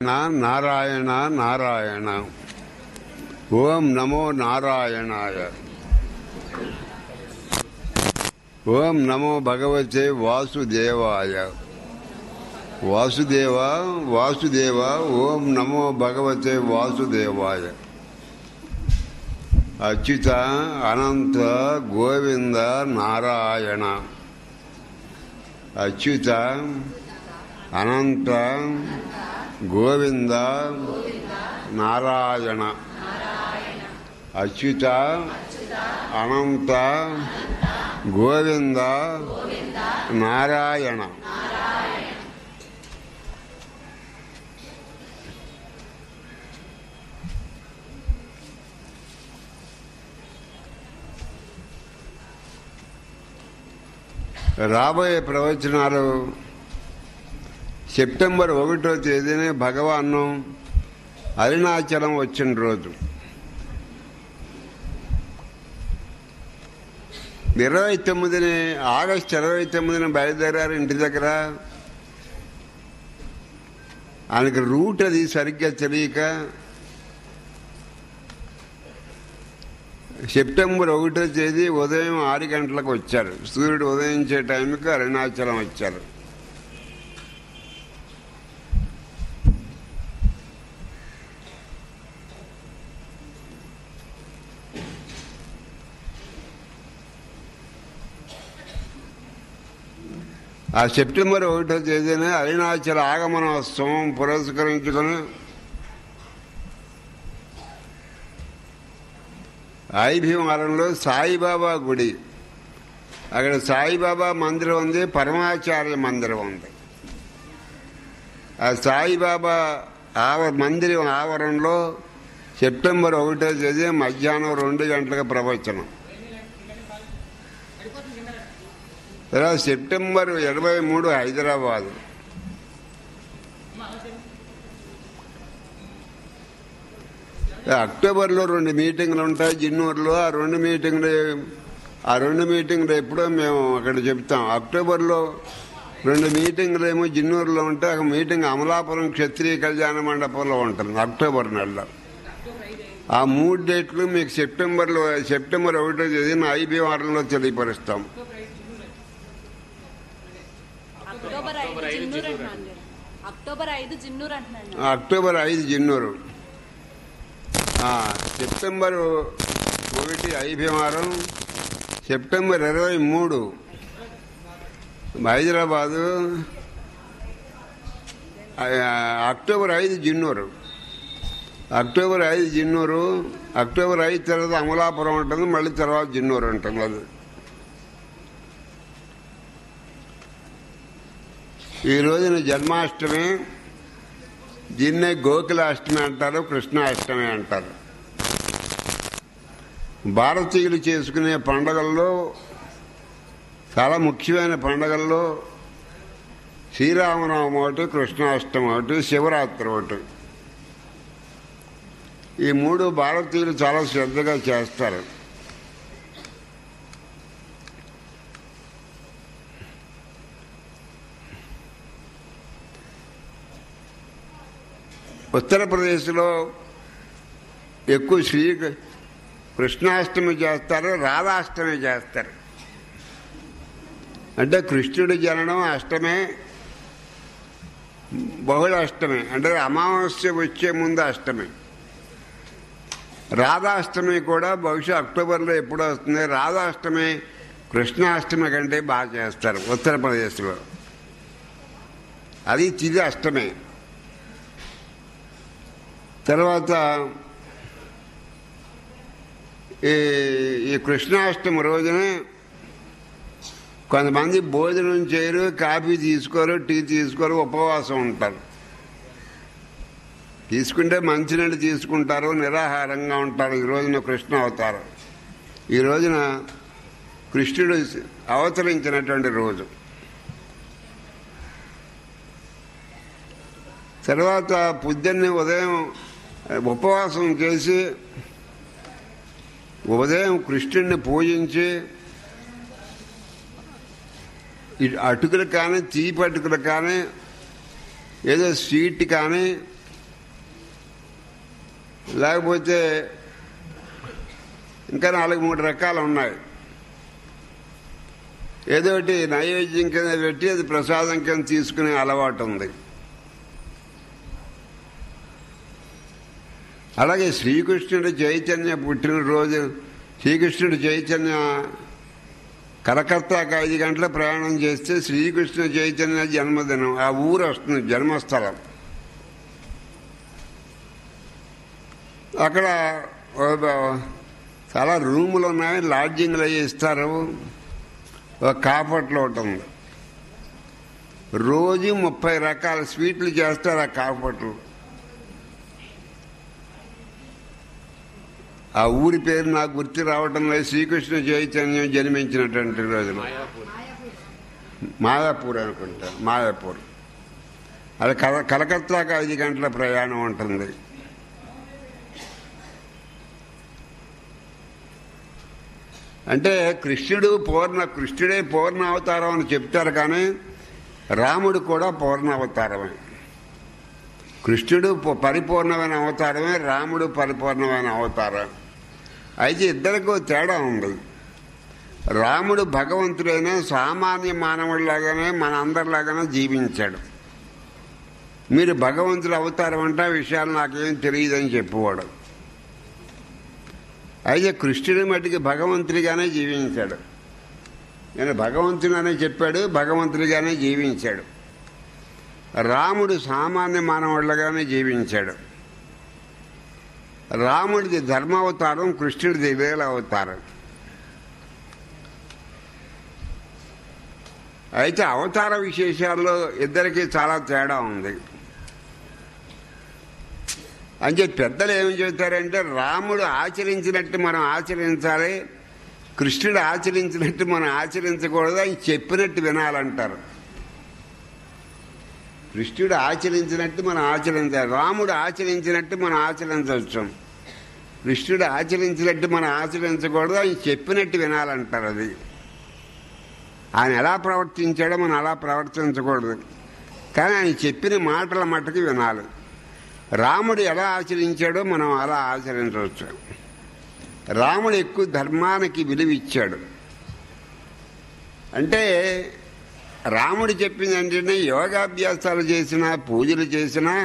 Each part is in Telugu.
నా- నారాయణ నారాయణ ఓం నమో నారాయణాయ ఓం నమో భగవతే వాసుదేవాయ వాసుదేవ వాసుదేవ ఓం నమో భగవతే వాసుదేవాయ అచ్యుత అనంత గోవింద నారాయణ అచ్యుత అనంత గోవింద నారాయణ అచ్యుత అనంత గోవింద నారాయణ రాబోయే ప్రవచనాలు సెప్టెంబర్ ఒకటో తేదీనే భగవాను అరుణాచలం వచ్చిన రోజు ఇరవై తొమ్మిదిని ఆగస్టు ఇరవై తొమ్మిదిని బయలుదేరారు ఇంటి దగ్గర ఆయనకి రూట్ అది సరిగ్గా తెలియక సెప్టెంబర్ ఒకటో తేదీ ఉదయం ఆరు గంటలకు వచ్చారు సూర్యుడు ఉదయించే టైంకి అరుణాచలం వచ్చారు ఆ సెప్టెంబర్ ఒకటో తేదీన అరుణాచల ఆగమనోత్సవం పురస్కరించుకొని ఐభీవరంలో సాయిబాబా గుడి అక్కడ సాయిబాబా మందిరం ఉంది పరమాచార్య మందిరం ఉంది ఆ సాయిబాబా ఆవ మందిరం ఆవరణలో సెప్టెంబర్ ఒకటో తేదీ మధ్యాహ్నం రెండు గంటలకు ప్రవచనం తర్వాత సెప్టెంబర్ ఇరవై మూడు హైదరాబాద్ అక్టోబర్లో రెండు మీటింగ్లు ఉంటాయి జిన్నూరులో ఆ రెండు మీటింగ్లు ఆ రెండు మీటింగ్లు ఎప్పుడో మేము అక్కడ చెప్తాం అక్టోబర్లో రెండు మీటింగ్లు ఏమో జిన్నూరులో ఉంటే ఒక మీటింగ్ అమలాపురం క్షత్రియ కళ్యాణ మండపంలో ఉంటుంది అక్టోబర్ నెలలో ఆ మూడు డేట్లు మీకు సెప్టెంబర్లో సెప్టెంబర్ ఒకటో తేదీన ఐబీ వారంలో తెలియపరుస్తాం అక్టోబర్ ఐదు జిన్నూరు అంటున్నాను నేను. అక్టోబర్ ఐదు జిన్నూరు అంటున్నాను నేను. అక్టోబర్ ఐదు జిన్నూరు ఆ, సెప్టెంబర్ ఒకటి ఐభీమారం సెప్టెంబర్ ఇరవై మూడు హైదరాబాదు ఆ, అక్టోబర్ ఐదు జిన్నూరు అక్టోబర్ ఐదు జిన్నూరు అక్టోబర్ ఐదు తర్వాత అమలాపురం ఉంటుంది మళ్ళీ తర్వాత జిన్నూరు ఉంటుంది అది ఈ రోజున జన్మాష్టమి దీన్నే గోకులాష్టమి అంటారు కృష్ణాష్టమి అంటారు భారతీయులు చేసుకునే పండగల్లో చాలా ముఖ్యమైన పండగల్లో శ్రీరామనవమి ఒకటి కృష్ణాష్టమి ఒకటి శివరాత్రి ఒకటి ఈ మూడు భారతీయులు చాలా శ్రద్ధగా చేస్తారు ఉత్తరప్రదేశ్లో ఎక్కువ శ్రీ కృష్ణాష్టమి చేస్తారు రాధాష్టమి చేస్తారు అంటే కృష్ణుడి జననం అష్టమే బహుళ అష్టమి అంటే అమావాస్య వచ్చే ముందు అష్టమి రాధాష్టమి కూడా బహుశా అక్టోబర్లో ఎప్పుడు వస్తుంది రాధాష్టమి కృష్ణాష్టమి కంటే బాగా చేస్తారు ఉత్తరప్రదేశ్లో అది తిది అష్టమే తర్వాత ఈ ఈ కృష్ణాష్టమి రోజునే కొంతమంది భోజనం చేయరు కాఫీ తీసుకోరు టీ తీసుకోరు ఉపవాసం ఉంటారు తీసుకుంటే మంచినీళ్ళు తీసుకుంటారు నిరాహారంగా ఉంటారు ఈ రోజున కృష్ణ అవతారం ఈ రోజున కృష్ణుడు అవతరించినటువంటి రోజు తర్వాత పొద్దున్నే ఉదయం ఉపవాసం చేసి ఉదయం కృష్ణుడిని పూజించి ఇటు అటుకులు కానీ తీపి అటుకులు కానీ ఏదో స్వీట్ కానీ లేకపోతే ఇంకా నాలుగు మూడు రకాలు ఉన్నాయి ఏదోటి నైవేద్యం కింద పెట్టి అది ప్రసాదం కింద తీసుకునే అలవాటు ఉంది అలాగే శ్రీకృష్ణుడి చైతన్య పుట్టినరోజు శ్రీకృష్ణుడి చైతన్య కలకత్తాకు ఐదు గంటల ప్రయాణం చేస్తే శ్రీకృష్ణ చైతన్య జన్మదినం ఆ ఊరు వస్తుంది జన్మస్థలం అక్కడ ఒక- చాలా రూములు ఉన్నాయి లాడ్జింగ్లు అవి ఇస్తారు ఒక కాపట్లో ఒకటి ఉంది రోజు ముప్పై రకాల స్వీట్లు చేస్తారు ఆ కాపట్లు ఆ ఊరి పేరు నాకు గుర్తు రావటం లేదు శ్రీకృష్ణ చైతన్యం జన్మించినటువంటి రోజున మాయాపూర్ మాయాపూర్ అనుకుంటా మాయాపూర్ అది కల కలకత్తాకు ఐదు గంటల ప్రయాణం ఉంటుంది అంటే కృష్ణుడు పూర్ణ కృష్ణుడే పూర్ణ అవతారం అని చెప్తారు కానీ రాముడు కూడా పూర్ణ అవతారమే కృష్ణుడు పు- పరిపూర్ణమైన అవతారమే రాముడు పరిపూర్ణమైన అవతారం అయితే ఇద్దరికి తేడా ఉంది రాముడు భగవంతుడైన సామాన్య మానవుడిలాగానే మన అందరిలాగానే జీవించాడు మీరు భగవంతుడు అవతారం అంటే ఆ విషయాలు నాకేం తెలియదని చెప్పేవాడు అయితే కృష్ణుడి మట్టికి భగవంతుడిగానే జీవించాడు నేను భగవంతుడనే చెప్పాడు భగవంతుడిగానే జీవించాడు రాముడు సామాన్య మానవుడిగానే జీవించాడు రాముడిది ధర్మావతారం కృష్ణుడిది వేల అవతారం అయితే అవతార విశేషాల్లో ఇద్దరికి చాలా తేడా ఉంది అంటే పెద్దలు ఏమి చెబుతారంటే రాముడు ఆచరించినట్టు మనం ఆచరించాలి కృష్ణుడు ఆచరించినట్టు మనం ఆచరించకూడదు అని చెప్పినట్టు వినాలంటారు కృష్ణుడు ఆచరించినట్టు మనం ఆచరించాలి రాముడు ఆచరించినట్టు మనం ఆచరించవచ్చు కృష్ణుడు ఆచరించినట్టు మనం ఆచరించకూడదు ఆయన చెప్పినట్టు వినాలంటారు అది ఆయన ఎలా ప్రవర్తించాడో మనం అలా ప్రవర్తించకూడదు కానీ ఆయన చెప్పిన మాటల మట్టుకు వినాలి రాముడు ఎలా ఆచరించాడో మనం అలా ఆచరించవచ్చు రాముడు ఎక్కువ ధర్మానికి విలువ ఇచ్చాడు అంటే రాముడు చెప్పింది ఏంటంటే యోగాభ్యాసాలు చేసినా పూజలు చేసినా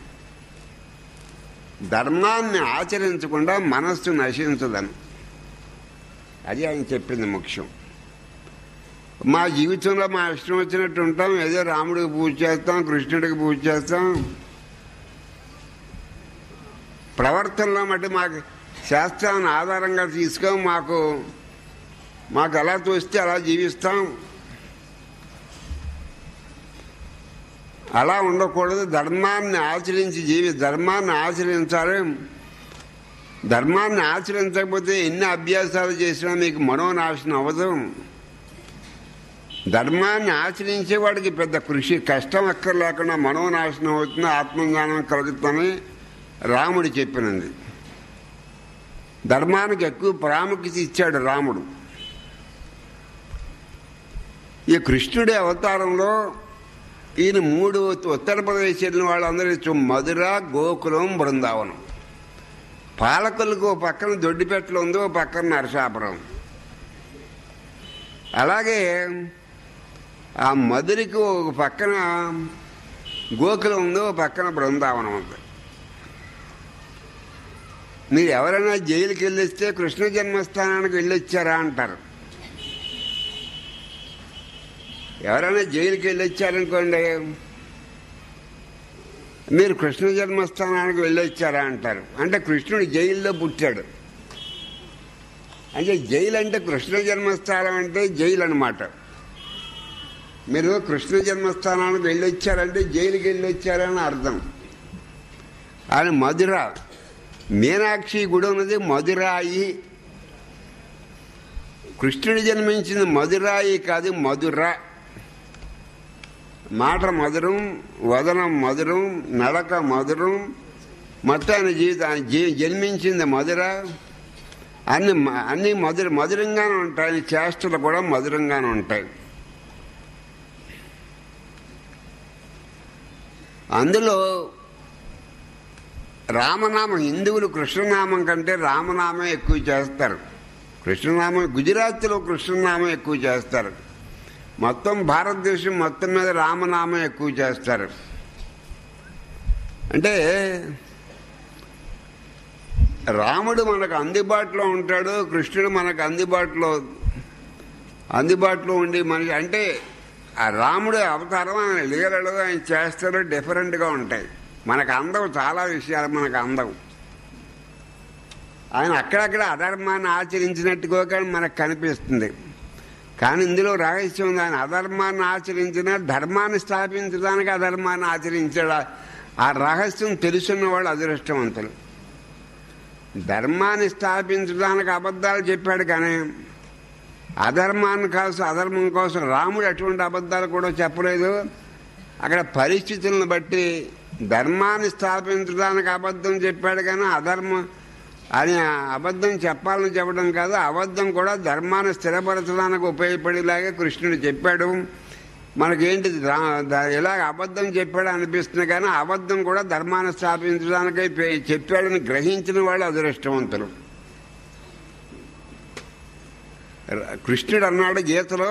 ధర్మాన్ని ఆచరించకుండా మనస్సు నశించదని అది ఆయన చెప్పింది ముఖ్యం మా జీవితంలో మా ఇష్టం వచ్చినట్టు ఉంటాం ఏదో రాముడికి పూజ చేస్తాం కృష్ణుడికి పూజ చేస్తాం ప్రవర్తనలో మట్టి మాకు శాస్త్రాన్ని ఆధారంగా తీసుకో మాకు మాకు ఎలా తోస్తే అలా జీవిస్తాం అలా ఉండకూడదు ధర్మాన్ని ఆచరించి జీవి ధర్మాన్ని ఆచరించాలి ధర్మాన్ని ఆచరించకపోతే ఎన్ని అభ్యాసాలు చేసినా మీకు మనోనాశనం అవ్వదు ధర్మాన్ని ఆచరించే వాడికి పెద్ద కృషి కష్టం అక్కర్లేకుండా మనోనాశనం అవుతుంది ఆత్మజ్ఞానం కలుగుతుందని రాముడు చెప్పినది ధర్మానికి ఎక్కువ ప్రాముఖ్యత ఇచ్చాడు రాముడు ఈ కృష్ణుడి అవతారంలో ఈయన మూడు ఉత్తరప్రదేశ్ వెళ్ళిన వాళ్ళందరూ చూ- మధుర గోకులం బృందావనం పాలకులకు ఓ పక్కన దొడ్డిపెట్టలు ఉంది ఓ పక్కన నరసాపురం అలాగే ఆ మధురికి ఒక పక్కన గోకులం ఉంది ఓ పక్కన బృందావనం ఉంది మీరు ఎవరైనా జైలుకి వెళ్ళొస్తే కృష్ణ జన్మస్థానానికి వెళ్ళొచ్చారా అంటారు ఎవరైనా జైలుకి వెళ్ళొచ్చారనుకోండి మీరు కృష్ణ జన్మస్థానానికి వెళ్ళొచ్చారా అంటారు అంటే కృష్ణుడు జైల్లో పుట్టాడు అంటే జైలు అంటే కృష్ణ జన్మస్థానం అంటే జైలు అనమాట మీరు కృష్ణ జన్మస్థానానికి వెళ్ళొచ్చారంటే జైలుకి వెళ్ళొచ్చారని అర్థం ఆయన మధుర మీనాక్షి గుడి ఉన్నది మధురాయి కృష్ణుడు జన్మించింది మధురాయి కాదు మధుర మాట మధురం వదనం మధురం నడక మధురం మొత్తం ఆయన జీవితం ఆయన జీ జన్మించింది మధుర అన్ని మ- అన్ని మధుర మధురంగానే ఉంటాయి ఆయన చేష్టలు కూడా మధురంగానే ఉంటాయి అందులో రామనామం హిందువులు కృష్ణనామం కంటే రామనామం ఎక్కువ చేస్తారు కృష్ణనామం గుజరాత్లో కృష్ణనామం ఎక్కువ చేస్తారు మొత్తం భారతదేశం మొత్తం మీద రామనామం ఎక్కువ చేస్తారు అంటే రాముడు మనకు అందుబాటులో ఉంటాడు కృష్ణుడు మనకు అందుబాటులో అందుబాటులో ఉండి మనకి అంటే ఆ రాముడు అవతారం ఆయన లీలలు ఆయన చేస్తారు డిఫరెంట్గా ఉంటాయి మనకు అందం చాలా విషయాలు మనకు అందం ఆయన అక్కడక్కడ అధర్మాన్ని ఆచరించినట్టుగా కానీ మనకు కనిపిస్తుంది కానీ ఇందులో రహస్యం ఉంది ఆయన అధర్మాన్ని ఆచరించిన ధర్మాన్ని స్థాపించడానికి అధర్మాన్ని ఆచరించాడు ఆ రహస్యం తెలుసున్న వాళ్ళు అదృష్టవంతులు ధర్మాన్ని స్థాపించడానికి అబద్ధాలు చెప్పాడు కానీ అధర్మాన్ని కోసం అధర్మం కోసం రాముడు అటువంటి అబద్ధాలు కూడా చెప్పలేదు అక్కడ పరిస్థితులను బట్టి ధర్మాన్ని స్థాపించడానికి అబద్ధం చెప్పాడు కానీ అధర్మం అని అబద్ధం చెప్పాలని చెప్పడం కాదు అబద్ధం కూడా ధర్మాన్ని స్థిరపరచడానికి ఉపయోగపడేలాగా కృష్ణుడు చెప్పాడు మనకేంటి రా- ద- ఇలాగ అబద్ధం చెప్పాడు అనిపిస్తుంది కానీ అబద్ధం కూడా ధర్మాన్ని స్థాపించడానికై పే- చెప్పాడని గ్రహించిన వాళ్ళు అదృష్టవంతులు ర- కృష్ణుడు అన్నాడు గీతలో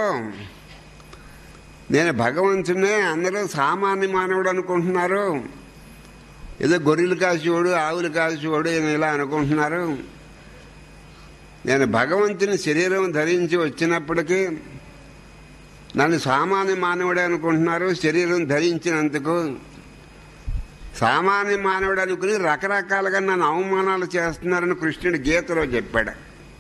నేను భగవంతునే అందరూ సామాన్య మానవుడు అనుకుంటున్నారు ఏదో గొర్రెలు కాసేవాడు ఆవులు కాసేవాడు ఈయన ఇలా అనుకుంటున్నారు నేను భగవంతుని శరీరం ధరించి వచ్చినప్పటికీ నన్ను సామాన్య మానవుడే అనుకుంటున్నారు శరీరం ధరించినందుకు సామాన్య మానవుడు అనుకుని రకరకాలుగా నన్ను అవమానాలు చేస్తున్నారని కృష్ణుడు గీతలో చెప్పాడు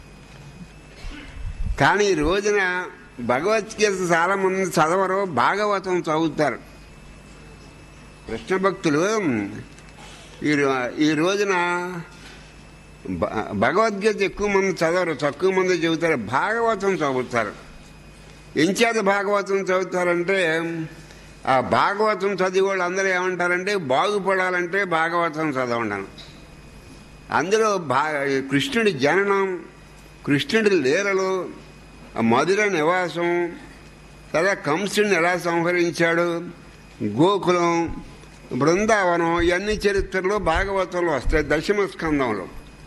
కానీ ఈ రోజున భగవద్గీత చాలా మంది చదవరు భాగవతం చదువుతారు కృష్ణ భక్తులు ఈ రో- ఈ రోజున భ- భగవద్గీత ఎక్కువ మంది చదవరు తక్కువ మంది చెబుతారు భాగవతం చదువుతారు ఎంచేత భాగవతం చదువుతారంటే ఆ భాగవతం చదివి వాళ్ళు అందరూ ఏమంటారంటే బాగుపడాలంటే భాగవతం చదవండి అందులో భా కృష్ణుడి జననం కృష్ణుడి లీలలు ఆ మధుర నివాసం తర్వాత కంసుడిని ఎలా సంహరించాడు గోకులం బృందావనం ఇవన్నీ చరిత్రలో భాగవతంలో వస్తాయి దశమ స్కందంలో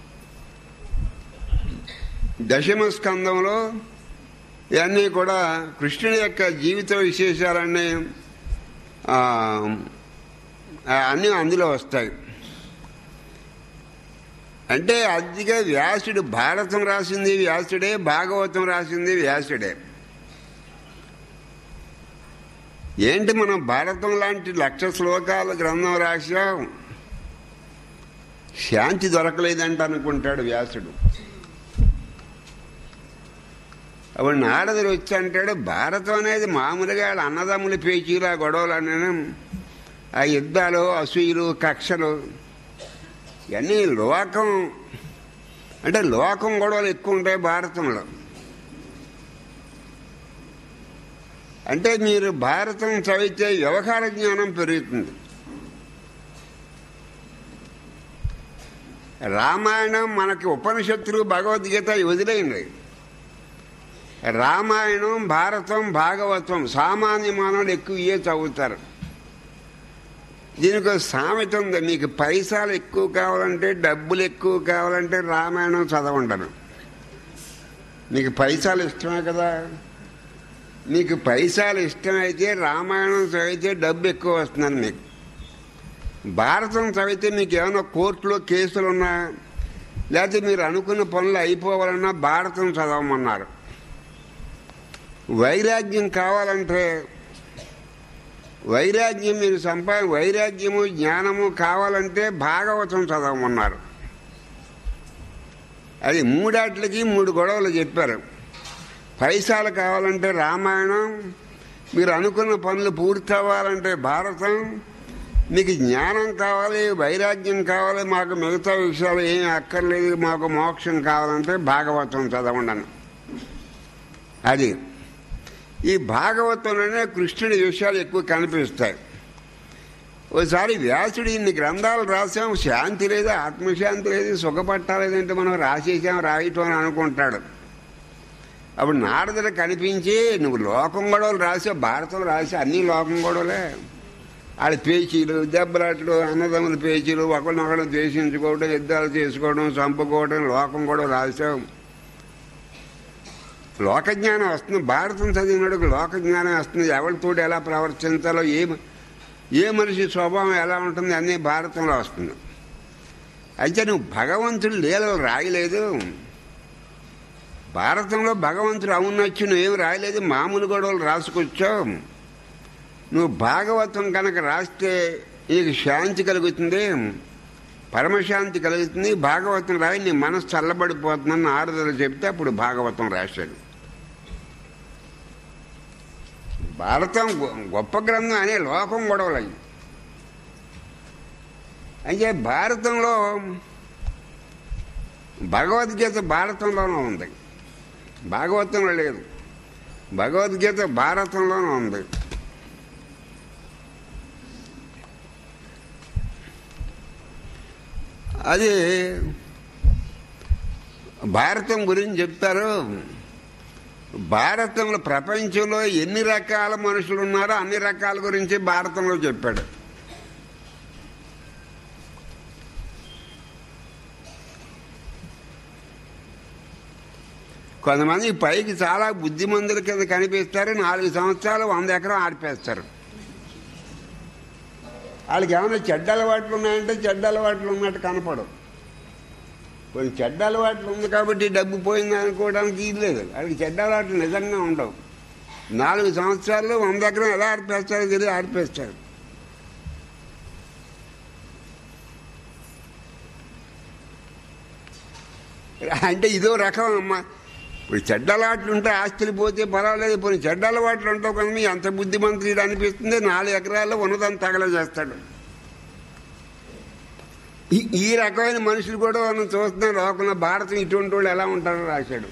దశమ స్కందంలో ఇవన్నీ కూడా కృష్ణుడి యొక్క జీవిత విశేషాలన్నీ ఆ, ఆ, అన్నీ అందులో వస్తాయి అంటే అదిగా వ్యాసుడు భారతం రాసింది వ్యాసుడే భాగవతం రాసింది వ్యాసుడే ఏంటి మనం భారతం లాంటి లక్ష శ్లోకాల గ్రంథం రాశాం శాంతి దొరకలేదంట అనుకుంటాడు వ్యాసుడు అప్పుడు నారదుడు వచ్చి అంటాడు భారతం అనేది మామూలుగా వాళ్ళ అన్నదమ్ముల పేచీలు ఆ గొడవలు అన్నీ ఆ యుద్ధాలు అసూయలు కక్షలు ఇవన్నీ లోకం అంటే లోకం గొడవలు ఎక్కువ ఉంటాయి భారతంలో అంటే మీరు భారతం చదివితే వ్యవహార జ్ఞానం పెరుగుతుంది రామాయణం మనకి ఉపనిషత్తులు భగవద్గీత ఇవి వదిలేయండి రామాయణం భారతం భాగవతం సామాన్య మానవులు ఎక్కువ ఇవే చదువుతారు దీనికి ఒక సామెత ఉంది మీకు పైసలు ఎక్కువ కావాలంటే డబ్బులు ఎక్కువ కావాలంటే రామాయణం చదవండను మీకు పైసలు ఇష్టమే కదా మీకు పైసలు ఇష్టమైతే రామాయణం చదివితే డబ్బు ఎక్కువ వస్తుందని మీకు భారతం చదివితే మీకు ఏమైనా కోర్టులో కేసులు ఉన్నా లేకపోతే మీరు అనుకున్న పనులు అయిపోవాలన్నా భారతం చదవమన్నారు వైరాగ్యం కావాలంటే వైరాగ్యం మీరు సంపా వైరాగ్యము జ్ఞానము కావాలంటే భాగవతం చదవమన్నారు అది మూడాట్లకి మూడు గొడవలు చెప్పారు పైసలు కావాలంటే రామాయణం మీరు అనుకున్న పనులు పూర్తి అవ్వాలంటే భారతం మీకు జ్ఞానం కావాలి వైరాగ్యం కావాలి మాకు మిగతా విషయాలు ఏమీ అక్కర్లేదు మాకు మోక్షం కావాలంటే భాగవతం చదవండి అది ఈ భాగవతంలోనే కృష్ణుడి విషయాలు ఎక్కువ కనిపిస్తాయి ఓసారి వ్యాసుడు ఇన్ని గ్రంథాలు రాసాం శాంతి లేదు ఆత్మశాంతి లేదు సుఖపట్టాలేదంటే మనం రాసేసాం రాయటం అని అనుకుంటాడు అప్పుడు నారదుడు కనిపించి నువ్వు లోకం గొడవలు రాసావు భారతం రాసి అన్ని లోకం గొడవలే వాళ్ళ పేచీలు దెబ్బలాట్లు అన్నదమ్ముల పేచీలు ఒకరినొకరు ద్వేషించుకోవడం యుద్ధాలు చేసుకోవడం చంపుకోవడం లోకం కూడా రాసాం లోకజ్ఞానం వస్తుంది భారతం చదివినప్పుడు లోకజ్ఞానం వస్తుంది ఎవరితోటి ఎలా ప్రవర్తించాలో ఏ ఏ మనిషి స్వభావం ఎలా ఉంటుంది అన్నీ భారతంలో వస్తుంది అయితే నువ్వు భగవంతుడు లీలలు రాయలేదు భారతంలో భగవంతుడు అవునొచ్చు నువ్వేం రాయలేదు మామూలు గొడవలు రాసుకొచ్చావు నువ్వు భాగవతం కనుక రాస్తే నీకు శాంతి కలుగుతుంది పరమశాంతి కలుగుతుంది భాగవతం రాయి నీ మనసు చల్లబడిపోతుందని ఆరుదల చెప్తే అప్పుడు భాగవతం రాశాడు భారతం గొ- గొప్ప గ్రంథం అనే లోకం గొడవలు అయ్యి అయితే భారతంలో భగవద్గీత భారతంలోనే ఉంది భాగవతంలో లేదు భగవద్గీత భారతంలోనే ఉంది అది భారతం గురించి చెప్తారు భారతంలో ప్రపంచంలో ఎన్ని రకాల మనుషులు ఉన్నారో అన్ని రకాల గురించి భారతంలో చెప్పాడు కొంతమంది పైకి చాలా బుద్ధిమంతుల కింద కనిపిస్తారు నాలుగు సంవత్సరాలు వంద ఎకరం ఆడిపేస్తారు వాళ్ళకి ఏమైనా చెడ్డ అలవాట్లు ఉన్నాయంటే చెడ్డ అలవాట్లు ఉన్నట్టు కనపడవు కొన్ని చెడ్డ అలవాట్లు ఉంది కాబట్టి డబ్బు పోయింది అనుకోవడానికి ఇది లేదు వాళ్ళకి చెడ్డ అలవాట్లు నిజంగా ఉండవు నాలుగు సంవత్సరాల్లో వంద ఎకరం ఎలా ఆడిపేస్తారో తెలియదు ఆడిపేస్తారు అంటే ఇదో రకం అమ్మా ఇప్పుడు చెడ్డ అలవాట్లు ఉంటే ఆస్తులు పోతే పర్వాలేదు ఇప్పుడు చెడ్డ అలవాట్లు ఉంటావు కానీ అంత బుద్ధిమంతుడు అనిపిస్తుంది నాలుగు ఎకరాల్లో ఉన్నదాన్ని తగల చేస్తాడు ఈ- ఈ రకమైన మనుషులు కూడా మనం చూస్తున్నాం లోకంలో భారతం ఇటువంటి వాళ్ళు ఎలా ఉంటారో రాశాడు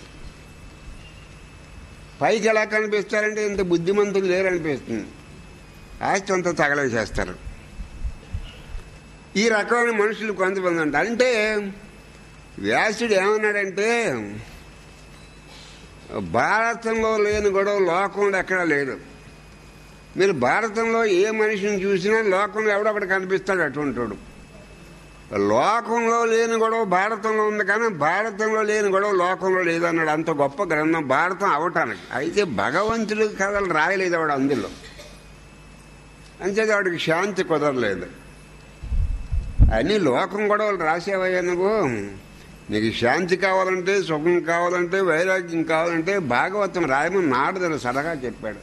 పైకి ఎలా కనిపిస్తారంటే ఇంత బుద్ధిమంతులు లేరనిపిస్తుంది ఆస్తి అంతా తగలేసేస్తారు ఈ రకమైన మనుషులు కొంతమంది ఉంటారు అంటే వ్యాసుడు ఏమన్నాడంటే భారతంలో లేని గొడవ లోకంలో ఎక్కడా లేదు మీరు భారతంలో ఏ మనిషిని చూసినా లోకంలో ఎవడొకటి కనిపిస్తాడు అటువంటి వాడు లోకంలో లేని గొడవ భారతంలో ఉంది కానీ భారతంలో లేని గొడవ లోకంలో లేదన్నాడు అంత గొప్ప గ్రంథం భారతం అవటానికి అయితే భగవంతుడి కథలు రాయలేదు వాడు అందులో అంచేది వాడికి శాంతి కుదరలేదు అన్ని లోకం గొడవలు రాసేవయ్యా నువ్వు నీకు శాంతి కావాలంటే సుఖం కావాలంటే వైరాగ్యం కావాలంటే భాగవతం రాయమని నారదుడు సలహా చెప్పాడు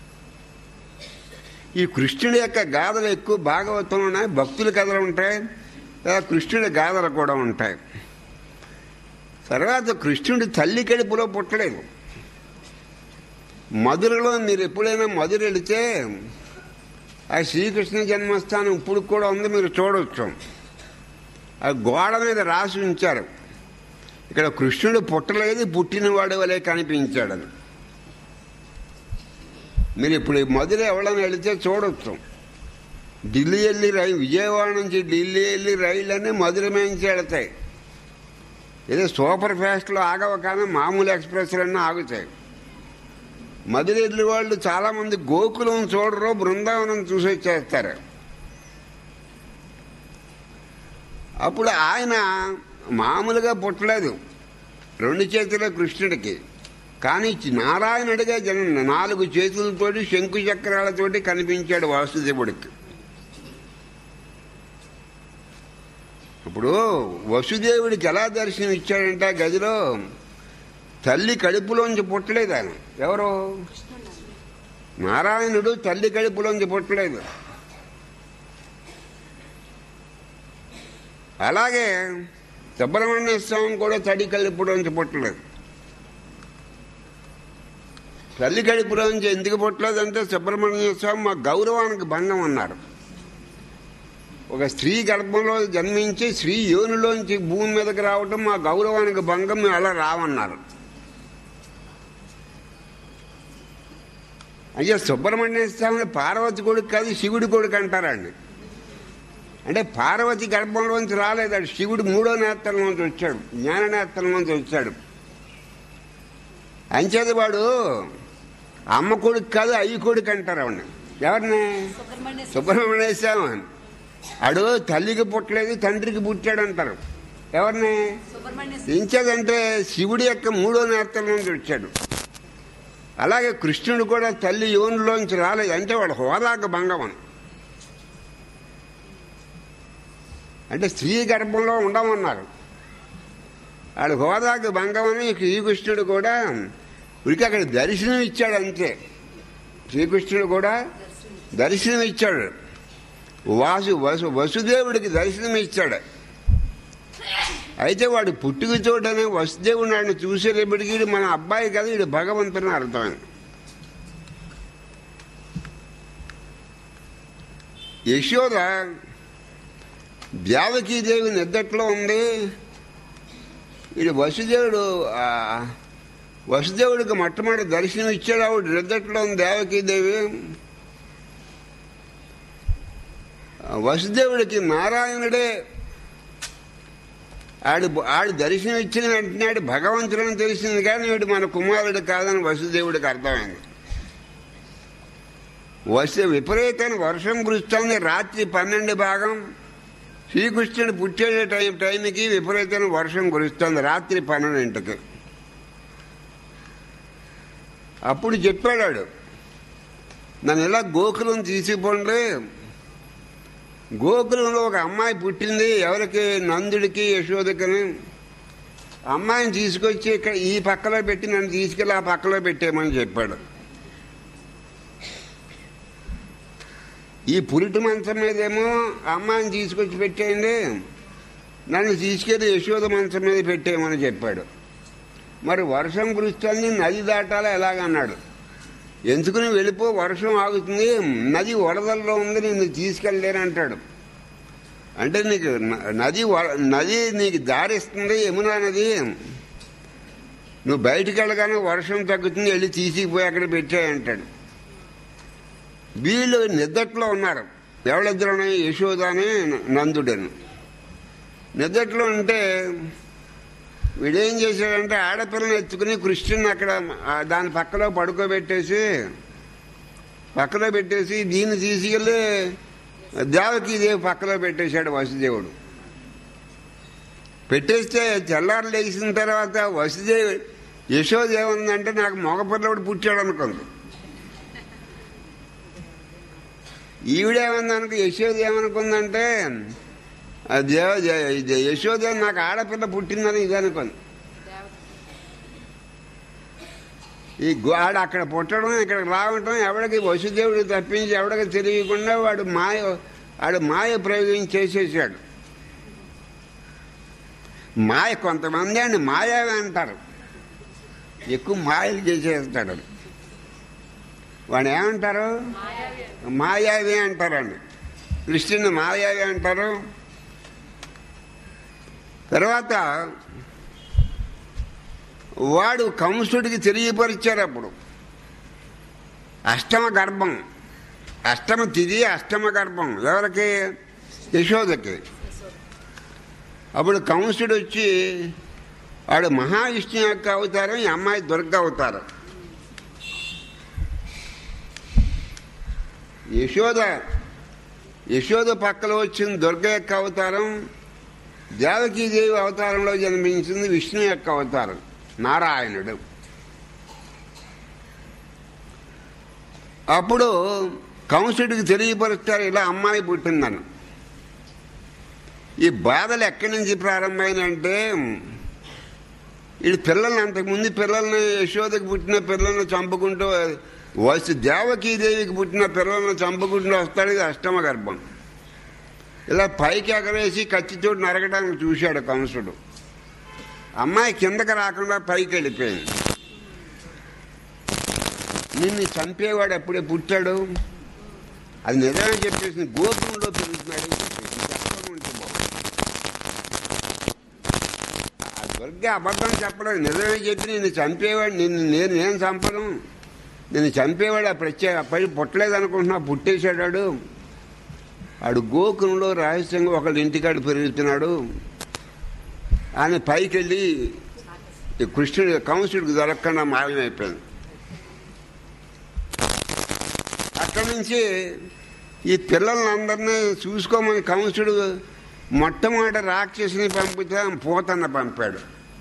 ఈ కృష్ణుడి యొక్క గాథలు ఎక్కువ భాగవతంలో ఉన్నాయి భక్తుల కథలు ఉంటాయి లేదా కృష్ణుడి గాథలు కూడా ఉంటాయి తర్వాత కృష్ణుడి తల్లి కడుపులో పుట్టలేదు మధురలో మీరు ఎప్పుడైనా మధుర వెళితే ఆ శ్రీకృష్ణ జన్మస్థానం ఇప్పుడు కూడా ఉంది మీరు చూడవచ్చు ఆ గోడ మీద రాసి ఉంచారు ఇక్కడ కృష్ణుడు పుట్టలేదు పుట్టినవాడు వలె కనిపించాడని మీరు ఇప్పుడు ఈ మధుర ఎవరైనా వెళితే చూడొచ్చు ఢిల్లీ వెళ్ళి రైలు విజయవాడ నుంచి ఢిల్లీ వెళ్ళి రైళ్ళు అన్నీ మధుర నుంచి వెళతాయి ఏదో సూపర్ ఫాస్ట్లో ఆగవ కానీ మామూలు ఎక్స్ప్రెస్లన్నీ ఆగుతాయి మధుర వెళ్ళి వాళ్ళు చాలా మంది గోకులం చూడరు బృందావనం చూసి వచ్చేస్తారు అప్పుడు ఆయన మామూలుగా పుట్టలేదు రెండు చేతుల కృష్ణుడికి కానీ నారాయణుడిగా జన నాలుగు చేతులతోటి శంకు చక్రాలతోటి కనిపించాడు వాసుదేవుడికి ఇప్పుడు వసుదేవుడికి ఎలా దర్శనం ఇచ్చాడంటే ఆ గదిలో తల్లి కడుపులోంచి పుట్టలేదు ఆయన ఎవరు నారాయణుడు తల్లి కడుపులోంచి పుట్టలేదు అలాగే సుబ్రహ్మణ్య స్వామి కూడా తడి కడుపులోంచి పుట్టలేదు తల్లి కడుపులోంచి ఎందుకు పుట్టలేదంటే సుబ్రహ్మణ్య స్వామి మా గౌరవానికి భంగం అన్నారు ఒక స్త్రీ గర్భంలో జన్మించి స్త్రీ యోనిలోంచి భూమి మీదకి రావటం మా గౌరవానికి భంగం మేము అలా రావన్నారు అయ్యా సుబ్రహ్మణ్య స్వామి పార్వతి కొడుకు కాదు శివుడి కొడుకు అంటారండి అంటే పార్వతి గర్భంలోంచి రాలేదాడు శివుడు మూడో నేత్రంలోంచి వచ్చాడు జ్ఞాన నేత్రంలోంచి వచ్చాడు అంచేది వాడు అమ్మ కొడుకు కాదు అయ్యి కొడుకు అంటారు ఆవిడ ఎవరిని సుబ్రహ్మణ్య సుబ్రహ్మణ్య స్వామి అడు తల్లికి పుట్టలేదు తండ్రికి పుట్టాడు అంటారు ఎవరిని సుబ్రహ్మణ్య ఇంచేదంటే శివుడి యొక్క మూడో నేత్రం నుంచి వచ్చాడు అలాగే కృష్ణుడు కూడా తల్లి యోనిలోంచి రాలేదు అంటే వాడు హోదాకు భంగమని అంటే స్త్రీ గర్భంలో ఉండమన్నారు వాడు హోదాకు భంగమని శ్రీకృష్ణుడు కూడా ఉరికి అక్కడ దర్శనం ఇచ్చాడు అంతే శ్రీకృష్ణుడు కూడా దర్శనం ఇచ్చాడు వాసు వసు వసుదేవుడికి దర్శనం ఇచ్చాడు అయితే వాడు పుట్టుక చూడని వసుదేవుడు నాడిని చూసేటప్పటికి వీడు మన అబ్బాయి కదా వీడు భగవంతుని అర్థమైంది యశోద దేవకీదేవి నిద్దట్లో ఉంది వీడు వసుదేవుడు ఆ, వసుదేవుడికి మొట్టమొదటి దర్శనం ఇచ్చాడు ఆవిడ నిద్దట్లో ఉంది దేవకీదేవి ఆ, వసుదేవుడికి నారాయణుడే ఆడు ఆడు దర్శనం ఇచ్చిన వెంటనే ఆడు భగవంతుడని తెలిసింది కానీ వీడు మన కుమారుడు కాదని వసుదేవుడికి అర్థమైంది వసు విపరీతమైన వర్షం కురుస్తోంది రాత్రి పన్నెండు భాగం శ్రీకృష్ణుడు పుట్టే టైం టైంకి విపరీతమైన వర్షం కురుస్తోంది రాత్రి పన్నెండింటికి అప్పుడు చెప్పాడు నన్ను ఇలా గోకులం తీసుకుపోండి గోకులంలో ఒక అమ్మాయి పుట్టింది ఎవరికి నందుడికి యశోదకని అమ్మాయిని తీసుకొచ్చి ఇక్కడ ఈ పక్కలో పెట్టి నన్ను తీసుకెళ్ళి ఆ పక్కలో పెట్టేయమని చెప్పాడు ఈ పురిటి మంచం మీదేమో అమ్మాయిని తీసుకొచ్చి పెట్టేయండి నన్ను తీసుకెళ్ళి యశోద మంచం మీద పెట్టేయమని చెప్పాడు మరి వర్షం కురుస్తుంది నది దాటాలా ఎలాగన్నాడు ఎందుకుని వెళ్ళిపో వర్షం ఆగుతుంది నది వరదల్లో ఉంది నిన్ను తీసుకెళ్ళలేనంటాడు అంటే నీకు న- నది వ- నది నీకు దారిస్తుంది యమునా నది నువ్వు బయటికి వెళ్ళగానే వర్షం తగ్గుతుంది వెళ్ళి తీసుకుపోయి అక్కడ పెట్టాయంటాడు వీళ్ళు నిద్దట్లో ఉన్నారు ఎవరిద్దరు యశోదాని నందుడని నిద్దట్లో ఉంటే వీడేం చేశాడంటే ఆడపిల్లని ఎత్తుకుని కృష్ణుని అక్కడ ఆ దాని పక్కలో పడుకోబెట్టేసి పక్కలో పెట్టేసి దీన్ని తీసుకెళ్ళి దేవకి దేవి పక్కలో పెట్టేశాడు వసుదేవుడు పెట్టేస్తే తెల్లారు లేచిన తర్వాత వసుదేవి యశోద ఏముందంటే నాకు మగపిల్లడు పుట్టాడు అనుకుంది ఈవిడేమన్నానికి యశోద ఏమనుకుందంటే ఆ దేవ ఇది యశోద నాకు ఆడపిల్ల పుట్టిందని ఇది అనుకుంది ఈ ఆడ అక్కడ పుట్టడం ఇక్కడ రావటం ఎవడికి వసుదేవుడు తప్పించి ఎవడికి తెలియకుండా వాడు మాయ వాడు మాయ ప్రయోగం చేసేసాడు మాయ కొంతమంది అండి మాయావి అంటారు ఎక్కువ మాయలు చేసేస్తాడు వాడు ఏమంటారు మాయావి అంటారండి కృష్ణుని మాయావి అంటారు తర్వాత వాడు కంసుడికి తెలియపరిచాడు అప్పుడు అష్టమ గర్భం అష్టమ తిథి అష్టమ గర్భం ఎవరికి యశోదకి అప్పుడు కంసుడు వచ్చి వాడు మహావిష్ణు యొక్క అవతారం ఈ అమ్మాయి దుర్గ అవతారం యశోద యశోద పక్కలో వచ్చిన దుర్గ యొక్క అవతారం దేవకీదేవి అవతారంలో జన్మించింది విష్ణు యొక్క అవతారం నారాయణుడు అప్పుడు కంసుడికి తెలియపరుస్తారు ఇలా అమ్మాయి పుట్టిందని ఈ బాధలు ఎక్కడి నుంచి ప్రారంభమైనంటే ఇది పిల్లల్ని అంతకుముందు పిల్లల్ని యశోదకి పుట్టిన పిల్లల్ని చంపుకుంటూ వస్తు దేవకీదేవికి పుట్టిన పిల్లల్ని చంపుకుంటూ వస్తాడు ఇది అష్టమ గర్భం ఇలా పైకి ఎగరేసి కత్తితోటి నరకడానికి చూశాడు కంసుడు అమ్మాయి కిందకి రాకుండా పైకి వెళ్ళిపోయింది నిన్ను చంపేవాడు ఎప్పుడే పుట్టాడు అది నిజమే చెప్పేసి గోపురంలో పెరుగుతున్నాడు అని చెప్పేసి. చెప్పడం ఉంటే బాగుండు. ఆ దుర్గ అబద్ధం చెప్పడం నిజమే చెప్పి నిన్ను చంపేవాడు నిన్ను నేను నేను చంపను నిన్ను చంపేవాడు ఆ ప్రత్యేక పై పుట్టలేదు అనుకుంటున్నా పుట్టేశాడు ఆడు గోకులంలో రహస్యంగా ఒకళ్ళ ఇంటికాడు పెరుగుతున్నాడు ఆయన పైకి వెళ్ళి ఈ కృష్ణుడి కంసుడికి దొరకకుండా మాయమైపోయింది అక్కడి నుంచి నుంచి ఈ పిల్లలందరినీ చూసుకోమని కంసుడు మొట్టమొదటి రాక్షసుని పంపితే పోతన్న పంపాడు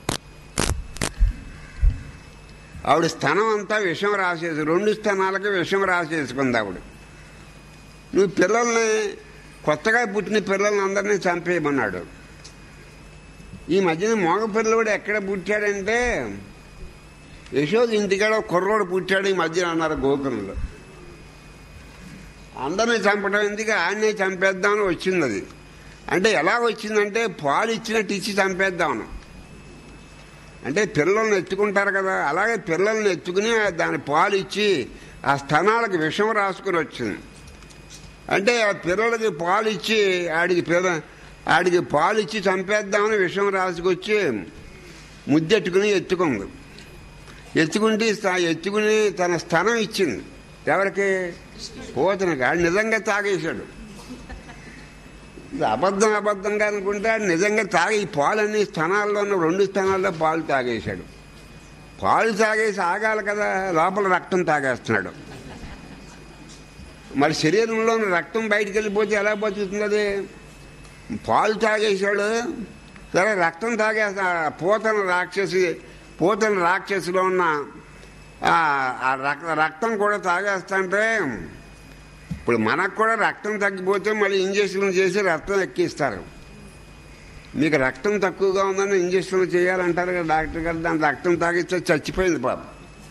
ఆవిడ స్థనం అంతా విషం రాసేసి రెండు స్థనాలకి విషం రాసేసుకుంది ఆవిడ నువ్వు పిల్లల్ని కొత్తగా పుట్టిన పిల్లల్ని అందరినీ చంపేయమన్నాడు ఈ మధ్యన మగ పిల్లవాడు ఎక్కడ పుట్టాడంటే యశోద ఇంటికాడ ఒక కుర్రోడు పుట్టాడు ఈ మధ్యన అన్నారు గోకులంలో అందరినీ చంపడం ఎందుకు ఆయన్నే చంపేద్దామని వచ్చింది అది అంటే ఎలా వచ్చిందంటే పాలు ఇచ్చినట్టు ఇచ్చి చంపేద్దామని అంటే పిల్లల్ని ఎత్తుకుంటారు కదా అలాగే పిల్లల్ని ఎత్తుకుని దాని పాలు ఇచ్చి ఆ స్థనాలకు విషం రాసుకుని వచ్చింది అంటే ఆ పిల్లలకి పాలు ఇచ్చి ఆడికి పిల్ల ఆడికి పాలు ఇచ్చి చంపేద్దామని విషం రాసుకొచ్చి ముద్దెట్టుకుని ఎత్తుకుంది ఎత్తుకుంటే స్థా- ఎత్తుకుని తన స్థనం ఇచ్చింది ఎవరికి పోతనకి ఆడు నిజంగా తాగేశాడు ఇది అబద్ధం అబద్ధంగా అనుకుంటే ఆడు నిజంగా తాగి ఈ పాలన్నీ స్థనాల్లో ఉన్న రెండు స్థనాల్లో పాలు తాగేశాడు పాలు తాగేసి ఆగాలి కదా లోపల రక్తం తాగేస్తున్నాడు మరి శరీరంలో ఉన్న రక్తం బయటికి వెళ్ళిపోతే ఎలా బతుకుతుంది అది పాలు తాగేశాడు సరే రక్తం తాగేస్తా పోతన రాక్షసి పోతన రాక్షసిలో ఉన్న ఆ ఆ రక్- రక్తం కూడా తాగేస్తుంటే ఇప్పుడు మనకు కూడా రక్తం తగ్గిపోతే మళ్ళీ ఇంజక్షన్లు చేసి రక్తం ఎక్కిస్తారు మీకు రక్తం తక్కువగా ఉందని ఇంజక్షన్లు చేయాలంటారు కదా డాక్టర్ గారు దాని రక్తం తాగిస్తే చచ్చిపోయింది పాపం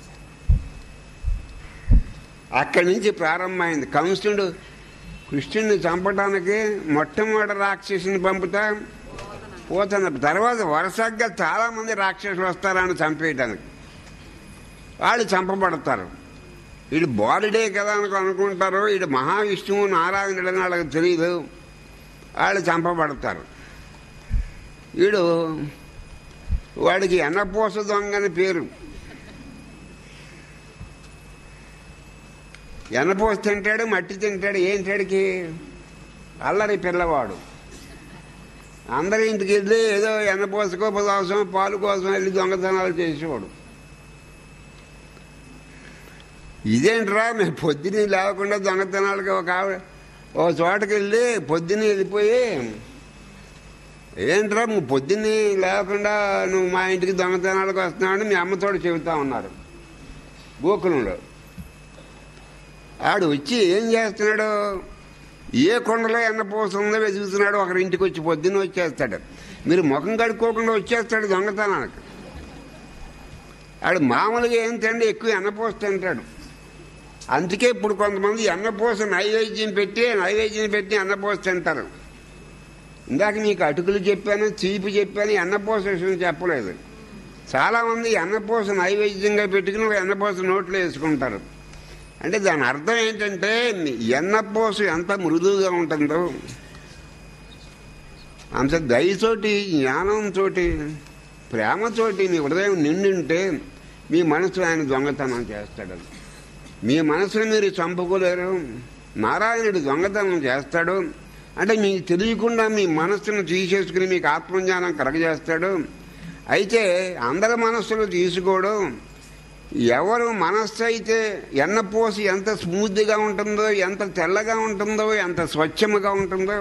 అక్కడి నుంచి ప్రారంభమైంది కంసుడు కృష్ణుడిని చంపడానికి మొట్టమొదటి రాక్షసుని పంపుతా పోతున్న తర్వాత వరుసగా చాలా మంది రాక్షసులు వస్తారని చంపేయటానికి వాళ్ళు చంపబడతారు వీడు బాలుడే కదా అని అనుకుంటారు వీడు మహావిష్ణువు నారాయణుడని వాళ్ళకి తెలియదు వాళ్ళు చంపబడతారు వీడు వాడికి ఎన్నపోస దొంగ అని పేరు ఎన్నపోస తింటాడు మట్టి తింటాడు ఏంటాడికి అల్లరి పిల్లవాడు అందరి ఇంటికి వెళ్ళి ఏదో ఎన్నపోసకో కోసం పాలు కోసం వెళ్ళి దొంగతనాలు చేసేవాడు ఇదేంట్రా మేము పొద్దున్న లేకుండా దొంగతనాలకి ఒక ఆవిడ ఓ చోటకి వెళ్ళి పొద్దున్న వెళ్ళిపోయి ఏంట్రా నువ్వు పొద్దున్నే లేకుండా నువ్వు మా ఇంటికి దొంగతనాలకు వస్తున్నావని మీ అమ్మతోడు చెబుతా ఉన్నారు గోకులంలో ఆడు వచ్చి ఏం చేస్తున్నాడు ఏ కొండలో ఎన్న పోస్తుందో వెతుకుతున్నాడు ఒకరి ఇంటికి వచ్చి పొద్దున్న వచ్చేస్తాడు మీరు ముఖం కడుక్కోకుండా వచ్చేస్తాడు దొంగతనానికి ఆడు మామూలుగా ఏం తిండి ఎక్కువ ఎన్నపోస తింటాడు అందుకే ఇప్పుడు కొంతమంది ఎన్నపోస నైవేద్యం పెట్టి నైవేద్యం పెట్టి ఎన్నపోస తింటారు ఇందాక మీకు అటుకులు చెప్పాను చీపు చెప్పాను ఎన్నపోస విషయం చెప్పలేదు చాలామంది ఎన్నపోస నైవేద్యంగా పెట్టుకుని ఎన్నపోస నోట్లో వేసుకుంటారు అంటే దాని అర్థం ఏంటంటే ఎన్నపోస ఎంత మృదువుగా ఉంటుందో అంత దయతోటి జ్ఞానంతో ప్రేమతోటి మీ హృదయం నిండుంటే మీ మనసు ఆయన దొంగతనం చేస్తాడు మీ మనసును మీరు చంపుకోలేరు నారాయణుడు దొంగతనం చేస్తాడు అంటే మీకు తెలియకుండా మీ మనస్సును తీసేసుకుని మీకు ఆత్మజ్ఞానం కలగజేస్తాడు అయితే అందరి మనస్సులు తీసుకోవడం ఎవరు మనస్సు అయితే ఎన్నపోసి ఎంత స్మూత్గా ఉంటుందో ఎంత తెల్లగా ఉంటుందో ఎంత స్వచ్ఛముగా ఉంటుందో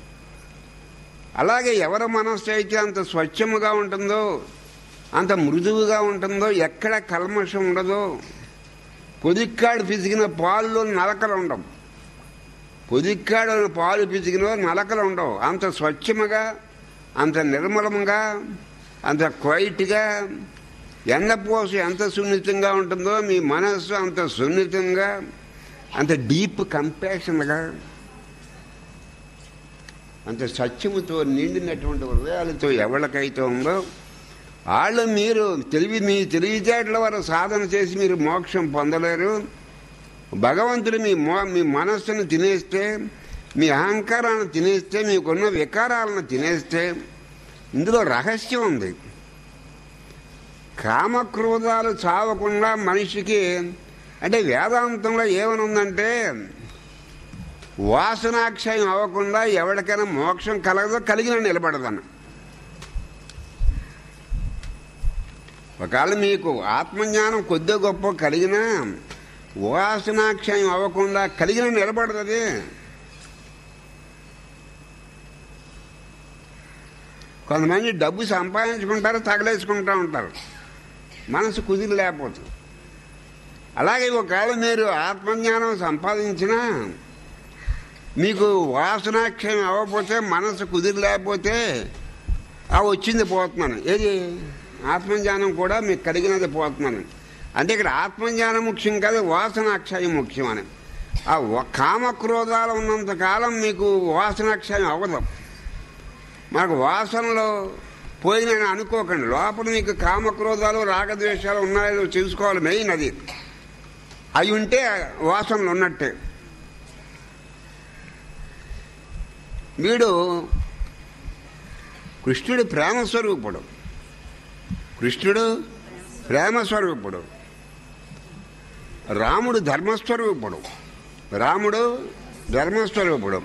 అలాగే ఎవరి మనస్సు అయితే అంత స్వచ్ఛముగా ఉంటుందో అంత మృదువుగా ఉంటుందో ఎక్కడ కల్మషం ఉండదో పొదిక్కాడు పిసిగిన పాలులో నలకలు ఉండవు పొదిక్కాడు పాలు పిసిగిన నలకలు ఉండవు అంత స్వచ్ఛముగా అంత నిర్మలముగా అంత క్వైట్గా ఎండపోసు ఎంత సున్నితంగా ఉంటుందో మీ మనస్సు అంత సున్నితంగా అంత డీప్ కంపాషన్గా అంత సత్యముతో నిండినటువంటి హృదయాలతో ఎవరికైతే ఉందో వాళ్ళు మీరు తెలివి మీ తెలివితేటల వరకు సాధన చేసి మీరు మోక్షం పొందలేరు భగవంతుడు మీ మో మీ మనస్సును తినేస్తే మీ అహంకారాన్ని తినేస్తే మీకున్న వికారాలను తినేస్తే ఇందులో రహస్యం ఉంది కామక్రోధాలు చావకుండా మనిషికి అంటే వేదాంతంలో ఏమనుందంటే వాసనాక్షయం అవ్వకుండా ఎవరికైనా మోక్షం కలగదో కలిగిన నిలబడదన్న ఒకవేళ మీకు ఆత్మజ్ఞానం కొద్ది గొప్ప కలిగినా వాసనాక్షయం అవ్వకుండా కలిగిన నిలబడదు అది కొంతమంది డబ్బు సంపాదించుకుంటారు తగలేసుకుంటూ ఉంటారు మనసు కుదిరి లేకపోతుంది అలాగే ఒకవేళ మీరు ఆత్మజ్ఞానం సంపాదించినా మీకు వాసనాక్షయం అవ్వకపోతే మనసు కుదిరి లేకపోతే ఆ వచ్చింది పోతున్నాను ఏది ఆత్మజ్ఞానం కూడా మీకు కలిగినది పోతున్నాను అంటే ఇక్కడ ఆత్మజ్ఞానం ముఖ్యం కాదు వాసనాక్షయం ముఖ్యం అని ఆ వ- కామక్రోధాలు ఉన్నంత కాలం మీకు వాసనాక్షయం అవ్వదు మనకు వాసనలో పోయినని అనుకోకండి లోపల మీకు కామక్రోధాలు రాగద్వేషాలు ఉన్నాయో తెలుసుకోవాలి మెయిన్ అది అవి ఉంటే వాసనలు ఉన్నట్టే వీడు కృష్ణుడు ప్రేమ స్వరూపుడు కృష్ణుడు ప్రేమ స్వరూపుడు రాముడు ధర్మస్వరూపుడు రాముడు ధర్మస్వరూపుడు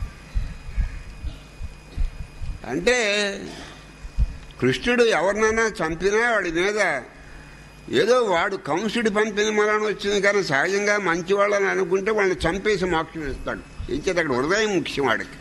అంటే కృష్ణుడు ఎవరినైనా చంపినా వాడి మీద ఏదో వాడు కంసుడి పంపిన మరణం వచ్చింది కానీ సహజంగా మంచి వాళ్ళని అనుకుంటే వాళ్ళని చంపేసి మోక్షం ఇస్తాడు ఇచ్చేది అక్కడ హృదయం ముఖ్యం వాడికి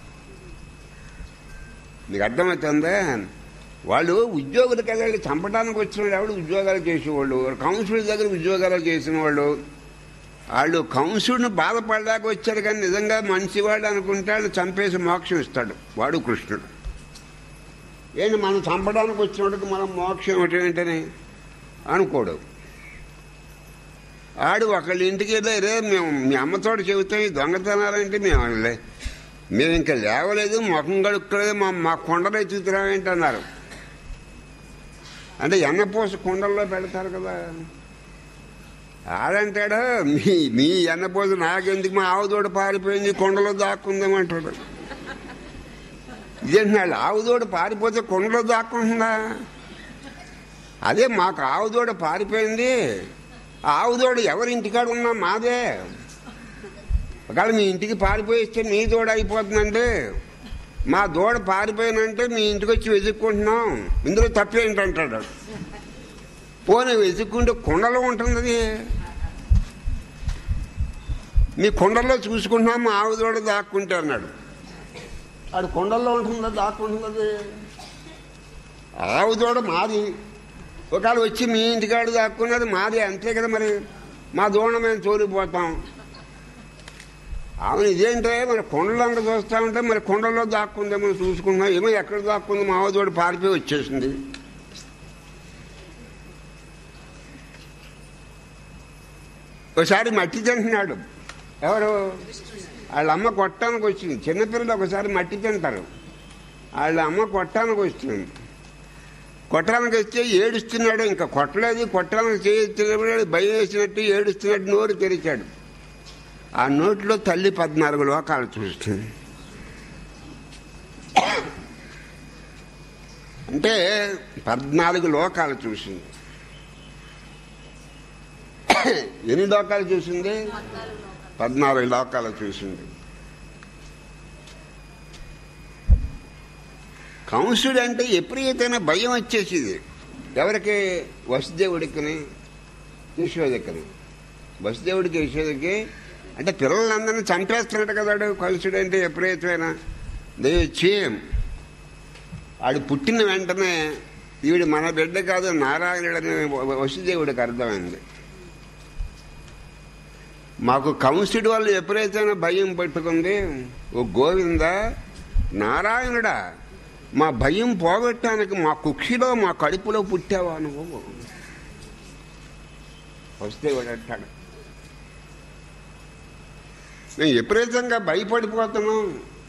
నీకు అర్థమవుతుందా వాళ్ళు ఉద్యోగులు కదా చంపడానికి వచ్చిన వాళ్ళు ఎవడు ఉద్యోగాలు చేసేవాళ్ళు కౌన్సిల్ దగ్గర ఉద్యోగాలు చేసిన వాళ్ళు వాళ్ళు కంసుడిని బాధపడడానికి వచ్చాడు కానీ నిజంగా మంచివాడు అనుకుంటే వాళ్ళు చంపేసి మోక్షం ఇస్తాడు వాడు కృష్ణుడు ఏంటి మనం చంపడానికి వచ్చినట్టుకు మనం మోక్షం ఏంటని అనుకోడు ఆడు ఒకళ్ళ ఇంటికి వెళ్ళి రే మేము మీ అమ్మతోటి చెబుతాం ఈ దొంగతనాలంటే మేము అనలే మేము ఇంకా లేవలేదు ముఖం కడుక్కోలేదు మా మా కొండలు ఎత్తుకుతున్నామేంటి అన్నారు అంటే ఎన్నపోస కొండల్లో పెడతారు కదా ఆడంటాడు మీ మీ ఎన్నపోస నాకెందుకు మా ఆవుదోడ పారిపోయింది కొండలో దాక్కుందామంటాడు ఇదేంటి వాళ్ళు ఆవుదోడ పారిపోతే కొండలో దాక్కుంటుందా అదే మాకు ఆవుదోడ పారిపోయింది ఆ ఆవుదోడ ఎవరి ఇంటికాడ ఉన్నా మాదే ఒకవేళ మీ ఇంటికి పారిపోయి ఇస్తే మీ దూడ అయిపోతుందండి మా దూడ పారిపోయినంటే మీ ఇంటికి వచ్చి వెతుక్కుంటున్నాం ఇందులో తప్పేంటంటాడు పోనీ వెతుక్కుంటే కొండలో ఉంటుంది అది మీ కొండల్లో చూసుకుంటున్నాం మా ఆవు దూడ దాక్కుంటే అన్నాడు ఆడు కొండల్లో ఉంటుందా దాక్కుంటుంది ఆవు దూడ మాది ఒకవేళ వచ్చి మీ ఇంటికాడు దాక్కున్నది మాది అంతే కదా మరి మా దూడ మేము తోలిపోతాం అవును ఇదేంటే మరి కొండలంగా చూస్తా ఉంటే మరి కొండల్లో దాక్కుందేమో చూసుకుంటున్నాం ఏమో ఎక్కడ దాక్కుంది మా ఆవుదోడు పారిపోయి వచ్చేసింది ఒకసారి మట్టి తింటున్నాడు ఎవరు వాళ్ళ అమ్మ కొట్టానికి వచ్చింది చిన్నపిల్లలు ఒకసారి మట్టి తింటారు వాళ్ళ అమ్మ కొట్టానికి వచ్చింది కొట్టడానికి వస్తే ఏడుస్తున్నాడు ఇంకా కొట్టలేదు కొట్టడానికి చేస్తున్నాడు భయం వేసినట్టు ఏడుస్తున్నట్టు నోరు తెరిచాడు ఆ నోట్లో తల్లి పద్నాలుగు లోకాలు చూస్తుంది అంటే పద్నాలుగు లోకాలు చూసింది ఎన్ని లోకాలు చూసింది పద్నాలుగు లోకాలు చూసింది కంసుడు అంటే ఎప్పుడైతేనే భయం వచ్చేసింది ఎవరికి వసుదేవుడికి యశోదక్కని వసుదేవుడికి యశోదకి అంటే పిల్లలందరినీ చంపేస్తున్నాడు కదా వాడు కలుసుడు అంటే ఎప్పుడైతేనా వచ్చి ఆడు పుట్టిన వెంటనే ఈవిడ మన బిడ్డ కాదు నారాయణుడని వసుదేవుడికి అర్థమైంది మాకు కంసుడి వల్ల ఎప్పుడైతేనే భయం పట్టుకుంది ఓ గోవింద నారాయణుడా మా భయం పోగొట్టడానికి మా కుక్షిలో మా కడుపులో పుట్టావా నువ్వు వసుదేవుడు అంటాడు మేము విపరీతంగా భయపడిపోతున్నాం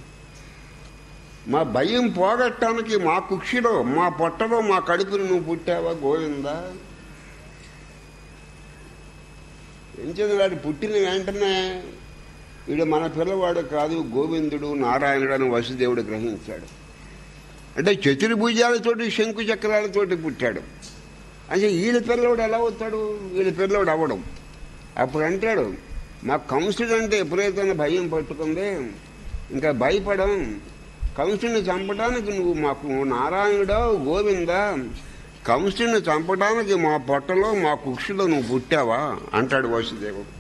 మా భయం పోగొట్టడానికి మా కుక్షిలో మా పొట్టలో మా కడుపుని నువ్వు పుట్టావా గోవిందా ఎంచేది వాడు పుట్టిన వెంటనే వీడు మన పిల్లవాడు కాదు గోవిందుడు నారాయణుడు అని వసుదేవుడు గ్రహించాడు అంటే చతుర్భుజాలతోటి శంకు చక్రాలతోటి పుట్టాడు అంటే వీళ్ళ పిల్లవాడు ఎలా అవుతాడు వీళ్ళ పిల్లవాడు అవ్వడం అప్పుడు అంటాడు మా కంసుడు అంటే ఎప్పుడైతే భయం పట్టుకుంది ఇంకా భయపడం కంసుడిని చంపడానికి నువ్వు మాకు నారాయణుడో గోవింద కంసుని చంపడానికి మా పొట్టలో మా కుక్షిలో నువ్వు పుట్టావా అంటాడు వసుదేవుడు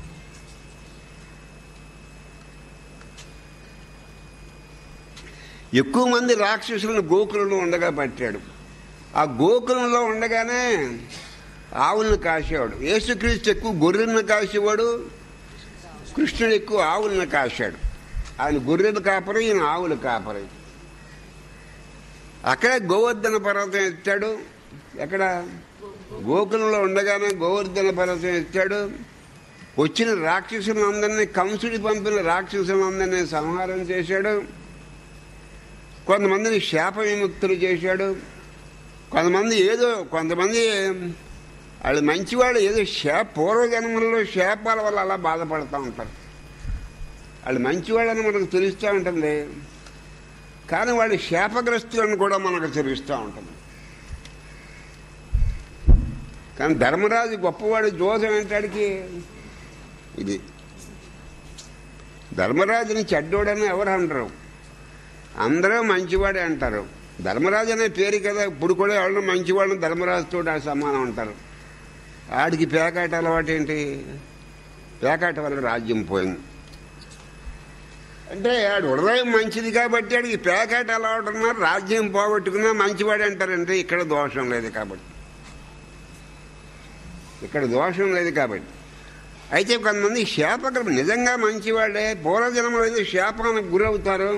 ఎక్కువ మంది రాక్షసులను గోకులంలో ఉండగా పట్టాడు ఆ గోకులంలో ఉండగానే ఆవులను కాసేవాడు యేసుక్రీస్తు ఎక్కువ గొర్రెలను కాసేవాడు కృష్ణుడు ఎక్కువ ఆవులను కాశాడు ఆయన గొర్రెలు కాపరి ఈయన ఆవులు కాపరి అక్కడే గోవర్ధన పర్వతం ఎత్తాడు ఎక్కడ గోకులంలో ఉండగానే గోవర్ధన పర్వతం ఎత్తాడు వచ్చిన రాక్షసులందరినీ కంసుడి పంపిన రాక్షసులందరినీ సంహారం చేశాడు కొంతమందిని శాప విముక్తులు చేశాడు కొంతమంది ఏదో కొంతమంది వాళ్ళు మంచివాళ్ళు ఏదో శా పూర్వజన్మల్లో శాపాల వల్ల అలా బాధపడుతూ ఉంటారు వాళ్ళు మంచివాళ్ళని మనకు తెలుస్తూ ఉంటుంది కానీ వాళ్ళు శాపగ్రస్తులను కూడా మనకు తెలుస్తూ ఉంటుంది కానీ ధర్మరాజు గొప్పవాడు జోదం ఏంటాడికి ఇది ధర్మరాజుని చెడ్డోడని ఎవరు అనరు అందరూ మంచివాడే అంటారు ధర్మరాజు అనే పేరు కదా ఇప్పుడు కూడా ఎవరు మంచివాళ్ళని ధర్మరాజుతో సమానం అంటారు ఆడికి పేకాట అలవాటు ఏంటి పేకాట వల్ల రాజ్యం పోయింది అంటే ఆడు హృదయం మంచిది కాబట్టి ఆడికి పేకాట అలవాటు ఉన్నారు రాజ్యం పోగొట్టుకున్నా మంచివాడు అంటారంటే ఇక్కడ దోషం లేదు కాబట్టి ఇక్కడ దోషం లేదు కాబట్టి అయితే కొంతమంది శాపగ్ర నిజంగా మంచివాడే పూర్వజన్మలో అయితే శాపానికి గురవుతారు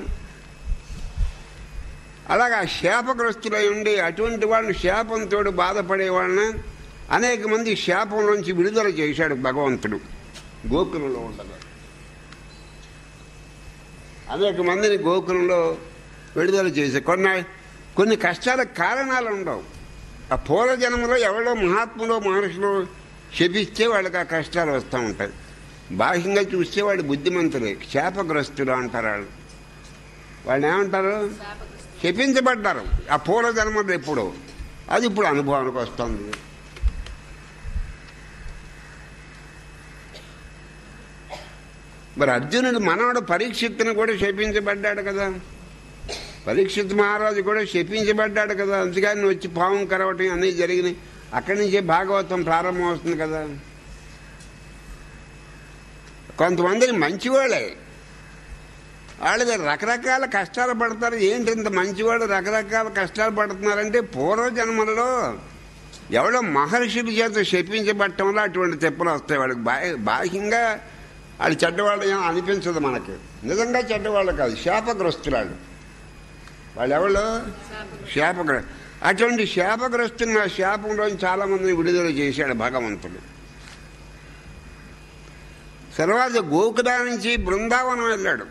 అలాగా శాపగ్రస్తులై ఉండి అటువంటి వాళ్ళని శాపంతో బాధపడే వాళ్ళని అనేక మంది శాపం నుంచి విడుదల చేశాడు భగవంతుడు గోకులంలో ఉండగా అనేక మందిని గోకులంలో విడుదల చేసే కొన్ని కొన్ని కష్టాలకు కారణాలు ఉండవు ఆ పూర్వజన్మలో ఎవరో మహాత్ములో మహర్షులు శపిస్తే వాళ్ళకి ఆ కష్టాలు వస్తూ ఉంటాయి బాహ్యంగా చూస్తే వాళ్ళు బుద్ధిమంతులే శాపగ్రస్తులు అంటారు వాళ్ళు వాళ్ళు ఏమంటారు శపించబడ్డారు ఆ పూర్వజన్మలో ఎప్పుడు అది ఇప్పుడు అనుభవానికి వస్తుంది మరి అర్జునుడు మనవడు పరీక్షిత్తును కూడా శపించబడ్డాడు కదా పరీక్షిత్ మహారాజు కూడా శపించబడ్డాడు కదా అందుకని వచ్చి పావం కరవటం అన్నీ జరిగినాయి అక్కడి నుంచే భాగవతం ప్రారంభం అవుతుంది కదా కొంతమందిని మంచివాళ్ళే వాళ్ళకి రకరకాల కష్టాలు పడతారు ఏంటి ఇంత మంచివాడు రకరకాల కష్టాలు పడుతున్నారంటే పూర్వజన్మలలో ఎవడో మహర్షుల చేత శపించబట్టం వల్ల అటువంటి తెప్పలు వస్తాయి వాళ్ళకి బా- బాహ్యంగా వాళ్ళు చెడ్డవాళ్ళు ఏం అనిపించదు మనకి నిజంగా చెడ్డవాళ్ళు కాదు శాపగ్రస్తులాళ్ళు వాళ్ళు ఎవరు శాపగ్ర అటువంటి శాపగ్రస్తున్న శాపంలో చాలా మందిని విడుదల చేశాడు భగవంతుడు తర్వాత గోకులా నుంచి బృందావనం వెళ్ళాడు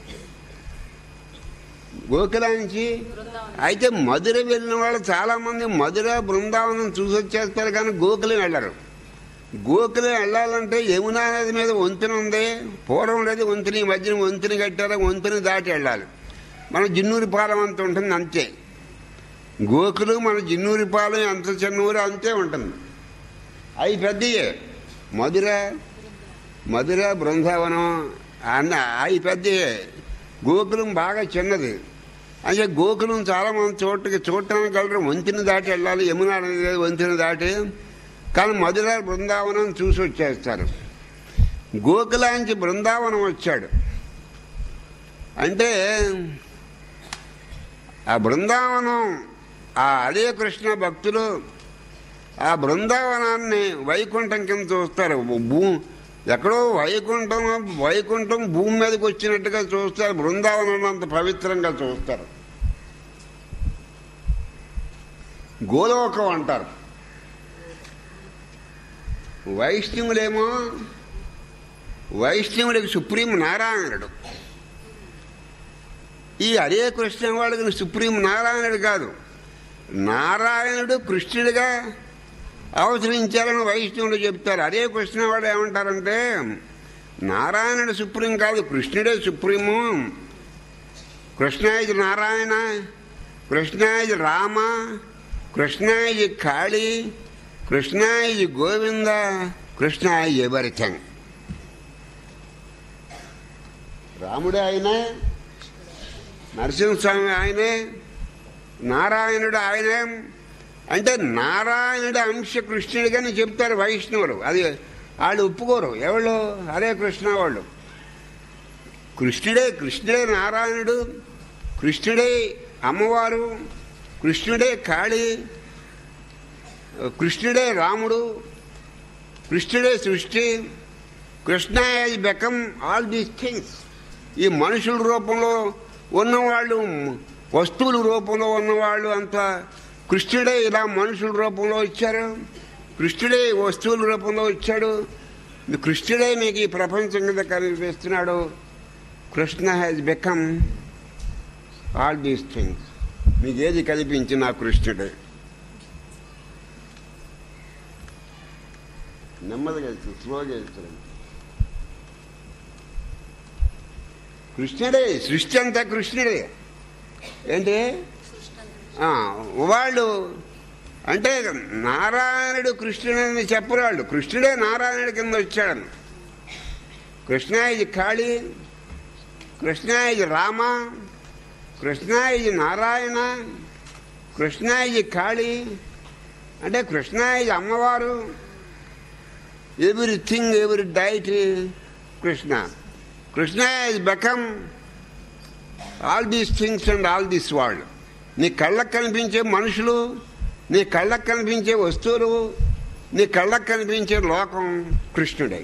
గోకులా నుంచి అయితే మధుర వెళ్ళిన వాళ్ళు చాలా మంది మధుర బృందావనం చూసి వచ్చేస్తారు కానీ గోకులం వెళ్ళరు గోకులం వెళ్ళాలంటే యమునా నది మీద వంతెన ఉంది పూర్వం లేదు వంతెన ఈ మధ్యన వంతెన కట్టారు వంతెన దాటి వెళ్ళాలి మన జిన్నూరి పాలెం అంత ఉంటుంది అంతే గోకులు మన జిన్నూరి పాలెం అంత చిన్న ఊరు అంతే ఉంటుంది అవి పెద్దయే మధుర మధుర బృందావనం అన్న అవి పెద్దయే గోకులం బాగా చిన్నది అంటే గోకులం చాలా మంది చోటుకి చూడటానికి వెళ్ళరు వంతెన దాటి వెళ్ళాలి యమునా నది మీద వంతెన దాటి కానీ మధుర బృందావనం చూసి వచ్చేస్తారు గోకులాంచి బృందావనం వచ్చాడు అంటే ఆ బృందావనం ఆ అదే కృష్ణ భక్తులు ఆ బృందావనాన్ని వైకుంఠం కింద చూస్తారు భూ ఎక్కడో వైకుంఠం వైకుంఠం భూమి మీదకి వచ్చినట్టుగా చూస్తారు బృందావనం అంత పవిత్రంగా చూస్తారు గోలోకం అంటారు వైష్ణవులేమో వైష్ణవుడికి సుప్రీం నారాయణుడు ఈ హరే కృష్ణ వాళ్ళకి సుప్రీం నారాయణుడు కాదు నారాయణుడు కృష్ణుడిగా అవతరించాలని వైష్ణవుడు చెప్తారు హరే కృష్ణ వాడు ఏమంటారంటే నారాయణుడు సుప్రీం కాదు కృష్ణుడే సుప్రీము కృష్ణ ఇది నారాయణ కృష్ణ ఇది రామ కృష్ణ ఇది కాళీ కృష్ణ ఇది గోవింద కృష్ణ ఇది ఎవరిథింగ్ రాముడే ఆయనే నరసింహస్వామి ఆయనే నారాయణుడు ఆయనే అంటే నారాయణుడి అంశ కృష్ణుడిగానే చెప్తారు వైష్ణవులు అది వాళ్ళు ఒప్పుకోరు ఎవరు హరే కృష్ణ వాళ్ళు కృష్ణుడే కృష్ణుడే నారాయణుడు కృష్ణుడే అమ్మవారు కృష్ణుడే కాళీ కృష్ణుడే రాముడు కృష్ణుడే సృష్టి Krishna has become all these things ఈ మనుషుల రూపంలో ఉన్నవాళ్ళు వస్తువుల రూపంలో ఉన్నవాళ్ళు అంతా కృష్ణుడే ఇలా మనుషుల రూపంలో ఇచ్చారు కృష్ణుడే వస్తువుల రూపంలో ఇచ్చాడు కృష్ణుడే మీకు ఈ ప్రపంచం కింద కనిపిస్తున్నాడు Krishna has become all these things మీకు ఏది కనిపించిన కృష్ణుడే నెమ్మదిగా వెళ్తుంది స్లోగా వెళ్తుంది కృష్ణుడే సృష్టి అంతా కృష్ణుడే ఏంటి ఆ, వాళ్ళు అంటే నారాయణుడు కృష్ణుడని చెప్పరు వాళ్ళు కృష్ణుడే నారాయణుడి కింద వచ్చాడు కృష్ణ ఇది కాళీ కృష్ణ ఇది రామ కృష్ణ ఇది నారాయణ కృష్ణ ఇది కాళీ అంటే కృష్ణ ఇది అమ్మవారు ఎవ్రీథింగ్ ఎవరి డైట్ Krishna Krishna is become all these things and all this world నీ కళ్ళకు కనిపించే మనుషులు నీ కళ్ళకు కనిపించే వస్తువులు నీ కళ్ళకు కనిపించే లోకం కృష్ణుడే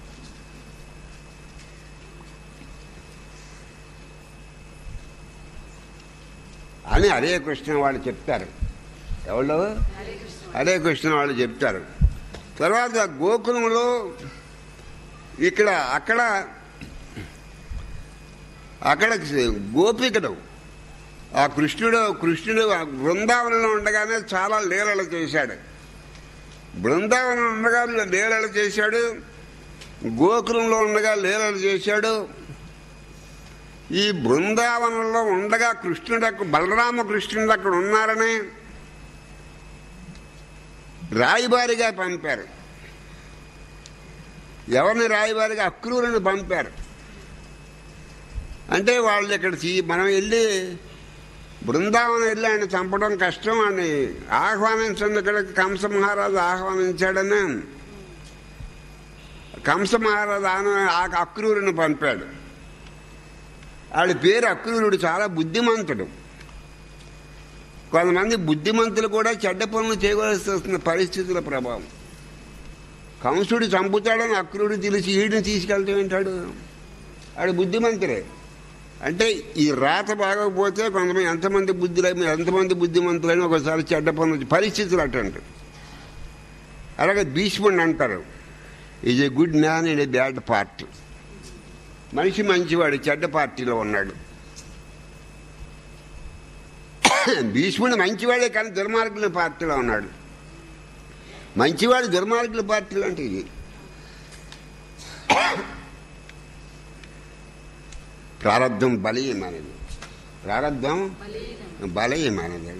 అని హరే కృష్ణ వాళ్ళు చెప్తారు ఎవరు హరే కృష్ణ వాళ్ళు చెప్తారు తర్వాత గోకులంలో ఇక్కడ అక్కడ అక్కడ గోపికడు ఆ కృష్ణుడు కృష్ణుడు ఆ బృందావనంలో ఉండగానే చాలా లీలలు చేశాడు బృందావనం ఉండగా లీలలు చేశాడు గోకులంలో ఉండగా లీలలు చేశాడు ఈ బృందావనంలో ఉండగా కృష్ణుడు అక్కడ బలరామ కృష్ణుడు అక్కడ ఉన్నారని రాయబారిగా పంపారు ఎవరిని రాయబారిగా అక్రూరుని పంపారు అంటే వాళ్ళు ఇక్కడ తీ- మనం వెళ్ళి బృందావనం వెళ్ళి ఆయన చంపడం కష్టం అని ఆహ్వానించండి ఇక్కడ కంస మహారాజు ఆహ్వానించాడని కంస మహారాజు ఆన- ఆ అక్రూరుని పంపాడు వాడి పేరు అక్రూరుడు చాలా బుద్ధిమంతుడు కొంతమంది బుద్ధిమంతులు కూడా చెడ్డ పనులు చేయవలసి వస్తున్న పరిస్థితుల ప్రభావం కంసుడు చంపుతాడని అక్రూరుడు తెలిసి ఈడిని తీసుకెళ్తూ ఉంటాడు ఆడు బుద్ధిమంతుడే అంటే ఈ రాత బాగోకపోతే కొంతమంది ఎంతమంది బుద్ధులై ఎంతమంది బుద్ధిమంతులైనా ఒకసారి చెడ్డ పనులు పరిస్థితులు అటువంటి అలాగే భీష్ముడిని అంటారు is a good man in a bad party మనిషి మంచివాడు చెడ్డ పార్టీలో ఉన్నాడు భీష్ముడు మంచివాడే కానీ దుర్మార్గుల పార్టీలో ఉన్నాడు మంచివాడు దుర్మార్గుల పార్టీలో అంటే ఇది ప్రారంధం బలీయమైనది ప్రారంధం బలీయమైనది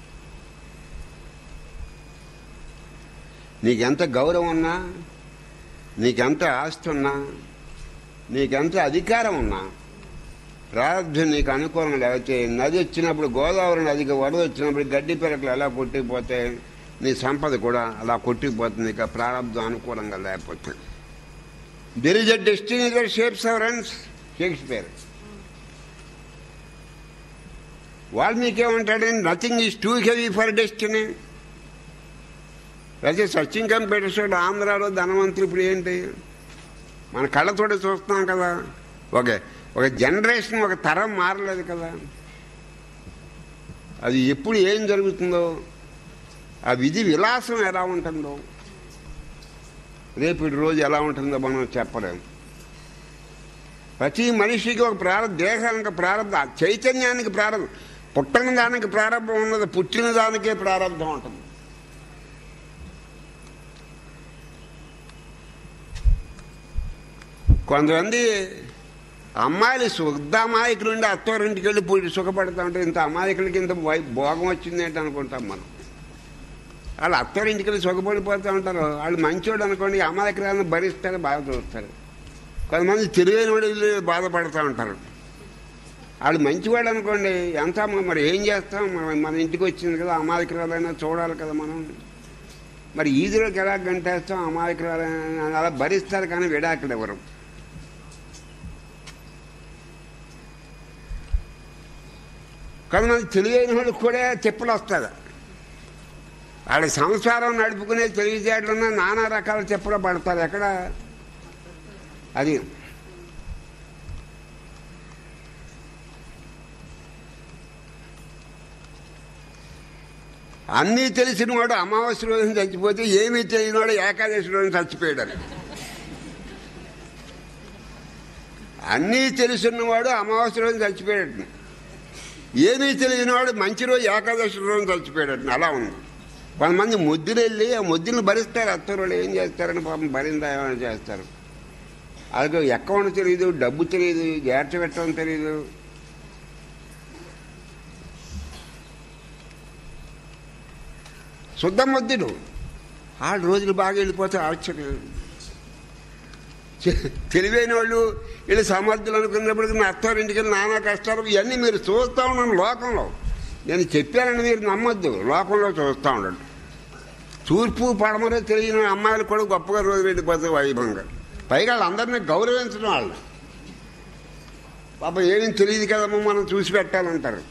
నీకెంత గౌరవం ఉన్నా నీకెంత ఆస్తి ఉన్నా నీకెంత అధికారం ఉన్నా ప్రారంభం నీకు అనుకూలం లేకపోతే నది వచ్చినప్పుడు గోదావరి నదికి వరద వచ్చినప్పుడు గడ్డి పెరకలు ఎలా కొట్టిపోతే నీ సంపద కూడా అలా కొట్టిపోతుంది నీకు ఆ ప్రారంభం అనుకూలంగా లేకపోతే there is a destiny that shapes our and Shakespeare Valmiki ఏమంటాడండి nothing is too heavy for destiny అయితే సచిన్ కంప్యూటర్స్ ఆంధ్రాలో ధనవంతులు ఇప్పుడు ఏంటి మన కళ్ళతోటి చూస్తున్నాం కదా ఓకే ఒక జనరేషన్ ఒక తరం మారలేదు కదా అది ఎప్పుడు ఏం జరుగుతుందో ఆ విధి విలాసం ఎలా ఉంటుందో రేపు రోజు ఎలా ఉంటుందో మనం చెప్పలేము ప్రతి మనిషికి ఒక ప్రారంభ దేహానికి ప్రారంభ చైతన్యానికి ప్రారంభం పుట్టిన దానికి ప్రారంభం ఉన్నది పుట్టిన దానికే ప్రారంభం ఉంటుంది కొంతమంది అమ్మాయిలు శుద్ధ అమాయకులు ఉండి అత్తవారింటికి వెళ్ళి పూడి సుఖపడతా ఉంటే ఇంత అమాయకులకి ఇంత వై- భోగం వచ్చింది ఏంటి అనుకుంటాం మనం వాళ్ళు అత్తవారింటికి వెళ్ళి సుఖపడిపోతూ ఉంటారు వాళ్ళు మంచోడు అనుకోండి అమాయకులను భరిస్తారు బాధ చూస్తారు కొంతమంది తెలివైన వాళ్ళు బాధపడుతూ ఉంటారు వాళ్ళు మంచివాడు అనుకోండి ఎంత మ- మరి ఏం చేస్తాం మన మన ఇంటికి వచ్చింది కదా అమాయకురాలైనా చూడాలి కదా మనం మరి ఈదులోకి ఎలా గంటేస్తాం అమాయకురాలైనా అలా భరిస్తారు కానీ విడాకులు ఎవరు కొంతమంది తెలియని వాళ్ళకి కూడా చెప్పులు వస్తుంది వాళ్ళ సంసారం నడుపుకునే తెలివితేటలున్న నానా రకాల చెప్పులు పడతారు ఎక్కడ అది అన్నీ తెలిసిన వాడు అమావాస్య రోజున చచ్చిపోతే ఏమీ తెలియని వాడు ఏకాదశి రోజున చచ్చిపోయాడు అన్నీ తెలిసినవాడు అమావాస్య రోజున చచ్చిపోయాడు ఏమీ తెలియని వాడు మంచి రోజు ఏకాదశి రోజున చచ్చిపోయాడు అలా ఉంది కొంతమంది ముద్దులు వెళ్ళి ఆ ముద్దులను భరిస్తారు అత్తరు ఏం చేస్తారని పాపం భరిందా ఏమైనా చేస్తారు అలాగే అకౌంట్ తెలియదు డబ్బు తెలియదు జాగ్రత్త పెట్టడం తెలియదు శుద్ధ ముద్దుడు ఆ రోజులు బాగా వెళ్ళిపోతే ఆశ్చర్యం చె- తెలివైన వాళ్ళు వీళ్ళు సమర్థులు అనుకున్నప్పటికీ నా అత్తారింటికి వెళ్ళి నానా కష్టాలు ఇవన్నీ మీరు చూస్తూ ఉన్నాను లోకంలో నేను చెప్పానని మీరు నమ్మొద్దు లోకంలో చూస్తూ ఉండండి తూర్పు పడమరే తెలియని అమ్మాయిలు కూడా గొప్పగా రోజు వెళ్ళిపోతాయి వైభవంగా పైగా వాళ్ళందరినీ గౌరవించడం వాళ్ళు పాప ఏమీ తెలియదు కదమ్మా మనం చూసి పెట్టాలంటారు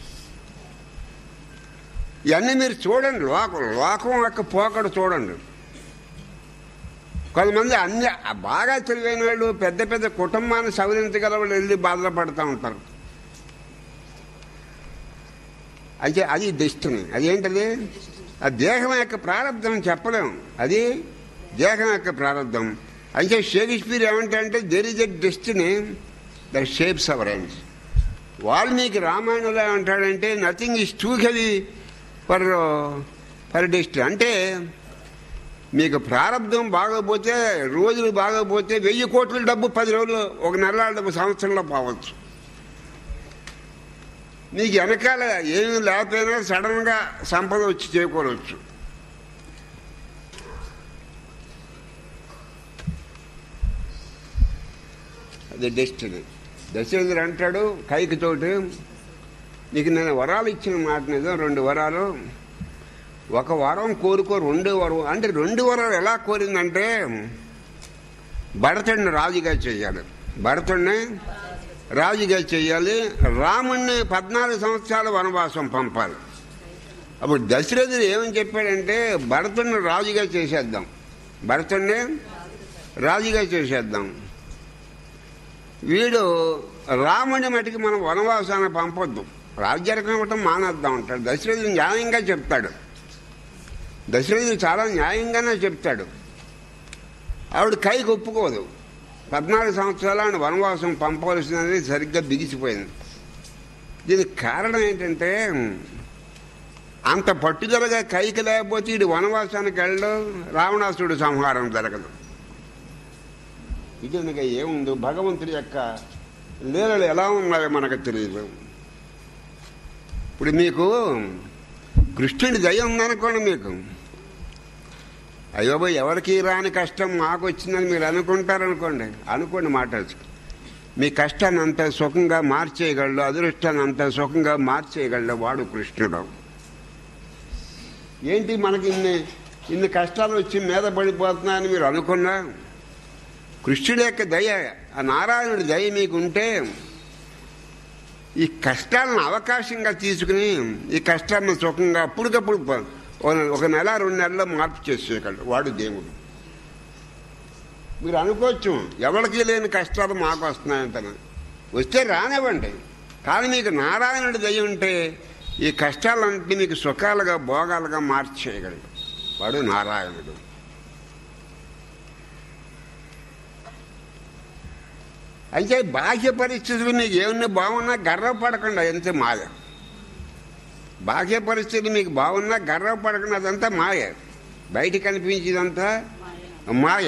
ఇవన్నీ మీరు చూడండి లోకం లోకం యొక్క పోకడు చూడండి కొంతమంది అన్ని బాగా తెలివైన వాళ్ళు పెద్ద పెద్ద కుటుంబాన్ని సవరించగల వాళ్ళు వెళ్ళి బాధలు పడుతూ ఉంటారు అయితే అది డెస్టినీ అదేంటది ఆ దేహం యొక్క ప్రారంధం చెప్పలేము అది దేహం యొక్క ప్రారంధం అయితే షేక్స్పియర్ ఏమంటే there is a destiny the shapes our ends Valmiki రామాయణంలో ఏమంటాడంటే nothing is too heavy for for destiny అంటే మీకు ప్రారంధం బాగోపోతే రోజులు బాగోపోతే వెయ్యి కోట్ల డబ్బు పది రోజులు ఒక నెల డబ్బు సంవత్సరంలో పోవచ్చు నీకు వెనకాల ఏమి లేకపోయినా సడన్ గా సంపద వచ్చి చేకూరవచ్చు అది డెస్టినీ దశరథుడు అంటాడు కైకి తోటి నీకు నేను వరాలు ఇచ్చిన మాట నిజం రెండు వరాలు ఒక వరం కోరుకో రెండు వరం అంటే రెండు వరాలు ఎలా కోరిందంటే భరతుడిని రాజుగా చేయాలి భరతుడిని రాజుగా చేయాలి రాముణ్ణి పద్నాలుగు సంవత్సరాల వనవాసం పంపాలి అప్పుడు దశరథుడు ఏమని చెప్పాడంటే భరతుడిని రాజుగా చేసేద్దాం భరతుడిని రాజుగా చేసేద్దాం వీడు రాముని మటుకి మనం వనవాసాన్ని పంపొద్దు రాజ్యార్కం ఇవ్వటం మానేద్దాం అంటాడు దశరథుడు న్యాయంగా చెప్తాడు దశరథుడు చాలా న్యాయంగానే చెప్తాడు ఆవిడ కైకి ఒప్పుకోదు పద్నాలుగు సంవత్సరాలు ఆయన వనవాసం పంపవలసినది సరిగ్గా బిగిసిపోయింది దీనికి కారణం ఏంటంటే అంత పట్టుదలగా కైకి లేకపోతే ఇటు వనవాసానికి వెళ్ళడం రావణాసుడు సంహారం జరగదు ఇది అనగా ఏముందో భగవంతుడి యొక్క లీలలు ఎలా ఉన్నాయో మనకు తెలియదు ఇప్పుడు మీకు కృష్ణుడి దయ ఉందనుకోండి మీకు అయ్యో బాయ్ ఎవరికి రాని కష్టం మాకు వచ్చిందని మీరు అనుకుంటారనుకోండి అనుకోండి మాట మీ కష్టాన్ని అంత సుఖంగా మార్చేయగలడు అదృష్టాన్ని అంత సుఖంగా మార్చేయగలడు వాడు కృష్ణుడు ఏంటి మనకి ఇన్ని ఇన్ని కష్టాలు వచ్చి మీద పడిపోతున్నాయని మీరు అనుకున్నా కృష్ణుడి యొక్క దయ ఆ నారాయణుడి దయ మీకు ఉంటే ఈ కష్టాలను అవకాశంగా తీసుకుని ఈ కష్టాలను సుఖంగా అప్పటికప్పుడు ప- ఒక- ఒక నెల రెండు నెలల్లో మార్పు చేసేయగలడు వాడు దేవుడు మీరు అనుకోవచ్చు ఎవరికి లేని కష్టాలు మాకు వస్తున్నాయంటని వస్తే రానివ్వండి కానీ మీకు నారాయణుడి దయ ఉంటే ఈ కష్టాలన్నింటినీ మీకు సుఖాలుగా భోగాలుగా మార్చేయగలడు వాడు నారాయణుడు అయితే బాహ్య పరిస్థితులు మీకు ఏమన్నా బాగున్నా గర్వపడకుండా అంతే మాయ బాహ్య పరిస్థితులు మీకు బాగున్నా గర్వపడకుండా అదంతా మాయ బయట కనిపించేదంతా మాయ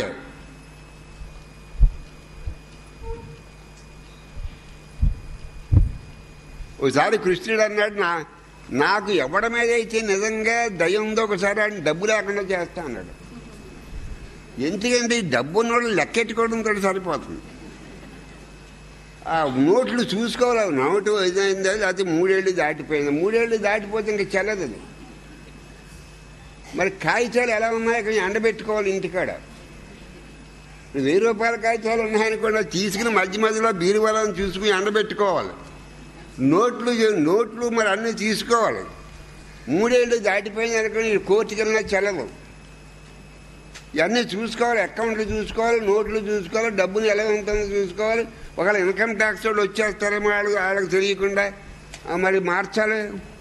ఒకసారి కృష్ణుడు అన్నాడు నా నాకు ఎవడ మీద అయితే నిజంగా దయ ఉందో ఒకసారి ఆయన డబ్బు లేకుండా చేస్తా అన్నాడు ఎందుకంటే ఈ డబ్బు ఉన్నోళ్ళు లెక్కెట్టుకోవడంతో సరిపోతుంది ఆ నోట్లు చూసుకోవాలి నోటు ఏదైందో లేకపోతే మూడేళ్ళు దాటిపోయింది మూడేళ్ళు దాటిపోతే ఇంకా చెల్లదు అది మరి కాగితాలు ఎలా ఉన్నాయో కొంచెం ఎండబెట్టుకోవాలి ఇంటికాడ వెయ్యి రూపాయల కాగితాలు ఉన్నాయనుకోండి తీసుకుని మధ్య మధ్యలో బీరువాలను చూసుకుని ఎండబెట్టుకోవాలి నోట్లు నోట్లు మరి అన్నీ తీసుకోవాలి మూడేళ్ళు దాటిపోయింది అనుకోని కోర్టుకి వెళ్ళినా చెల్లదు ఇవన్నీ చూసుకోవాలి అకౌంట్లు చూసుకోవాలి నోట్లు చూసుకోవాలి డబ్బులు ఎలా ఉంటుందో చూసుకోవాలి ఒకవేళ ఇన్కమ్ ట్యాక్స్ వాళ్ళు వచ్చేస్తారేమో వాళ్ళకి వాళ్ళకి తెలియకుండా ఆ, మరి మార్చాలి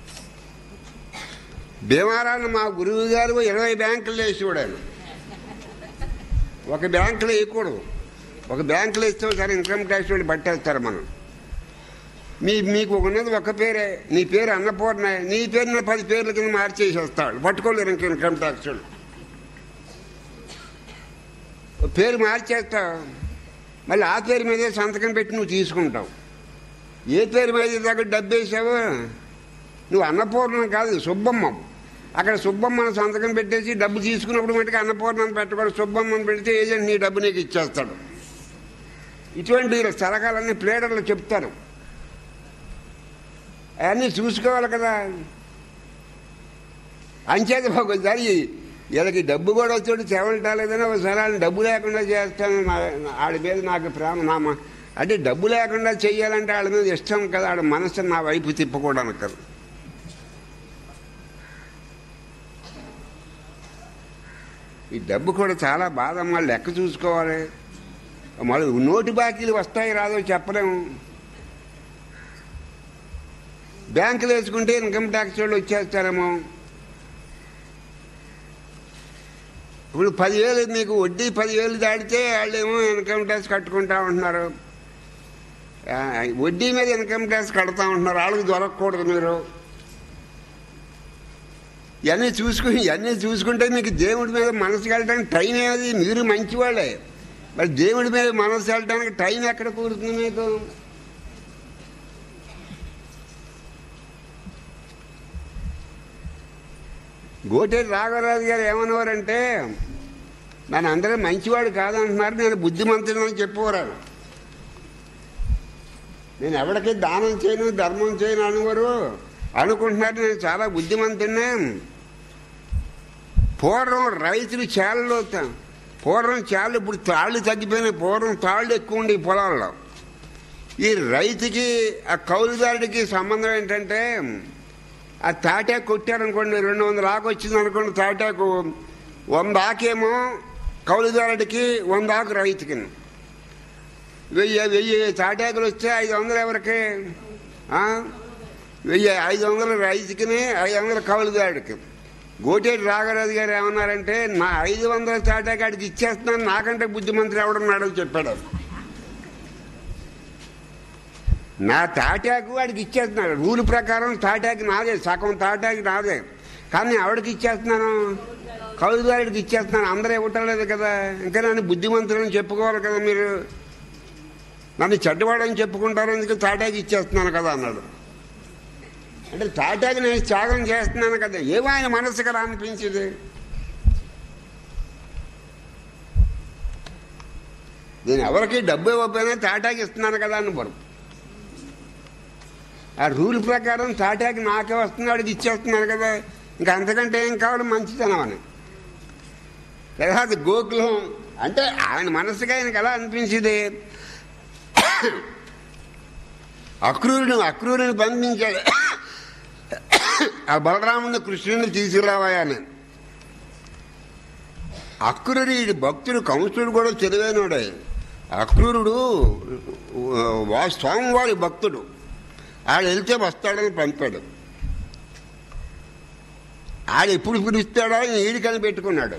భీమారాన్ని మా గురువు గారు ఇరవై బ్యాంకులు వేసి చూడాలి ఒక బ్యాంకులో వేయకూడదు ఒక బ్యాంకులో ఇస్తే సరే ఇన్కమ్ ట్యాక్స్ వాళ్ళు పట్టేస్తారు మనం మీ మీకు ఉన్నది ఒక పేరే నీ పేరు అన్నపూర్ణ నీ పేరున పది పేర్ల కింద మార్చేసి వస్తాడు పట్టుకోలేరు ఇంక ఇన్కమ్ ట్యాక్స్ వాళ్ళు పేరు మార్చేస్తావు మళ్ళీ ఆ పేరు మీదే సంతకం పెట్టి నువ్వు తీసుకుంటావు ఏ పేరు మీద దగ్గర డబ్బు వేసావు నువ్వు అన్నపూర్ణం కాదు సుబ్బమ్మ అక్కడ సుబ్బమ్మను సంతకం పెట్టేసి డబ్బు తీసుకున్నప్పుడు మటుకు అన్నపూర్ణను పెట్టకూడదు సుబ్బమ్మను పెడితే ఏజెంట్ నీ డబ్బు నీకు ఇచ్చేస్తాడు ఇటువంటి సలహాలన్నీ ప్లేడర్లు చెప్తారు అవన్నీ చూసుకోవాలి కదా అంచేది ఒకసారి వీళ్ళకి డబ్బు కూడా వచ్చాడు చెవలటాలేదని ఒకసారి ఆయన డబ్బు లేకుండా చేస్తాను నా- ఆడి మీద నాకు ప్రేమ నా మ- అంటే డబ్బు లేకుండా చెయ్యాలంటే వాళ్ళ మీద ఇష్టం కదా ఆడ మనసు నా వైపు తిప్పకూడదు కదా ఈ డబ్బు కూడా చాలా బాధ మళ్ళీ లెక్క చూసుకోవాలి మళ్ళీ నోటి బాకీలు వస్తాయి రాదో చెప్పలేము బ్యాంకులు వేసుకుంటే ఇన్కమ్ ట్యాక్స్ వాళ్ళు వచ్చేస్తారేమో ఇప్పుడు పదివేలు మీకు వడ్డీ పదివేలు దాటితే వాళ్ళేమో ఇన్కమ్ ట్యాక్స్ కట్టుకుంటా ఉంటున్నారు ఆ, వడ్డీ మీద ఇన్కమ్ ట్యాక్స్ కడతా ఉంటున్నారు వాళ్ళకి దొరకకూడదు మీరు ఇవన్నీ చూసుకుని ఇవన్నీ చూసుకుంటే మీకు దేవుడి మీద మనసు వెళ్ళడానికి టైం ఏది మీరు మంచివాళ్ళే మరి దేవుడి మీద మనసు వెళ్ళడానికి టైం ఎక్కడ కూరుతుంది మీకు గోటేటి రాఘవరాజు గారు ఏమన్నవారంటే నన్ను అందరూ మంచివాడు కాదంటున్నారు నేను బుద్ధిమంతుడు అని చెప్పేవారు నేను ఎవరికి దానం చేయను ధర్మం చేయను అనేవారు అనుకుంటున్నారు నేను చాలా బుద్ధిమంతుడినే పూర్వం రైతులు చేలలో త- పూర్వం చేలు ఇప్పుడు తాళ్ళు తగ్గిపోయినాయి పూర్వం తాళ్ళు ఎక్కువ ఉండే పొలాల్లో ఈ రైతుకి ఆ కౌలుదారుడికి సంబంధం ఏంటంటే ఆ తాటాకు కొట్టారనుకోండి రెండు వందల ఆకు వచ్చింది అనుకోండి తాటాకు వంద ఆకేమో కౌలుదారుడికి వంద ఆకు రైతుకి వెయ్యి వెయ్యి తాటాకులు వస్తే ఐదు వందలు ఎవరికి ఆ? వెయ్యి ఐదు వందలు రైతుకిని ఐదు వందలు కౌలుదారుడికి గోటేటి రాఘరాజు గారు ఏమన్నారంటే నా ఐదు వందల తాటాకాడికి ఇచ్చేస్తున్నాను నాకంటే బుద్ధిమంతుడు ఎవడున్నాడో చెప్పాడు నా తాటాకు వాడికి ఇచ్చేస్తున్నాడు రూల్ ప్రకారం తాటాకి నాదే సగం తాటాకి నాదే కానీ ఆవిడకి ఇచ్చేస్తున్నాను కౌలుదారుడికి ఇచ్చేస్తున్నాను అందరూ ఇవ్వటం లేదు కదా ఇంకా నన్ను బుద్ధిమంతులని చెప్పుకోవాలి కదా మీరు నన్ను చెడ్డవాడని చెప్పుకుంటారు ఎందుకు తాటాకి ఇచ్చేస్తున్నాను కదా అన్నాడు అంటే తాటాకి నేను త్యాగం చేస్తున్నాను కదా ఏమో ఆయన మనసు కదా అనిపించింది నేను ఎవరికి డబ్బు ఇవ్వకపోయినా తాటాకి ఇస్తున్నాను కదా అని బరు ఆ రూల్ ప్రకారం తాటాకి నాకే వస్తుంది వాడికి ఇచ్చేస్తున్నాను కదా ఇంకా అంతకంటే ఏం కావాలి మంచితనం అని తర్వాత గోకులం అంటే ఆయన మనసుగా ఆయనకు ఎలా అనిపించింది అక్రూరుని అక్రూరుని బంధించాడు ఆ బలరాముని కృష్ణుని తీసుకురావాయని అక్రూరుడు ఈ భక్తుడు కంసుడు కూడా తెలివైనడే అక్రూరుడు వా స్వామివారి భక్తుడు ఆడు వెళ్తే వస్తాడని పంపాడు ఆడు ఎప్పుడు పిలుస్తాడో ఆయన ఈడి కనిపెట్టుకున్నాడు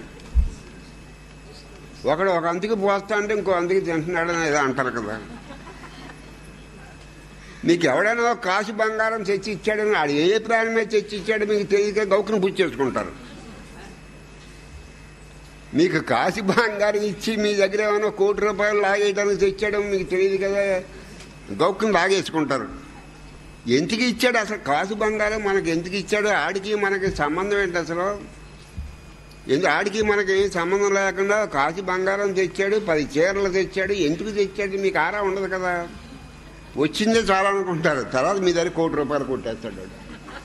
ఒకడు ఒక అంతికి పోస్తా అంటే ఇంకో అంతికి తింటున్నాడని ఏదో అంటారు కదా మీకు ఎవడైనా ఒక కాసు బంగారం తెచ్చి ఇచ్చాడని ఆడు ఏ ప్రాణమే తెచ్చి ఇచ్చాడో మీకు తెలియక గౌకును పుచ్చేసుకుంటారు మీకు కాసి బంగారం ఇచ్చి మీ దగ్గర ఏమైనా కోటి రూపాయలు లాగేయడానికి తెచ్చాడో మీకు తెలియదు కదా గౌకును లాగేసుకుంటారు ఎందుకు ఇచ్చాడు అసలు కాసు బంగారం మనకి ఎందుకు ఇచ్చాడు ఆడికి మనకి సంబంధం ఏంటి అసలు ఎందుకు ఆడికి మనకి ఏం సంబంధం లేకుండా కాసి బంగారం తెచ్చాడు పది చీరలు తెచ్చాడు ఎందుకు తెచ్చాడు మీకు ఆరా ఉండదు కదా వచ్చిందే చాలా అనుకుంటారు తర్వాత మీ దగ్గర కోటి రూపాయలు కొట్టేస్తాడు వాడు.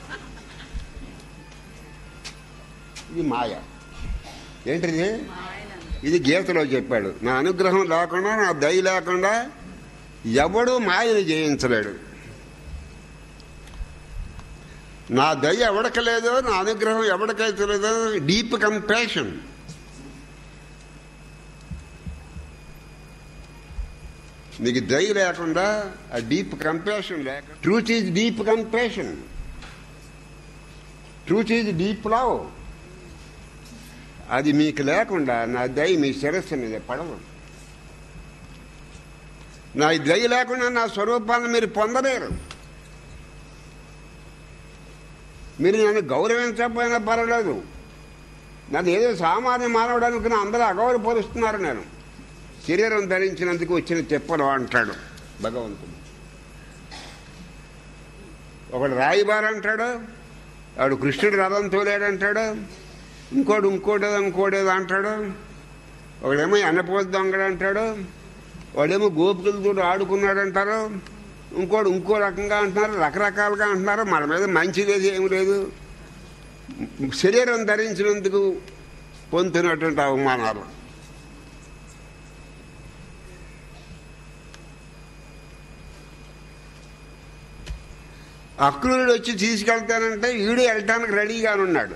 ఇది మాయ ఏంటిది ఇది గీతలో చెప్పాడు నా అనుగ్రహం లేకుండా నా దయ లేకుండా ఎవడు మాయను జయించలేడు నా దయ ఎవడక లేదో నా అనుగ్రహం ఎవరికైతే లేదో డీప్ కంపాషన్ నీకు దయ లేకుండా ఆ డీప్ కంపాషన్ లేక truth is deep compassion truth is deep love అది మీకు లేకుండా నా దయ మీ శిరస్సు మీద పడదు నా దయ లేకుండా నా స్వరూపాన్ని మీరు పొందలేరు మీరు నన్ను గౌరవించకపోయినా పర్వాలేదు నన్ను ఏదో సామాన్య మానవుడు అనుకుని అందరూ అగౌరవపరుస్తున్నారు నేను శరీరం ధరించినందుకు వచ్చిన చెప్పను అంటాడు భగవంతుడు ఒకడు రాయిబార్ అంటాడు వాడు కృష్ణుడు రథం తోలేడంటాడు ఇంకోడు ఇంకోటేదో ఇంకోటేదో అంటాడు ఒకడేమో ఎన్నపోతు దొంగడు అంటాడు వాడేమో గోపికలతో ఆడుకున్నాడు అంటారు ఇంకోడు ఇంకో రకంగా అంటున్నారు రకరకాలుగా అంటున్నారు మన మీద మంచిదేది ఏమి లేదు శరీరం ధరించినందుకు పొందుతున్నటువంటి అవమానాలు అక్రూరుడు వచ్చి తీసుకెళ్తానంటే ఈడు వెళ్ళటానికి రెడీగా ఉన్నాడు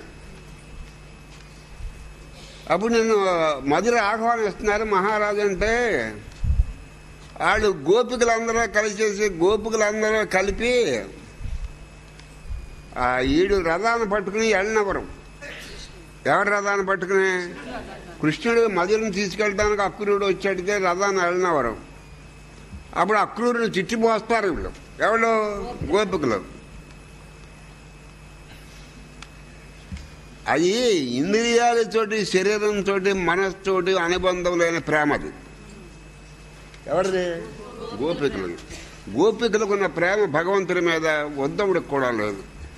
అప్పుడు నేను మధుర ఆహ్వానిస్తున్నారు మహారాజు అంటే వాళ్ళు గోపికలందరూ కలిసేసి గోపికలందరూ కలిపి ఆ ఈడు రథాన్ని పట్టుకుని వెళ్ళినవరం ఎవరు రథాన్ని పట్టుకుని కృష్ణుడు మధురను తీసుకెళ్ళడానికి అక్రూరుడు వచ్చాడితే రథాన్ని వెళ్ళినవరం అప్పుడు అక్రూరుని చిట్టిపోస్తారు వీళ్ళు ఎవరు గోపికలు అది ఇంద్రియాలతోటి శరీరంతో మనస్తోటి అనుబంధం లేని ప్రేమది ఎవరిది గోపికలు గోపికలకు ఉన్న ప్రేమ భగవంతుడి మీద ఉద్ధవుడికి కూడా లేదు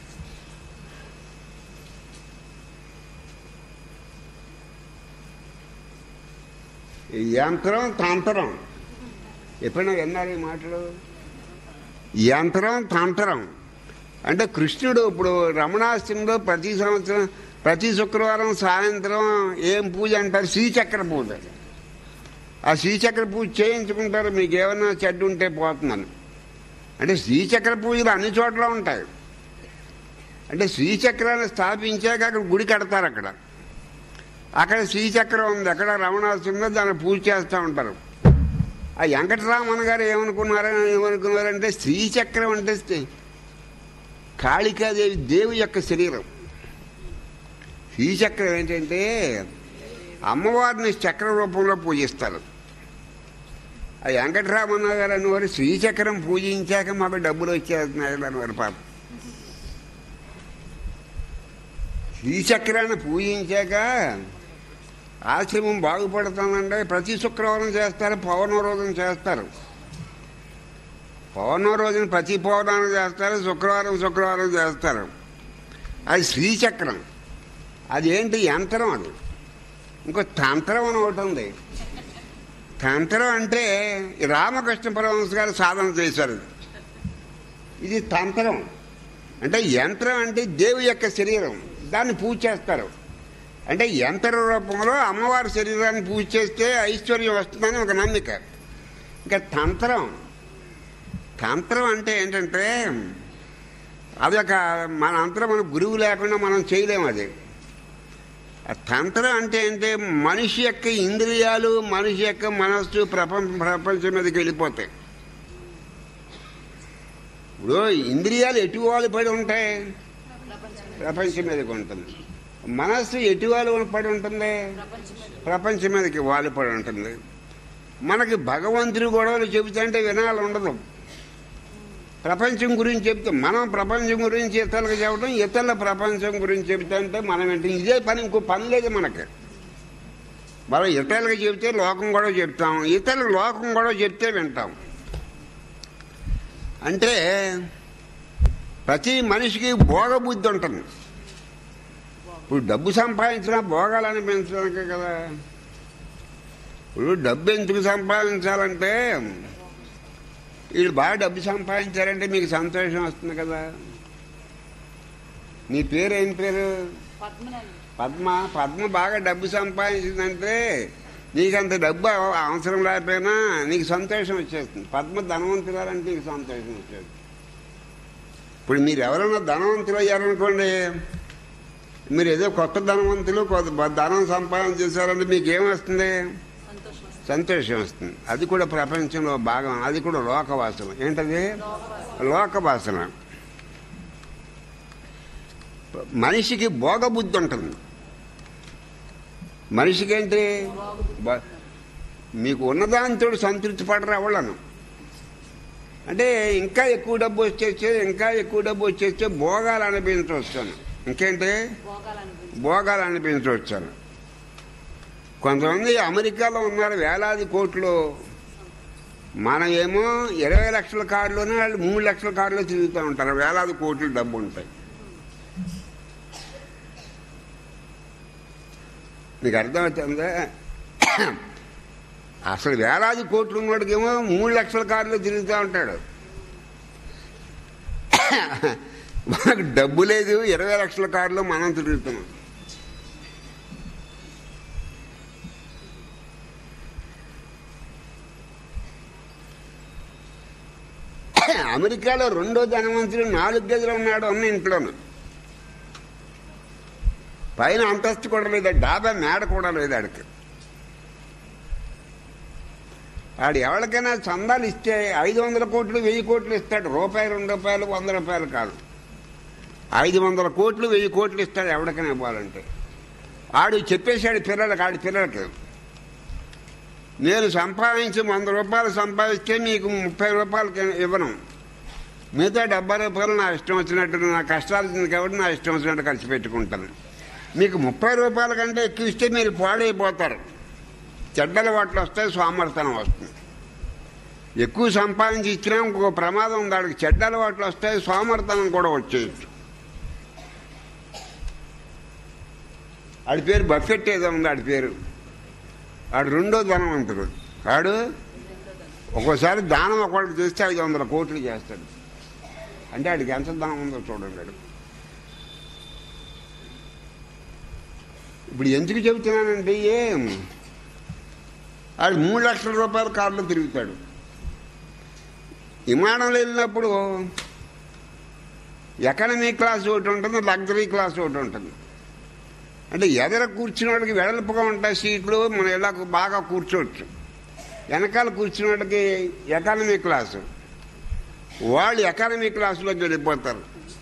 ఈ యంత్రం తంత్రం ఎప్పుడైనా విన్నారు ఈ మాటలు యంత్రం తంత్రం అంటే కృష్ణుడు ఇప్పుడు రమణాశ్రమంలో ప్రతి సంవత్సరం ప్రతి శుక్రవారం సాయంత్రం ఏం పూజ అంటారు శ్రీచక్ర పూజ ఆ శ్రీచక్ర పూజ చేయించుకుంటారు మీకు ఏమైనా చెడ్డు ఉంటే పోతున్నాను అంటే శ్రీచక్ర పూజలు అన్ని చోట్ల ఉంటాయి అంటే శ్రీచక్రాన్ని స్థాపించాక అక్కడ గుడి కడతారు అక్కడ అక్కడ శ్రీచక్రం ఉంది అక్కడ రమణాశ్రమంలో దాన్ని పూజ చేస్తూ ఉంటారు ఆ వెంకటరామన్ గారు ఏమనుకున్నారు ఏమనుకున్నారంటే శ్రీచక్రం అంటే శ్రీ- కాళికాదేవి దేవి యొక్క శరీరం శ్రీచక్రం ఏంటంటే అమ్మవారిని చక్ర రూపంలో పూజిస్తారు ఆ వెంకటరామన్న గారు అనేవారు శ్రీచక్రం పూజించాక మాకు డబ్బులు వచ్చేస్తున్నాయి అనేవారు పాపం శ్రీచక్రాన్ని పూజించాక ఆశ్రమం బాగుపడుతుందంటే ప్రతి శుక్రవారం చేస్తారు పౌర్ణరోజం చేస్తారు పౌర్ణరోజున ప్రతి పౌర్ణాన్ని చేస్తారు శుక్రవారం శుక్రవారం చేస్తారు అది శ్రీచక్రం అది ఏంటి యంత్రం అది ఇంకో తంత్రం అని ఒకటి ఉంది తంత్రం అంటే ఈ రామకృష్ణ పరమహంస గారు సాధన చేశారు ఇది. ఇది తంత్రం అంటే యంత్రం అంటే దేవి యొక్క శరీరం దాన్ని పూజ చేస్తారు అంటే యంత్ర రూపంలో అమ్మవారి శరీరాన్ని పూజ చేస్తే ఐశ్వర్యం వస్తుందని ఒక నమ్మిక ఇంకా తంత్రం తంత్రం అంటే ఏంటంటే అది ఒక మన అంతరం మన గురువు లేకుండా మనం చేయలేము అది ఆ తంత్రం అంటే ఏంటి మనిషి యొక్క ఇంద్రియాలు మనిషి యొక్క మనస్సు ప్రపంచ ప్రపంచం మీదకి వెళ్ళిపోతాయి ఇప్పుడు ఇంద్రియాలు ఎటు వాళ్ళు పడి ఉంటాయి ప్రపంచం మీదకి ఉంటుంది మనస్సు ఎటు వాళ్ళు పడి ఉంటుంది ప్రపంచం మీదకి వాళ్ళు పడి ఉంటుంది మనకి భగవంతుడి గొడవలు చెబుతుంటే వినాలి ఉండదు ప్రపంచం గురించి చెప్తే మనం ప్రపంచం గురించి ఇతరులకు చెప్పడం ఇతరుల ప్రపంచం గురించి చెబుతుంటే మనం ఏంటి ఇదే పని ఇంకో పని లేదు మనకి మనం ఇతరులకు చెబితే లోకం కూడా చెప్తాం ఇతరులకు లోకం కూడా చెప్తే వింటాం అంటే ప్రతి మనిషికి భోగబుద్ధి ఉంటుంది ఇప్పుడు డబ్బు సంపాదించినా భోగాలు అనిపించడానికే కదా ఇప్పుడు డబ్బు ఎందుకు సంపాదించాలంటే వీళ్ళు బాగా డబ్బు సంపాదించారంటే మీకు సంతోషం వస్తుంది కదా నీ పేరు ఏం పేరు పద్మనాభం పద్మ పద్మ బాగా డబ్బు సంపాదించిందంటే నీకంత డబ్బు అవ- అవసరం లేకపోయినా నీకు సంతోషం వచ్చేస్తుంది పద్మ ధనవంతురాలంటే నీకు సంతోషం వచ్చేది ఇప్పుడు మీరు ఎవరైనా ధనవంతులు అయ్యారనుకోండి మీరు ఏదో కొత్త ధనవంతులు కొత్త బ- ధనం సంపాదన చేశారంటే మీకు ఏమొస్తుంది సంతోషం వస్తుంది. సంతోషం వస్తుంది అది కూడా ప్రపంచంలో భాగం అది కూడా లోకవాసన ఏంటది లోకవాసన మనిషికి భోగబుద్ధి ఉంటుంది మనిషికి ఏంటి బ- మీకు ఉన్నదాంతో సంతృప్తి పడరు ఎవళ్ళను అంటే ఇంకా ఎక్కువ డబ్బు వచ్చేస్తే ఇంకా ఎక్కువ డబ్బు వచ్చేస్తే భోగాలు అనిపించవచ్చాను ఇంకేంటి భోగాలనిపించి భోగాలు అనిపించవచ్చాను కొంతమంది అమెరికాలో ఉన్నారు వేలాది కోట్లు మనం ఏమో ఇరవై లక్షల కారులోనే వాళ్ళు మూడు లక్షల కారులో తిరుగుతూ ఉంటారు వేలాది కోట్లు డబ్బు ఉంటాయి నీకు అర్థమవుతుందా అసలు వేలాది కోట్లు ఉన్నవాడికేమో మూడు లక్షల కారులో తిరుగుతూ ఉంటాడు మనకు డబ్బు లేదు ఇరవై లక్షల కారులో మనం తిరుగుతున్నాం అమెరికాలో రెండో ధనవంతుడు నాలుగు గదులు ఉన్నాడు అన్న ఇంట్లోను పైన అంతస్తు కూడా లేదు డాబా మేడ కూడా లేదు ఆడికి ఆడు ఎవరికైనా చందాలు ఇస్తే ఐదు వందల కోట్లు వెయ్యి కోట్లు ఇస్తాడు రూపాయి రెండు రూపాయలు వంద రూపాయలు కాదు ఐదు వందల కోట్లు వెయ్యి కోట్లు ఇస్తాడు ఎవరికైనా ఇవ్వాలంటే ఆడు చెప్పేశాడు పిల్లలకి ఆడి పిల్లలకి నేను సంపాదించి వంద రూపాయలు సంపాదిస్తే మీకు ముప్పై రూపాయలకి ఇవ్వను మిగతా డెబ్బై రూపాయలు నా ఇష్టం వచ్చినట్టు నా కష్టాలు ఉంది కాబట్టి నా ఇష్టం వచ్చినట్టు ఖర్చు పెట్టుకుంటాను మీకు ముప్పై రూపాయల కంటే ఎక్కువ ఇస్తే మీరు పాడైపోతారు చెడ్డల వాటిలో వస్తాయి సోమర్తనం వస్తుంది ఎక్కువ సంపాదించి ఇచ్చినా ఇంకొక ప్రమాదం ఉంది వాడికి చెడ్డల వాటిలో వస్తాయి సోమర్తనం కూడా వచ్చేయచ్చు ఆడి పేరు బఫెట్ ఏదో ఉంది ఆడి పేరు ఆడు రెండో ధనవంతుడు ఆడు ఒక్కోసారి దానం ఒకళ్ళకి చేస్తే ఐదు వందల కోట్లు చేస్తాడు అంటే ఆడికి ఎంత దానం ఉందో చూడండి ఆడు. ఇప్పుడు ఎందుకు చెబుతున్నానంటే ఏం ఆడు మూడు లక్షల రూపాయల కారులో తిరుగుతాడు విమానంలో వెళ్ళినప్పుడు ఎకనమీ క్లాస్ ఒకటి ఉంటుంది లగ్జరీ క్లాస్ ఒకటి ఉంటుంది అంటే ఎదర కూర్చున్న వాడికి వెడల్పుగా ఉంటాయి సీట్లు మనం ఇలా బాగా కూర్చోవచ్చు వెనకాల కూర్చున్న వాడికి ఎకానమీ క్లాసు వాళ్ళు ఎకానమీ క్లాసులోకి వెళ్ళిపోతారు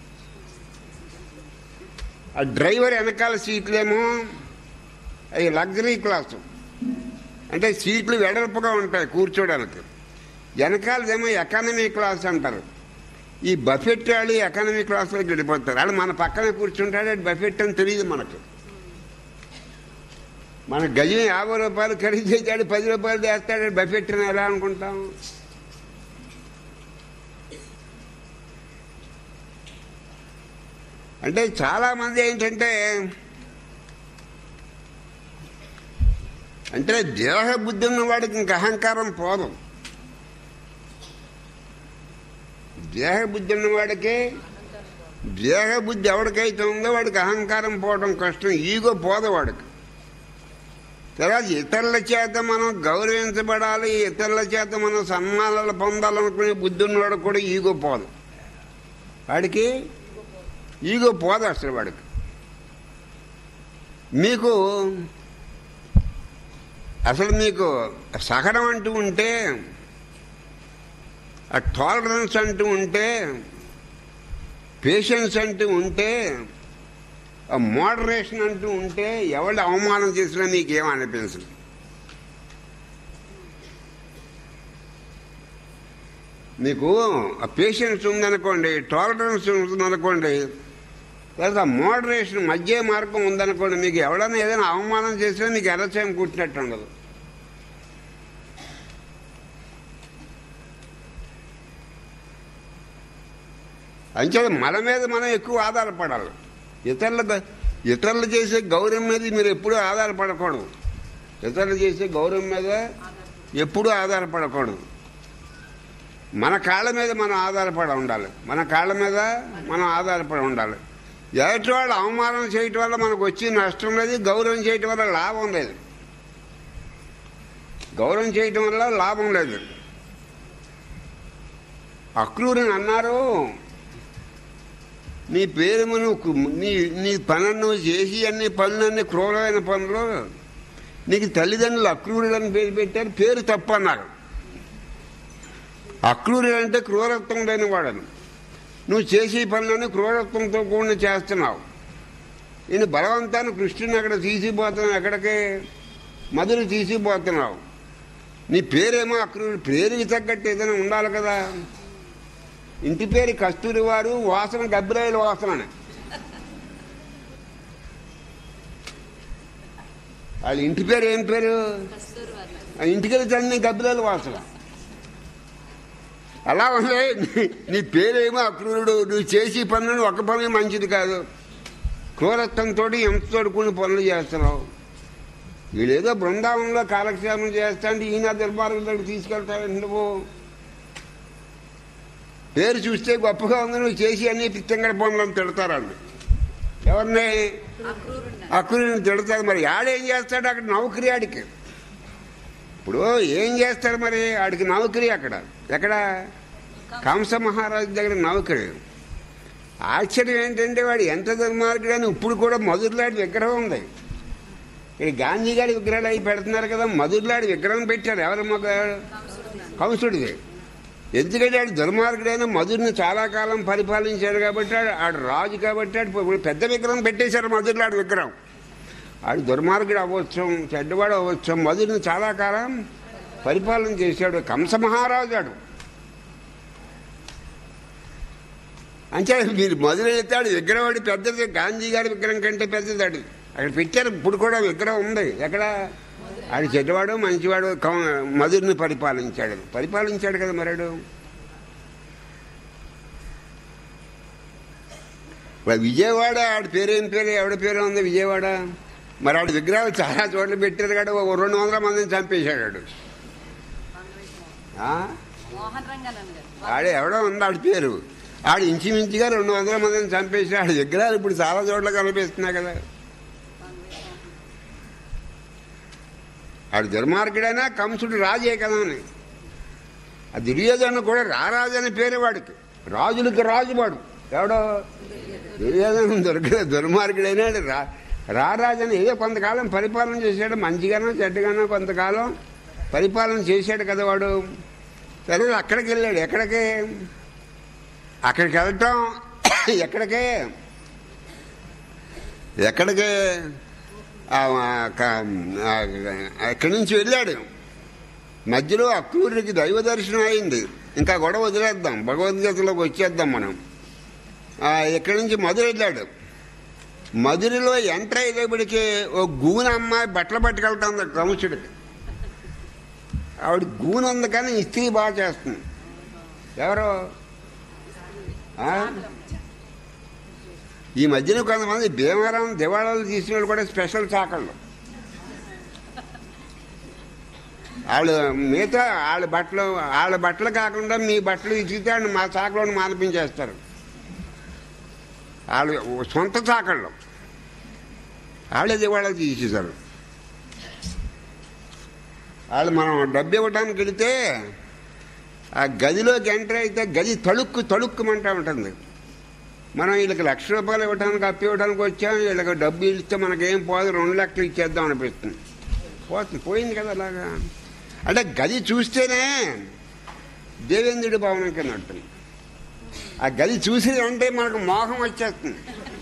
ఆ డ్రైవర్ వెనకాల సీట్లేమో అవి లగ్జరీ క్లాసు అంటే సీట్లు వెడల్పుగా ఉంటాయి కూర్చోడానికి వెనకాలదేమో ఎకానమీ క్లాస్ అంటారు ఈ బఫెట్ వాళ్ళు ఎకానమీ క్లాస్లోకి వెళ్ళిపోతారు వాళ్ళు మన పక్కనే కూర్చుంటాడు అది బఫెట్ అని తెలియదు మనకు మన గజం యాభై రూపాయలు ఖరీదు చేశాడు పది రూపాయలు చేస్తాడు బఫెట్ అని ఎలా అనుకుంటాం అంటే చాలా మంది ఏంటంటే అంటే దేహ బుద్ధి ఉన్న వాడికి ఇంక అహంకారం పోదు దేహ బుద్ధి ఉన్న వాడికి దేహ బుద్ధి ఎవరికైతే ఉందో వాడికి అహంకారం పోవడం కష్టం ఈగో పోదు వాడికి తర్వాత ఇతరుల చేత మనం గౌరవించబడాలి ఇతరుల చేత మనం సన్మానాలు పొందాలనుకునే బుద్ధి ఉన్నవాడు కూడా ఈగో పోదు వాడికి ఈగో పోదు అసలు వాడికి మీకు అసలు మీకు సహనం అంటూ ఉంటే ఆ టాలరెన్స్ అంటూ ఉంటే పేషెన్స్ అంటూ ఉంటే ఆ మోడరేషన్ అంటూ ఉంటే ఎవరు అవమానం చేసినా నీకేం అనిపించదు మీకు ఆ పేషెన్స్ ఉందనుకోండి టాలరెన్స్ ఉందనుకోండి లేదా మోడరేషన్ మధ్య మార్గం ఉందనుకోండి మీకు ఎవడైనా ఏదైనా అవమానం చేసినా మీకు ఎర్రచేయం కుట్టినట్టు ఉండదు అంచేది మన మీద మనం ఎక్కువ ఆధారపడాలి ఇతరుల ఇతరులు చేసే గౌరవం మీద మీరు ఎప్పుడూ ఆధారపడకూడదు ఇతరులు చేసే గౌరవం మీద ఎప్పుడూ ఆధారపడకూడదు మన కాళ్ళ మీద మనం ఆధారపడి ఉండాలి మన కాళ్ళ మీద మనం ఆధారపడి ఉండాలి ఎదుటి వాళ్ళు అవమానం చేయటం వల్ల మనకు వచ్చి నష్టం లేదు గౌరవం చేయటం వల్ల లాభం లేదు గౌరవం చేయటం వల్ల లాభం లేదు అక్రూరుని అన్నారు నీ పేరు నువ్వు కు- నీ నీ పనులు నువ్వు చేసి అన్ని పనులన్నీ క్రూరమైన పనులు నీకు తల్లిదండ్రులు అక్రూరుడు అని పేరు పెట్టారు పేరు తప్పు అన్నారు అక్రూరుడు అంటే క్రూరత్వం లేని వాడను నువ్వు చేసే పనులన్నీ క్రూరత్వంతో కూడిన చేస్తున్నావు నేను బలవంతాన్ని కృష్ణుని అక్కడ తీసిపోతున్నావు ఎక్కడికి మధురు తీసిపోతున్నావు నీ పేరేమో అక్రూరుడు పేరుకి తగ్గట్టు ఏదైనా ఉండాలి కదా ఇంటి పేరు కస్తూరి వారు వాసన గబ్బిరాయిల వాసన అని. వాళ్ళ ఇంటి పేరు ఏం పేరు కస్తూరి వారు ఆ ఇంటికి వెళ్తే అన్ని గబ్బిరాయిల వాసన అలా ఉంది నీ- నీ పేరేమో అక్రూరుడు నువ్వు చేసి పనులు ఒక పని మంచిది కాదు క్రూరత్వంతో ఎంతతో కూడిన పనులు చేస్తున్నావు వీళ్ళేదో బృందావనంలో కాలక్షేమం చేస్తా అంటే ఈయన దుర్మార్గం దగ్గర తీసుకెళ్తావు నువ్వు పేరు చూస్తే గొప్పగా ఉంది నువ్వు చేసి అన్ని పిచ్చంగడ పనులను తిడతారండి ఎవరిని అక్రూరుడు అక్కుని తిడతాడు మరి ఆడేం చేస్తాడు అక్కడ నౌకరి ఆడికి ఇప్పుడు ఏం చేస్తాడు మరి ఆడికి నౌకరి అక్కడ ఎక్కడ కంస మహారాజు దగ్గర నౌకరి ఆశ్చర్యం ఏంటంటే వాడు ఎంత దుర్మార్గుడు అని ఇప్పుడు కూడా మధురలాడి విగ్రహం ఉంది ఇక్కడ గాంధీ గారి విగ్రహాలు అవి పెడుతున్నారు కదా మధురలాడి విగ్రహం పెట్టారు ఎవరి మొగ కంసుడిది ఎందుకంటే ఆడు దుర్మార్గుడైన మధురిని చాలా కాలం పరిపాలించాడు కాబట్టి ఆడు ఆడు రాజు కాబట్టి ఆడు ఇప్పుడు పెద్ద విగ్రహం పెట్టేశారు మధురలాడి విగ్రహం ఆడు దుర్మార్గుడు అవ్వచ్చు చెడ్డవాడు అవ్వచ్చు మధురిని చాలా కాలం పరిపాలన చేశాడు కంస మహారాజు ఆడు అంటే మీరు మధుర ఎత్తాడు విగ్రహం వాడి పెద్దది గాంధీ గారి విగ్రహం కంటే పెద్దది ఆడు అక్కడ పెట్టారు ఇప్పుడు కూడా విగ్రహం ఉంది ఎక్కడ ఆడు చెడ్డవాడు మంచివాడు కం- మధురిని పరిపాలించాడు పరిపాలించాడు కదా మరాడు ఇప్పుడు విజయవాడ ఆడి పేరేం పేరు ఎవడి పేరు ఉంది విజయవాడ మరి ఆడి విగ్రహాలు చాలా చోట్ల పెట్టారు కదా ఓ రెండు వందల మందిని చంపేశాడు ఆడు ఆ? మోహన్ రంగనన్ గారు ఆడే ఎవడో ఉంది ఆడి పేరు ఆడు ఇంచుమించుగా రెండు వందల మందిని చంపేసి ఆడి విగ్రహాలు ఇప్పుడు చాలా చోట్ల కనిపిస్తున్నాయి కదా ఆడు దుర్మార్గుడైనా కంసుడు రాజే కదా అని ఆ దుర్యోధన కూడా రారాజు అనే పేరు వాడికి రాజులకు రాజు వాడు ఎవడో దుర్యోధన దుర్గ దుర్మార్గుడైనా ఆడు రా రారాజని ఏదో కొంతకాలం పరిపాలన చేశాడు మంచిగానో చెడ్డగానో కొంతకాలం పరిపాలన చేశాడు కదా వాడు సరే అక్కడికి వెళ్ళాడు ఎక్కడికి అక్కడికి వెళ్ళటం ఎక్కడికి ఎక్కడికి ఆ, క- ఆ, అక్కడి నుంచి వెళ్ళాడు మధ్యలో అక్రూరికి దైవ దర్శనం అయింది ఇంకా గొడవ వదిలేద్దాం భగవద్గీతలోకి వచ్చేద్దాం మనం ఆ, ఇక్కడి నుంచి మధుర వెళ్ళాడు మధురలో ఎంటర్ అయ్యేటప్పటికి ఓ గూన అమ్మాయి బట్టలు పట్టుకెళ్తాం కంసుడికి ఆవిడ గూన ఉంది కానీ ఇస్త్రీ బాగా చేస్తుంది ఎవరు ఆ? ఈ మధ్యన కొంతమంది భీమవరం దివాళాలు తీసిన వాళ్ళు కూడా స్పెషల్ చాకళ్ళు వాళ్ళు మిగతా వాళ్ళ బట్టలు వాళ్ళ బట్టలు కాకుండా మీ బట్టలు ఇచ్చితే వాళ్ళు మా చాకలను మానిపించేస్తారు వాళ్ళు సొంత చాకళ్ళు వాళ్ళే దివాళాలు తీసేశారు వాళ్ళు మనం డబ్బు ఇవ్వడానికి వెళితే ఆ గదిలోకి ఎంటర్ అయితే గది తళుక్కు తళుక్కుమంటా ఉంటుంది మనం వీళ్ళకి లక్ష రూపాయలు ఇవ్వడానికి అప్పు ఇవ్వడానికి వచ్చాం వీళ్ళకి డబ్బు ఇస్తే మనకేం పోదు రెండు లక్షలు ఇచ్చేద్దాం అనిపిస్తుంది పోతుంది పోయింది కదా అలాగా అంటే గది చూస్తేనే దేవేంద్రుడి భవనం కింద ఉంటుంది ఆ గది చూసి అంటే మనకు మోహం వచ్చేస్తుంది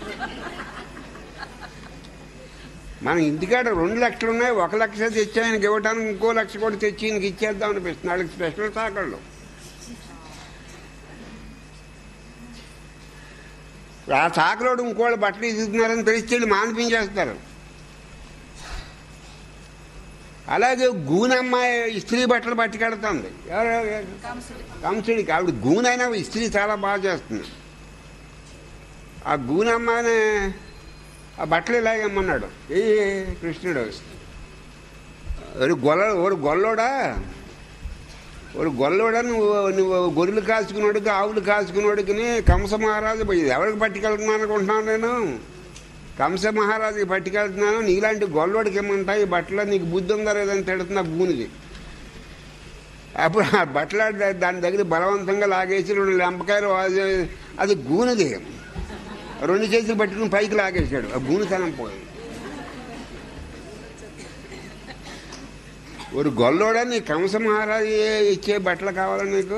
మన ఇంటికాడ రెండు లక్షలు ఉన్నాయి ఒక లక్ష తెచ్చి ఆయనకి ఇవ్వడానికి ఇంకో లక్ష కూడా తెచ్చి ఈయనకి ఇచ్చేద్దాం అనిపిస్తుంది వాళ్ళకి స్పెషల్ సాకళ్ళు ఆ చాకలోడు ఇంకోళ్ళు బట్టలు ఇస్తున్నారని తెలిస్తే వీళ్ళు మానిపించేస్తారు అలాగే గూనమ్మాయి ఇస్త్రీ బట్టలు పట్టుకెడుతుంది ఎవరు కంసుడు కంసుడికి ఆవిడ గూనైనా ఇస్త్రీ చాలా బాగా చేస్తుంది ఆ గూనమ్మాయిని ఆ బట్టలు ఇలాగేమన్నాడు ఏ కృష్ణుడు ఒక గొల్ల ఒక గొల్లోడా ఒక గొల్లవాడ నువ్వు నువ్వు గొర్రెలు కాసుకున్నోడికి ఆవులు కాసుకున్నోడికి కంస మహారాజు పోయి ఎవరికి పట్టుకెళ్తున్నాను అనుకుంటున్నాను నేను కంస మహారాజుకి పట్టుకెళ్తున్నాను నీలాంటి గొల్లవాడికి ఏమంటాయి ఈ బట్టలో నీకు బుద్ధి ఉందా లేదని తిడుతున్నా భూనికి అప్పుడు ఆ బట్టల దాని దగ్గర బలవంతంగా లాగేసి రెండు లెంపకాయలు వాజే- అది గూనది రెండు చేతులు పట్టుకుని పైకి లాగేశాడు ఆ గూనితనం పోయింది ఒక గొల్లోడా నీ కంస మహారాజు ఇచ్చే బట్టలు కావాలా నీకు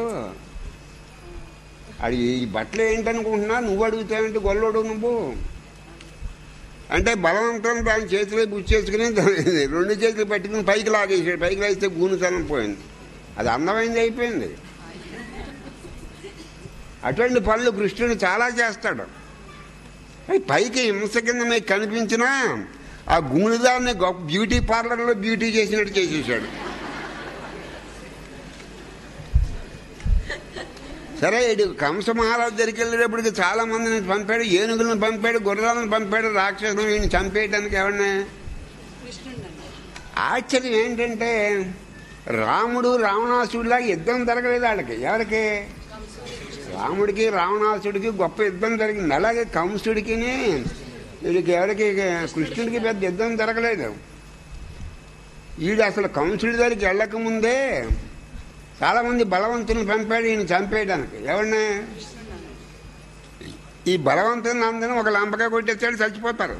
అది ఈ బట్టలు ఏంటనుకుంటున్నా నువ్వు అడుగుతావంటే గొల్లోడు నువ్వు అంటే బలవంతం దాని చేతిలో గుచ్చేసుకుని దాన్ని రెండు చేతులు పట్టుకుని పైకి లాగేసాడు పైకి లాగిస్తే గూనితనం పోయింది అది అందమైంది అయిపోయింది అటువంటి పనులు కృష్ణుడు చాలా చేస్తాడు అవి పైకి హింస కింద మీకు కనిపించినా ఆ గుమిదాన్ని గొప్ప బ్యూటీ పార్లర్లో బ్యూటీ చేసినట్టు చేసేసాడు సరే ఇటు కంస మహారాజు దగ్గరికి వెళ్ళేటప్పటికి చాలా మందిని పంపాడు ఏనుగులను పంపాడు గుర్రాలను పంపాడు రాక్షసులను ఈయన చంపేయడానికి ఎవరిని కృష్ణుడు అండి ఆశ్చర్యం ఏంటంటే రాముడు రావణాసుడిలాగా యుద్ధం జరగలేదు వాళ్ళకి ఎవరికి రాముడికి రావణాసుడికి గొప్ప యుద్ధం జరిగింది అలాగే కంసుడికి వీడికి ఎవరికి కృష్ణుడికి పెద్ద యుద్ధం జరగలేదు వీడు అసలు కంసుడి దగ్గరికి వెళ్ళక ముందే చాలా మంది బలవంతుని పంపాడు ఈయన చంపేయడానికి ఎవరిని ఈ బలవంతుని అందరం ఒక లంపగా కొట్టేస్తాడు చచ్చిపోతారు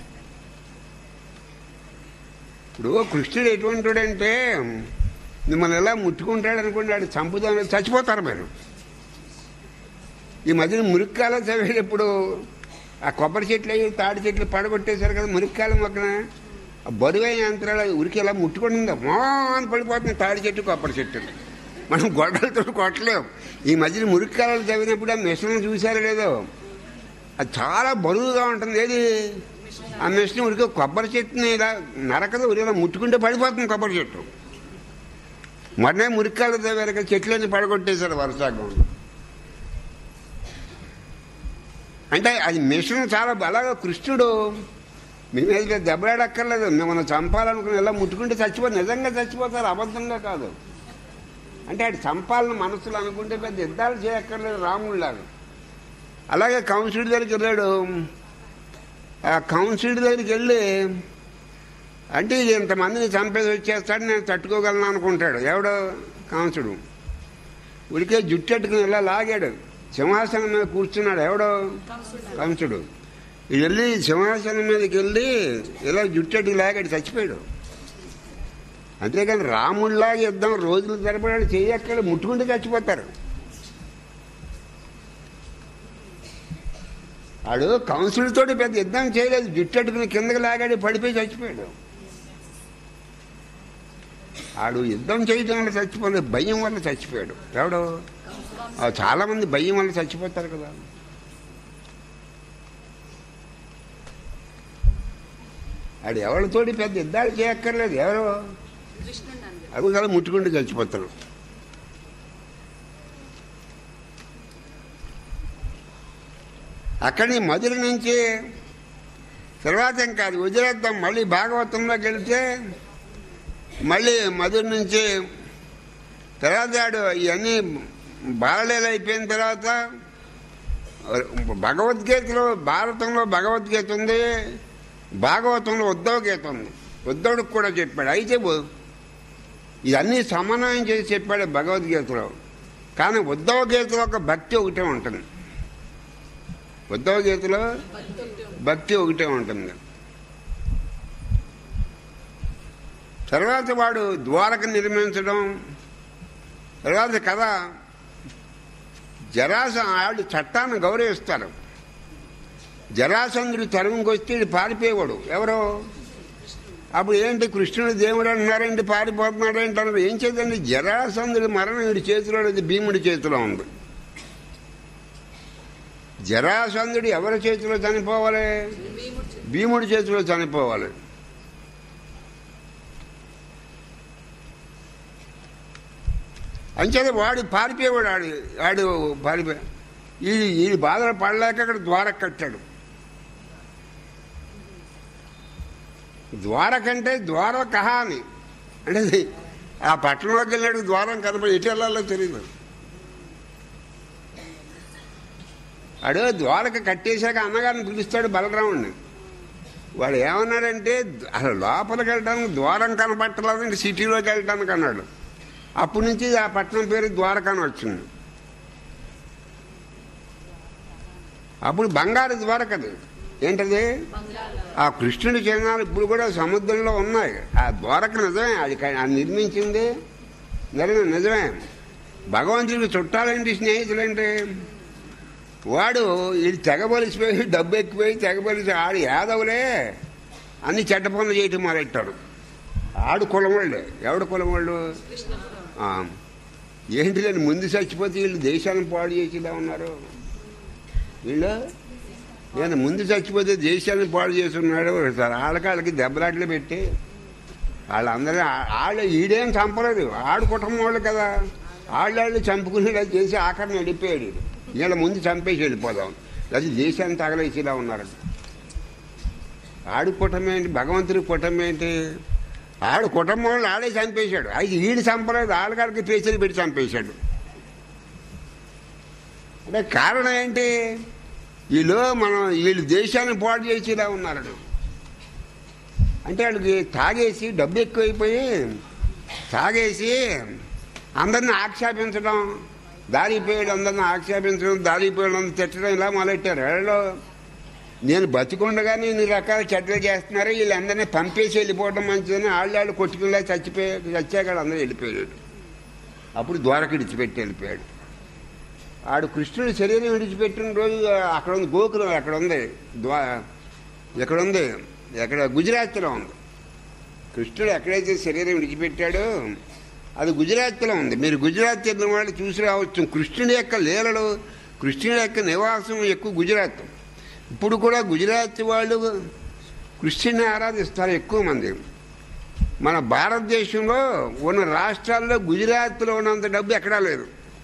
ఇప్పుడు కృష్ణుడు ఎటువంటి అంటే మిమ్మల్ని ఎలా ముట్టుకుంటాడు అనుకోండి వాడు చంపుదాం చచ్చిపోతారు మీరు ఈ మధ్యన మురిక్కాల చదివేటప్పుడు ఆ కొబ్బరి చెట్లు అయ్యి తాడి చెట్లు పడగొట్టేశారు కదా మురిక్కాల మొక్కన ఆ బరువైన యంత్రాలు ఉరికి ఎలా ముట్టుకుంటుందో మో అని పడిపోతుంది తాడి చెట్టు కొబ్బరి చెట్టు మనం గొడ్డలతో కొట్టలేం ఈ మధ్యన మురిక్కాలు చదివినప్పుడు ఆ మిషన్ చూసారో లేదో అది చాలా బరువుగా ఉంటుంది ఏది ఆ మిషన్ ఉరికి కొబ్బరి చెట్టుని ఇలా నరకదు ఉరి ఇలా ముట్టుకుంటే పడిపోతుంది కొబ్బరి చెట్టు మొన్నే మురికాలు తవ్వారు కదా చెట్లన్నీ పడగొట్టేశారు వర్షాకాలంలో అంటే అది మిషన్ చాలా అలాగా కృష్ణుడు మీ మీద దెబ్బలాడక్కర్లేదు మిమ్మల్ని చంపాలనుకుని ఇలా ముట్టుకుంటే చచ్చిపో నిజంగా చచ్చిపోతారు అబద్ధంగా కాదు అంటే అది చంపాలని మనసులో అనుకుంటే పెద్ద యుద్ధాలు చేయక్కర్లేదు రాముడిలాగా అలాగే కంసుడి దగ్గరికి వెళ్ళాడు ఆ కంసుడి దగ్గరికి వెళ్ళి అంటే ఇది ఇంతమందిని చంపేసి వచ్చేస్తాడు నేను తట్టుకోగలను అనుకుంటాడు ఎవడు కంసుడు ఉడికే జుట్టెట్టుకుని ఇలా లాగాడు సింహాసనం మీద కూర్చున్నాడు ఎవడో కంసుడు ఇది వెళ్ళి సింహాసనం మీదకి వెళ్ళి ఇలా జుట్టెట్టుకు లాగాడు చచ్చిపోయాడు అంతేకాని రాముడిలాగా యుద్ధం రోజులు తరబడి చేయక్కడ ముట్టుకుంటే చచ్చిపోతారు వాడు కౌన్సిల్తోటి పెద్ద యుద్ధం చేయలేదు జుట్టెట్టుకుని కిందకి లాగాడు పడిపోయి చచ్చిపోయాడు ఆడు యుద్ధం చేయడం వల్ల చచ్చిపోలేదు భయం వల్ల చచ్చిపోయాడు ఎవడు ఆ, చాలా మంది భయం వల్ల చచ్చిపోతారు కదా ఆడు ఎవరితోటి పెద్ద యుద్ధాలు చేయక్కర్లేదు ఎవరు కృష్ణుడు అండి అవి కదా ముట్టుకుంటూ చచ్చిపోతారు అక్కడి మధుర నుంచి తర్వాత ఇంకా అది వదిలేద్దాం మళ్ళీ భాగవతంలోకి వెళ్తే మళ్ళీ మధుర నుంచి తర్వాత ఆడు ఇవన్నీ బాలలీల అయిపోయిన తర్వాత భగవద్గీతలో భారతంలో భగవద్గీత ఉంది భాగవతంలో ఉద్ధవ గీత ఉంది ఉద్ధవుడికి కూడా చెప్పాడు అయితే ఉ- ఇవన్నీ సమన్వయం చేసి చెప్పాడు భగవద్గీతలో కానీ ఉద్ధవ గీతలో ఒక భక్తి ఒకటే ఉంటుంది ఉద్ధవ గీతలో భక్తి ఒకటే ఉంటుంది తర్వాత వాడు ద్వారక నిర్మించడం తర్వాత కథ జరాస ఆడు చట్టాన్ని గౌరవిస్తారు జరాసంధుడు తరుముకి వస్తే ఈడు పారిపోయేవాడు ఎవరో అప్పుడు ఏంటి కృష్ణుడు దేవుడు అంటున్నారేంటి పారిపోతున్నాడు ఏంటి అన్నారు ఏం చేద్దండి జరాసంధుడి మరణం వీడి చేతిలో లేదు భీముడి చేతిలో ఉంది జరాసంధుడు ఎవరి చేతిలో చనిపోవాలి భీముడి చేతిలో చనిపోవాలి అంచేత వాడు పారిపోయేవాడు ఆడు ఆడు పారిపోయి ఈ ఈ బాధలు పడలేక అక్కడ ద్వారక కట్టాడు ద్వారకంటే ద్వారకహ అని అంటే ఆ పట్టణంలోకి వెళ్ళాడు ద్వారం కనపడి ఎటు వెళ్ళాలో తెలియదు అడు ద్వారక కట్టేశాక అన్నగారిని పిలుస్తాడు బలరాముడిని వాడు ఏమన్నాడంటే అసలు లోపలికి వెళ్ళడానికి ద్వారం కనపట్టలేదు ఇంక సిటీలోకి వెళ్ళడానికి అన్నాడు అప్పటి నుంచి ఆ పట్టణం పేరు ద్వారకా అని వచ్చింది అప్పుడు బంగారు ద్వారకది ఏంటది ఆ కృష్ణుడి చిహ్నాలు ఇప్పుడు కూడా సముద్రంలో ఉన్నాయి ఆ ద్వారక నిజమే అది క- అది నిర్మించింది నిజమే నిజమే భగవంతుడికి చుట్టాలేంటి స్నేహితులేంటి వాడు ఇది తెగబలిసిపోయి డబ్బు ఎక్కిపోయి తెగబలిసి ఆడు యాదవులే అన్ని చెడ్డ పనులు చేయటం మొదలెట్టాడు ఆడు కులం వాళ్ళు ఎవడు కులం వాళ్ళు ఆ. ఏంటి లేని ముందు చచ్చిపోతే వీళ్ళు దేశాన్ని పాడు చేసేలా ఉన్నారు వీళ్ళు నేను ముందు చచ్చిపోతే దేశాన్ని పాడు చేస్తున్నాడు సార్ ఆళ్ళకాళ్ళకి దెబ్బలాట్లు పెట్టి వాళ్ళందరూ వాళ్ళు ఈడేం చంపలేదు ఆడు కుటుంబం వాళ్ళు కదా వాళ్ళు చంపుకునేలా చేసి ఆఖరిని వెళ్ళిపోయాడు వీడు. వీళ్ళ ముందు చంపేసి వెళ్ళిపోదాం అది దేశాన్ని తగలేసేలా ఉన్నారు ఆడు కుటుంబం ఏంటి భగవంతుడి కుటుంబం ఏంటి ఆడు కుటుంబం వాళ్ళు ఆడే చంపేశాడు అది వీడు చంపలేదు ఆడగాడికి పేచీలు పెట్టి చంపేశాడు అంటే కారణం ఏంటి వీళ్ళు మనం వీళ్ళు దేశాన్ని పాడు చేసేలా ఉన్నారు అంటే వాళ్ళకి తాగేసి డబ్బు ఎక్కువైపోయి తాగేసి అందరిని ఆక్షేపించడం దారిపోయాడు అందరిని ఆక్షేపించడం దారిపోయడం తిట్టడం ఇలా మొదలెట్టారు వాళ్ళు నేను బతికుండగానే ఇన్ని రకాల చెట్లు చేస్తున్నారు వీళ్ళందరినీ పంపేసి వెళ్ళిపోవడం మంచిదని వాళ్ళు వాళ్ళు కొట్టుకునేలా చచ్చిపోయి చచ్చాక అందరూ వెళ్ళిపోయాడు అప్పుడు ద్వారక విడిచిపెట్టి వెళ్ళిపోయాడు ఆడు కృష్ణుడు శరీరం విడిచిపెట్టిన రోజు అక్కడ ఉంది గోకులం అక్కడ ఉంది ద్వా ఎక్కడ ఉంది ఎక్కడ గుజరాత్లో ఉంది కృష్ణుడు ఎక్కడైతే శరీరం విడిచిపెట్టాడో అది గుజరాత్లో ఉంది మీరు గుజరాత్ వెళ్ళిన వాళ్ళు చూసి రావచ్చు కృష్ణుడి యొక్క లీలలు కృష్ణుడి యొక్క నివాసం ఎక్కువ గుజరాత్ ఇప్పుడు కూడా గుజరాత్ వాళ్ళు కృష్ణుని ఆరాధిస్తారు ఎక్కువ మంది మన భారతదేశంలో ఉన్న రాష్ట్రాల్లో గుజరాత్లో ఉన్నంత డబ్బు ఎక్కడా లేదు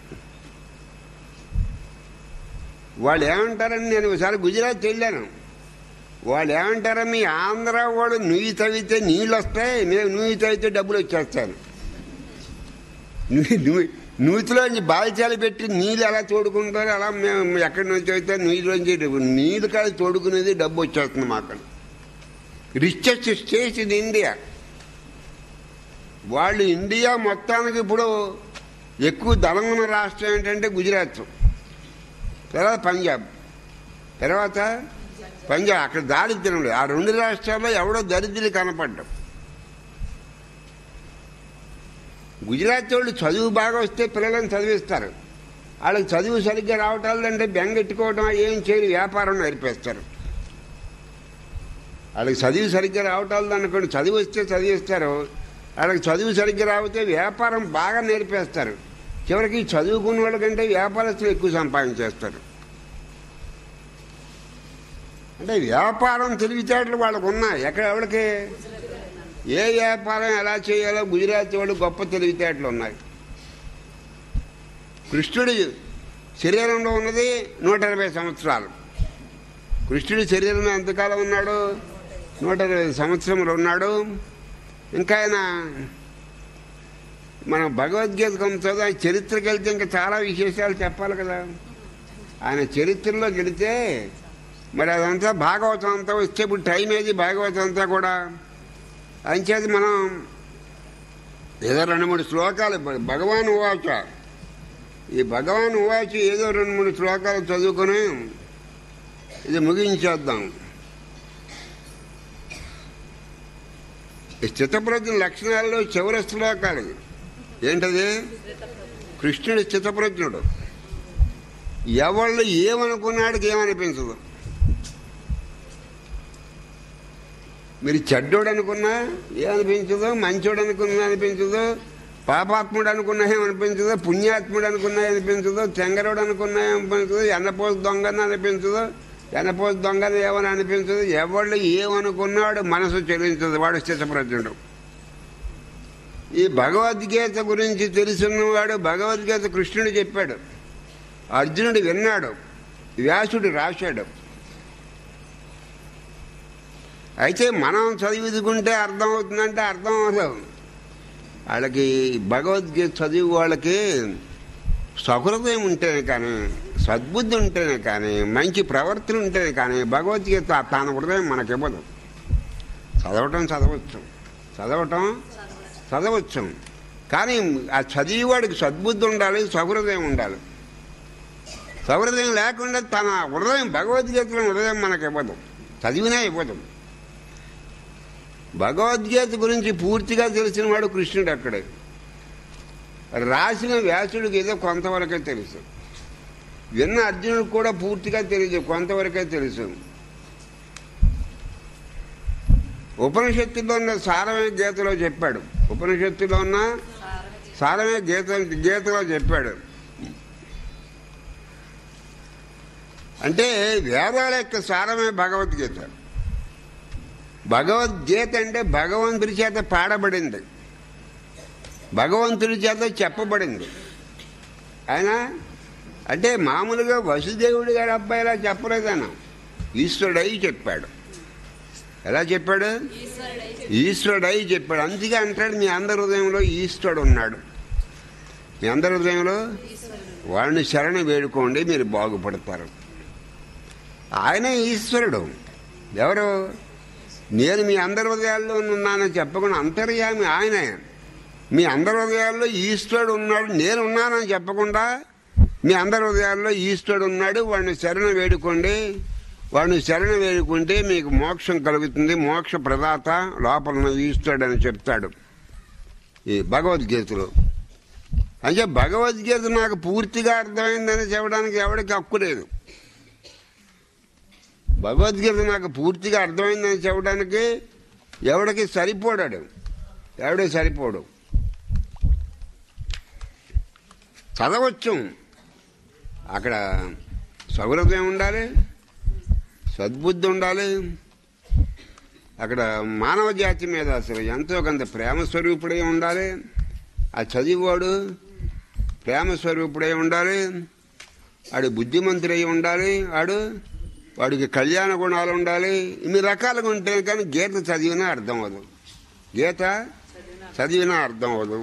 వాళ్ళు ఏమంటారని నేను ఒకసారి గుజరాత్ వెళ్ళాను వాళ్ళు ఏమంటారా మీ ఆంధ్ర వాడు నుయ్యి తవ్వితే నీళ్ళు వస్తాయి మేము నుయ్యి తవ్వితే డబ్బులు వచ్చేస్తాను నువ్వు నువ్వు నూతిలోంచి బాల్చాలు పెట్టి నీళ్ళు ఎలా తోడుకుంటారో అలా మేము ఎక్కడి నుంచి అయితే నీళ్ళలోంచి నీళ్ళు కాదు తోడుకునేది డబ్బు వచ్చేస్తుంది మాకు రిచెస్ట్ స్టేట్ ఇన్ ఇండియా వాళ్ళు ఇండియా మొత్తానికి ఇప్పుడు ఎక్కువ ధనం ఉన్న రాష్ట్రం ఏంటంటే గుజరాత్ తర్వాత పంజాబ్ తర్వాత పంజాబ్ అక్కడ దారిద్ర్యం లేదు ఆ రెండు రాష్ట్రాల్లో ఎవడో దరిద్రులు కనపడ్డం గుజరాత్ వాళ్ళు చదువు బాగా వస్తే పిల్లలను చదివిస్తారు వాళ్ళకి చదువు సరిగ్గా రావటాలు అంటే బెంగెట్టుకోవడం ఏం చేయరు వ్యాపారం నేర్పేస్తారు వాళ్ళకి చదువు సరిగ్గా రావటాలు అనుకోండి చదువు వస్తే చదివిస్తారు వాళ్ళకి చదువు సరిగ్గా రాకపోతే వ్యాపారం బాగా నేర్పేస్తారు చివరికి చదువుకున్న వాళ్ళకంటే వ్యాపారస్తులు ఎక్కువ సంపాదించేస్తారు అంటే వ్యాపారం తెలివితేటలు వాళ్ళకు ఉన్నాయి ఎక్కడ ఎవరికి ఏ వ్యాపారం ఎలా చేయాలో గుజరాత్ వాళ్ళు గొప్ప తెలివితేటలు ఉన్నాయి కృష్ణుడి శరీరంలో ఉన్నది నూట ఇరవై సంవత్సరాలు కృష్ణుడి శరీరంలో ఎంతకాలం ఉన్నాడు నూట ఇరవై సంవత్సరములు ఉన్నాడు ఇంకా ఆయన మనం భగవద్గీత కొంత ఆయన చరిత్రకి వెళ్తే ఇంకా చాలా విశేషాలు చెప్పాలి కదా ఆయన చరిత్రలో గెలితే మరి అదంతా భాగవతం అంతా వచ్చే ఇప్పుడు టైం ఏది భాగవతం అంతా కూడా అంచేది మనం ఏదో రెండు మూడు శ్లోకాలు భగవాన్ ఉవాచ ఈ భగవాన్ ఉవాచ ఏదో రెండు మూడు శ్లోకాలు చదువుకొని ఇది ముగించేద్దాం ఈ స్థితప్రజ్ఞ లక్షణాల్లో చివరి శ్లోకాలు ఇవి. ఏంటది కృష్ణుడు స్థితప్రజ్ఞుడు ఎవళ్ళు ఏమనుకున్నాడికి ఏమనిపించదు మీరు చెడ్డోడు అనుకున్నా ఏమనిపించదు మంచోడు అనుకున్నా అనిపించదు పాపాత్ముడు అనుకున్నా ఏమనిపించదు పుణ్యాత్ముడు అనుకున్నా అనిపించదు తెంగరోడు అనుకున్నా ఏమనిపించదు ఎన్నపోసు దొంగని అనిపించదు ఎన్నపోసు దొంగని ఏమని అనిపించదు ఎవళ్ళు ఏమనుకున్నాడు మనసు చెల్లించదు వాడు స్థితప్రజ్ఞుడు ఈ భగవద్గీత గురించి తెలుసున్నవాడు భగవద్గీత కృష్ణుడు చెప్పాడు అర్జునుడు విన్నాడు వ్యాసుడు రాశాడు అయితే మనం చదివిదుకుంటే అర్థం అవుతుందంటే అర్థం అవ్వదు వాళ్ళకి భగవద్గీత చదివి వాళ్ళకి సహృదయం ఉంటేనే కానీ సద్బుద్ధి ఉంటేనే కానీ మంచి ప్రవర్తన ఉంటేనే కానీ భగవద్గీత తన హృదయం మనకివ్వదు చదవటం చదవచ్చు చదవటం చదవచ్చు కానీ ఆ చదివేవాడికి సద్బుద్ధి ఉండాలి సహృదయం ఉండాలి సహృదయం లేకుండా తన హృదయం భగవద్గీతలో హృదయం మనకి ఇవ్వదు చదివినా ఇవ్వదు భగవద్గీత గురించి పూర్తిగా తెలిసిన వాడు కృష్ణుడు అక్కడే రాసిన వ్యాసుడికి ఏదో కొంతవరకే తెలుసు విన్న అర్జునుడికి కూడా పూర్తిగా తెలియదు కొంతవరకే తెలుసు ఉపనిషత్తులో ఉన్న సారమే గీతలో చెప్పాడు ఉపనిషత్తులో ఉన్న సారమే గీత గీతలో చెప్పాడు అంటే వేదాల యొక్క సారమే భగవద్గీత భగవద్గీత అంటే భగవంతుడి చేత పాడబడింది భగవంతుడి చేత చెప్పబడింది ఆయన అంటే మామూలుగా వసుదేవుడి గారి అబ్బాయిలా చెప్పలేదన్న ఈశ్వరుడై చెప్పాడు ఎలా చెప్పాడు ఈశ్వరుడై చెప్పాడు అందుకే అంటాడు మీ అందరి హృదయంలో ఈశ్వరుడు ఉన్నాడు మీ అందరి హృదయంలో వాడిని శరణ వేడుకోండి మీరు బాగుపడతారు ఆయనే ఈశ్వరుడు ఎవరు నేను మీ అందరి హృదయాల్లో ఉన్నానని చెప్పకుండా అంతర్యామి ఆయనే మీ అందరి హృదయాల్లో ఈశ్వరుడు ఉన్నాడు నేను ఉన్నానని చెప్పకుండా మీ అందరి హృదయాల్లో ఈశ్వరుడు ఉన్నాడు వాడిని శరణ వేడుకోండి వాడిని శరణ వేడుకుంటే మీకు మోక్షం కలుగుతుంది మోక్ష ప్రదాత లోపల ఉన్న ఈశ్వరుడు అని చెప్తాడు ఈ భగవద్గీతలో అంటే భగవద్గీత నాకు పూర్తిగా అర్థమైందని చెప్పడానికి ఎవరికి హక్కు లేదు భగవద్గీత నాకు పూర్తిగా అర్థమైందని చెప్పడానికి ఎవడికి సరిపోడాడు ఎవడే సరిపోడు చదవచ్చు అక్కడ సౌలభ్యం ఉండాలి సద్బుద్ధి ఉండాలి అక్కడ మానవ జాతి మీద అసలు ఎంతో కొంత ప్రేమ స్వరూపుడై ఉండాలి ఆ చదివాడు ప్రేమ స్వరూపుడై ఉండాలి ఆడు బుద్ధిమంతుడై ఉండాలి ఆడు వాడికి కళ్యాణ గుణాలు ఉండాలి ఇన్ని రకాలుగా ఉంటే కానీ గీత చదివినా అర్థం అవ్వదు గీత చదివినా అర్థం అవ్వదు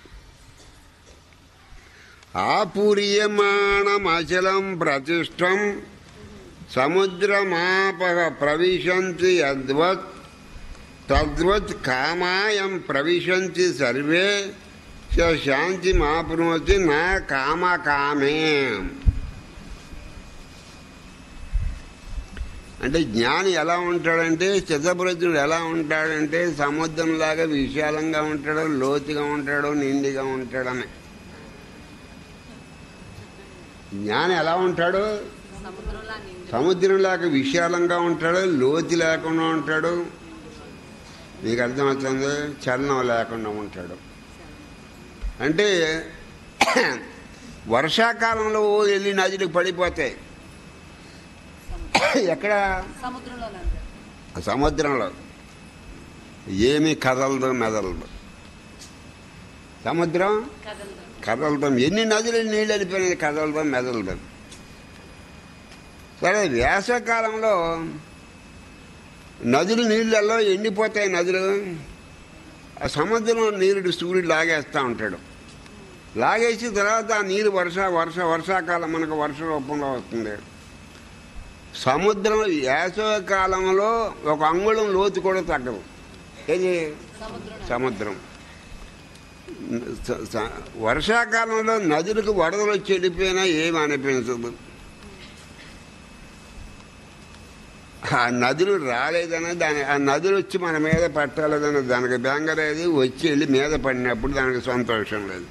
ఆపూర్యమాణమచలం ప్రతిష్టం సముద్రమాపగ ప్రవిశంతి యద్వత్ తద్వత్ కామాయం ప్రవిశంతి సర్వే స శాంతి మాప్నోతి నా కామ కామే అంటే జ్ఞాని ఎలా ఉంటాడంటే చిత్తప్రజ్ఞుడు ఎలా ఉంటాడంటే సముద్రంలాగా విశాలంగా ఉంటాడు లోతుగా ఉంటాడు నిండిగా ఉంటాడని జ్ఞాని ఎలా ఉంటాడు సముద్రంలా నిండి సముద్రంలాగా విశాలంగా ఉంటాడు లోతు లేకుండా ఉంటాడు మీకు అర్థమవుతుంది చలనం లేకుండా ఉంటాడు అంటే వర్షాకాలంలో వెళ్ళి నదికి పడిపోతాయి ఎక్కడ సముద్రంలో సముద్రంలో ఏమీ కదలదు మెదలదు సముద్రం కదలదు కదలడం ఎన్ని నదులు నీళ్ళు వెళ్ళిపోయినాయి కదలడం మెదలడం సరే వేసవకాలంలో నదులు నీళ్ళల్లో ఎండిపోతాయి నదులు ఆ సముద్రంలో నీరుడు సూర్యుడు లాగేస్తూ ఉంటాడు లాగేసి తర్వాత ఆ నీరు వర్ష వర్ష వర్షాకాలం మనకు వర్ష రూపంలో వస్తుంది సముద్రం వేసవకాలంలో ఒక అంగుళం లోతు కూడా తగ్గదు ఏది సముద్రం సముద్రం స- స- వర్షాకాలంలో నదులకు వరదలు వచ్చి వెళ్ళిపోయినా ఏమి అనిపించదు ఆ నదులు రాలేదని దాని ఆ నదులు వచ్చి మన మీద పట్టాలేదని దానికి బెంగలేదు వచ్చి వెళ్ళి మీద పడినప్పుడు దానికి సంతోషం లేదు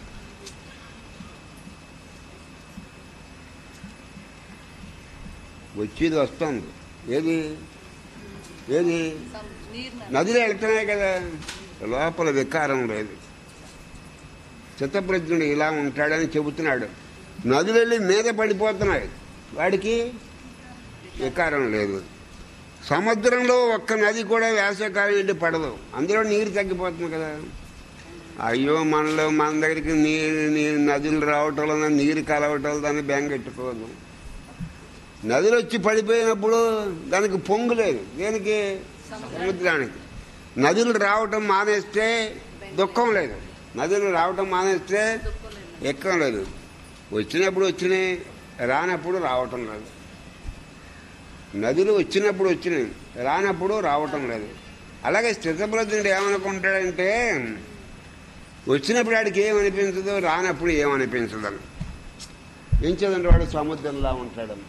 వచ్చేది వస్తుంది ఏది ఏది సము- నీరు నది. నదులు వెళ్తున్నాయి కదా లోపల వికారం లేదు చిత్తప్రజ్ఞుడు ఇలా ఉంటాడని చెబుతున్నాడు నదులు వెళ్ళి మీద పడిపోతున్నాయి వాడికి వికారం లేదు సముద్రంలో ఒక్క నది కూడా వేసవకాలం వెళ్ళి పడదు అందులో నీరు తగ్గిపోతుంది కదా అయ్యో మనలో మన దగ్గరికి నీరు నీరు నదులు రావటం వలన నీరు కలవటం దాన్ని బెంగెట్టుకోదు నదులు వచ్చి పడిపోయినప్పుడు దానికి పొంగు లేదు దేనికి సముద్రానికి నదులు రావటం మానేస్తే దుఃఖం లేదు నదులు రావటం మానేస్తే దుఃఖం లేదు ఎక్కడం లేదు వచ్చినప్పుడు వచ్చినాయి రానప్పుడు రావటం లేదు నదులు వచ్చినప్పుడు వచ్చినాయి రానప్పుడు రావటం లేదు అలాగే స్థితప్రజ్ఞుడు ఏమనుకుంటాడంటే వచ్చినప్పుడు వాడికి ఏమనిపించదు రానప్పుడు ఏమనిపించదని ఏం చదండి వాడు సముద్రంలా ఉంటాడని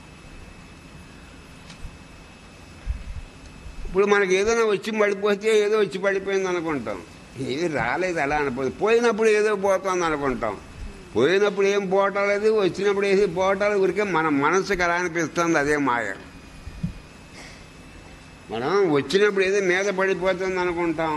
ఇప్పుడు మనకి ఏదైనా వచ్చి పడిపోతే ఏదో వచ్చి పడిపోయింది అనుకుంటాం ఏది రాలేదు అలా అనిపోదు పోయినప్పుడు ఏదో పోతుంది అనుకుంటాం పోయినప్పుడు ఏం పోవటం లేదు వచ్చినప్పుడు ఏది పోవటం లేదు ఊరికే మన మనసుకి అలా అనిపిస్తుంది అదే మాయ మనం వచ్చినప్పుడు ఏదో మీద పడిపోతుంది అనుకుంటాం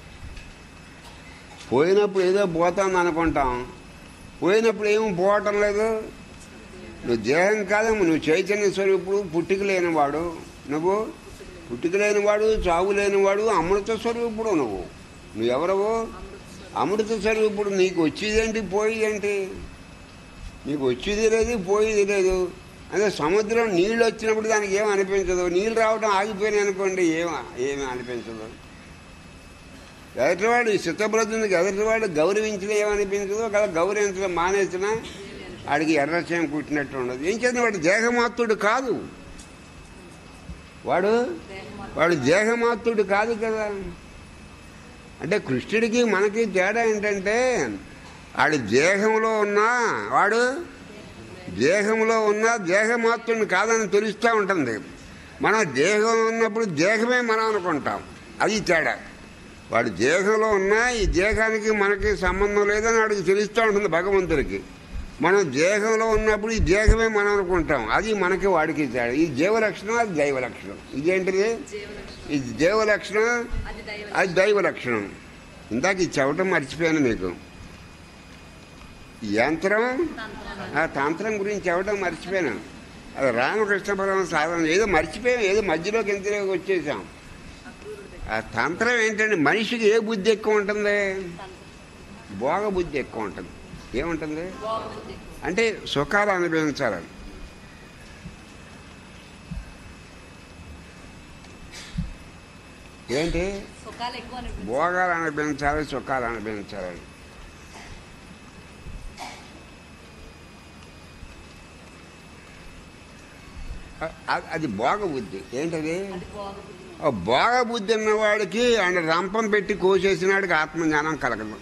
పోయినప్పుడు ఏదో పోతుంది అనుకుంటాం పోయినప్పుడు ఏం పోవటం లేదు నువ్వు దేహం కాదమ్మ నువ్వు చైతన్య స్వరూపుడు పుట్టుక లేనివాడు నువ్వు పుట్టుక లేనివాడు చావు లేనివాడు అమృత స్వరూపుడు నువ్వు నువ్వెవరవు అమృత స్వరూపుడు నీకు వచ్చేదేంటి పోయేదేంటి నీకు వచ్చేది లేదు పోయేది లేదు అదే సముద్రం నీళ్ళు వచ్చినప్పుడు దానికి ఏం అనిపించదు నీళ్ళు రావడం ఆగిపోయినాయి అనుకోండి ఏం ఏమి అనిపించదు ఎదుటివాడు చిత్తబ్రతునికి ఎదుటివాడు గౌరవించిన ఏమనిపించదు కదా గౌరవించడం మానేసినా ఆడికి ఎర్రచయం పుట్టినట్టు ఉండదు ఏం చేసిన వాడు దేహమాత్రుడు కాదు వాడు వాడు దేహమాత్రుడు కాదు కదా అంటే కృష్ణుడికి మనకి తేడా ఏంటంటే ఆడి దేహంలో ఉన్నా వాడు దేహంలో ఉన్న దేహమాత్రుని కాదని తెలుస్తూ ఉంటుంది మనం దేహం ఉన్నప్పుడు దేహమే మనం అనుకుంటాం అది తేడా వాడి దేహంలో ఉన్నా ఈ దేహానికి మనకి సంబంధం లేదని వాడికి తెలుస్తూ ఉంటుంది భగవంతుడికి మనం దేహంలో ఉన్నప్పుడు ఈ దేహమే మనం అనుకుంటాం అది మనకి వాడికి తేడా ఈ జీవ లక్షణం అది దైవ లక్షణం ఇదేంటిది జీవలక్షణం ఇది దేవ లక్షణం అది దైవ అది దైవ లక్షణం ఇందాక ఇది చెప్పటం మర్చిపోయాను మీకు యంత్రం ఆ తంత్రం గురించి చెప్పడం మర్చిపోయాను అది రామకృష్ణ పరమ సాధన ఏదో మర్చిపోయాం ఏదో మధ్యలోకి ఇంతలోకి వచ్చేసాం ఆ తంత్రం ఏంటంటే మనిషికి ఏ బుద్ధి ఎక్కువ ఉంటుంది భోగ బుద్ధి ఎక్కువ ఉంటుంది ఏముంటుంది బాగుంది అంటే సుఖాలు అనుభవించాలని ఏంటి సుఖాలు ఎక్కువ అనిపిస్తుంది భోగాలు అనుభవించాలి సుఖాలు అనుభవించాలని అ- అ- అది భోగ బుద్ధి ఏంటది అది బాగుంది ఆ భోగ బుద్ధి ఉన్నవాడికి ఆయన రంపం పెట్టి కోసేసినాడికి ఆత్మజ్ఞానం కలగదు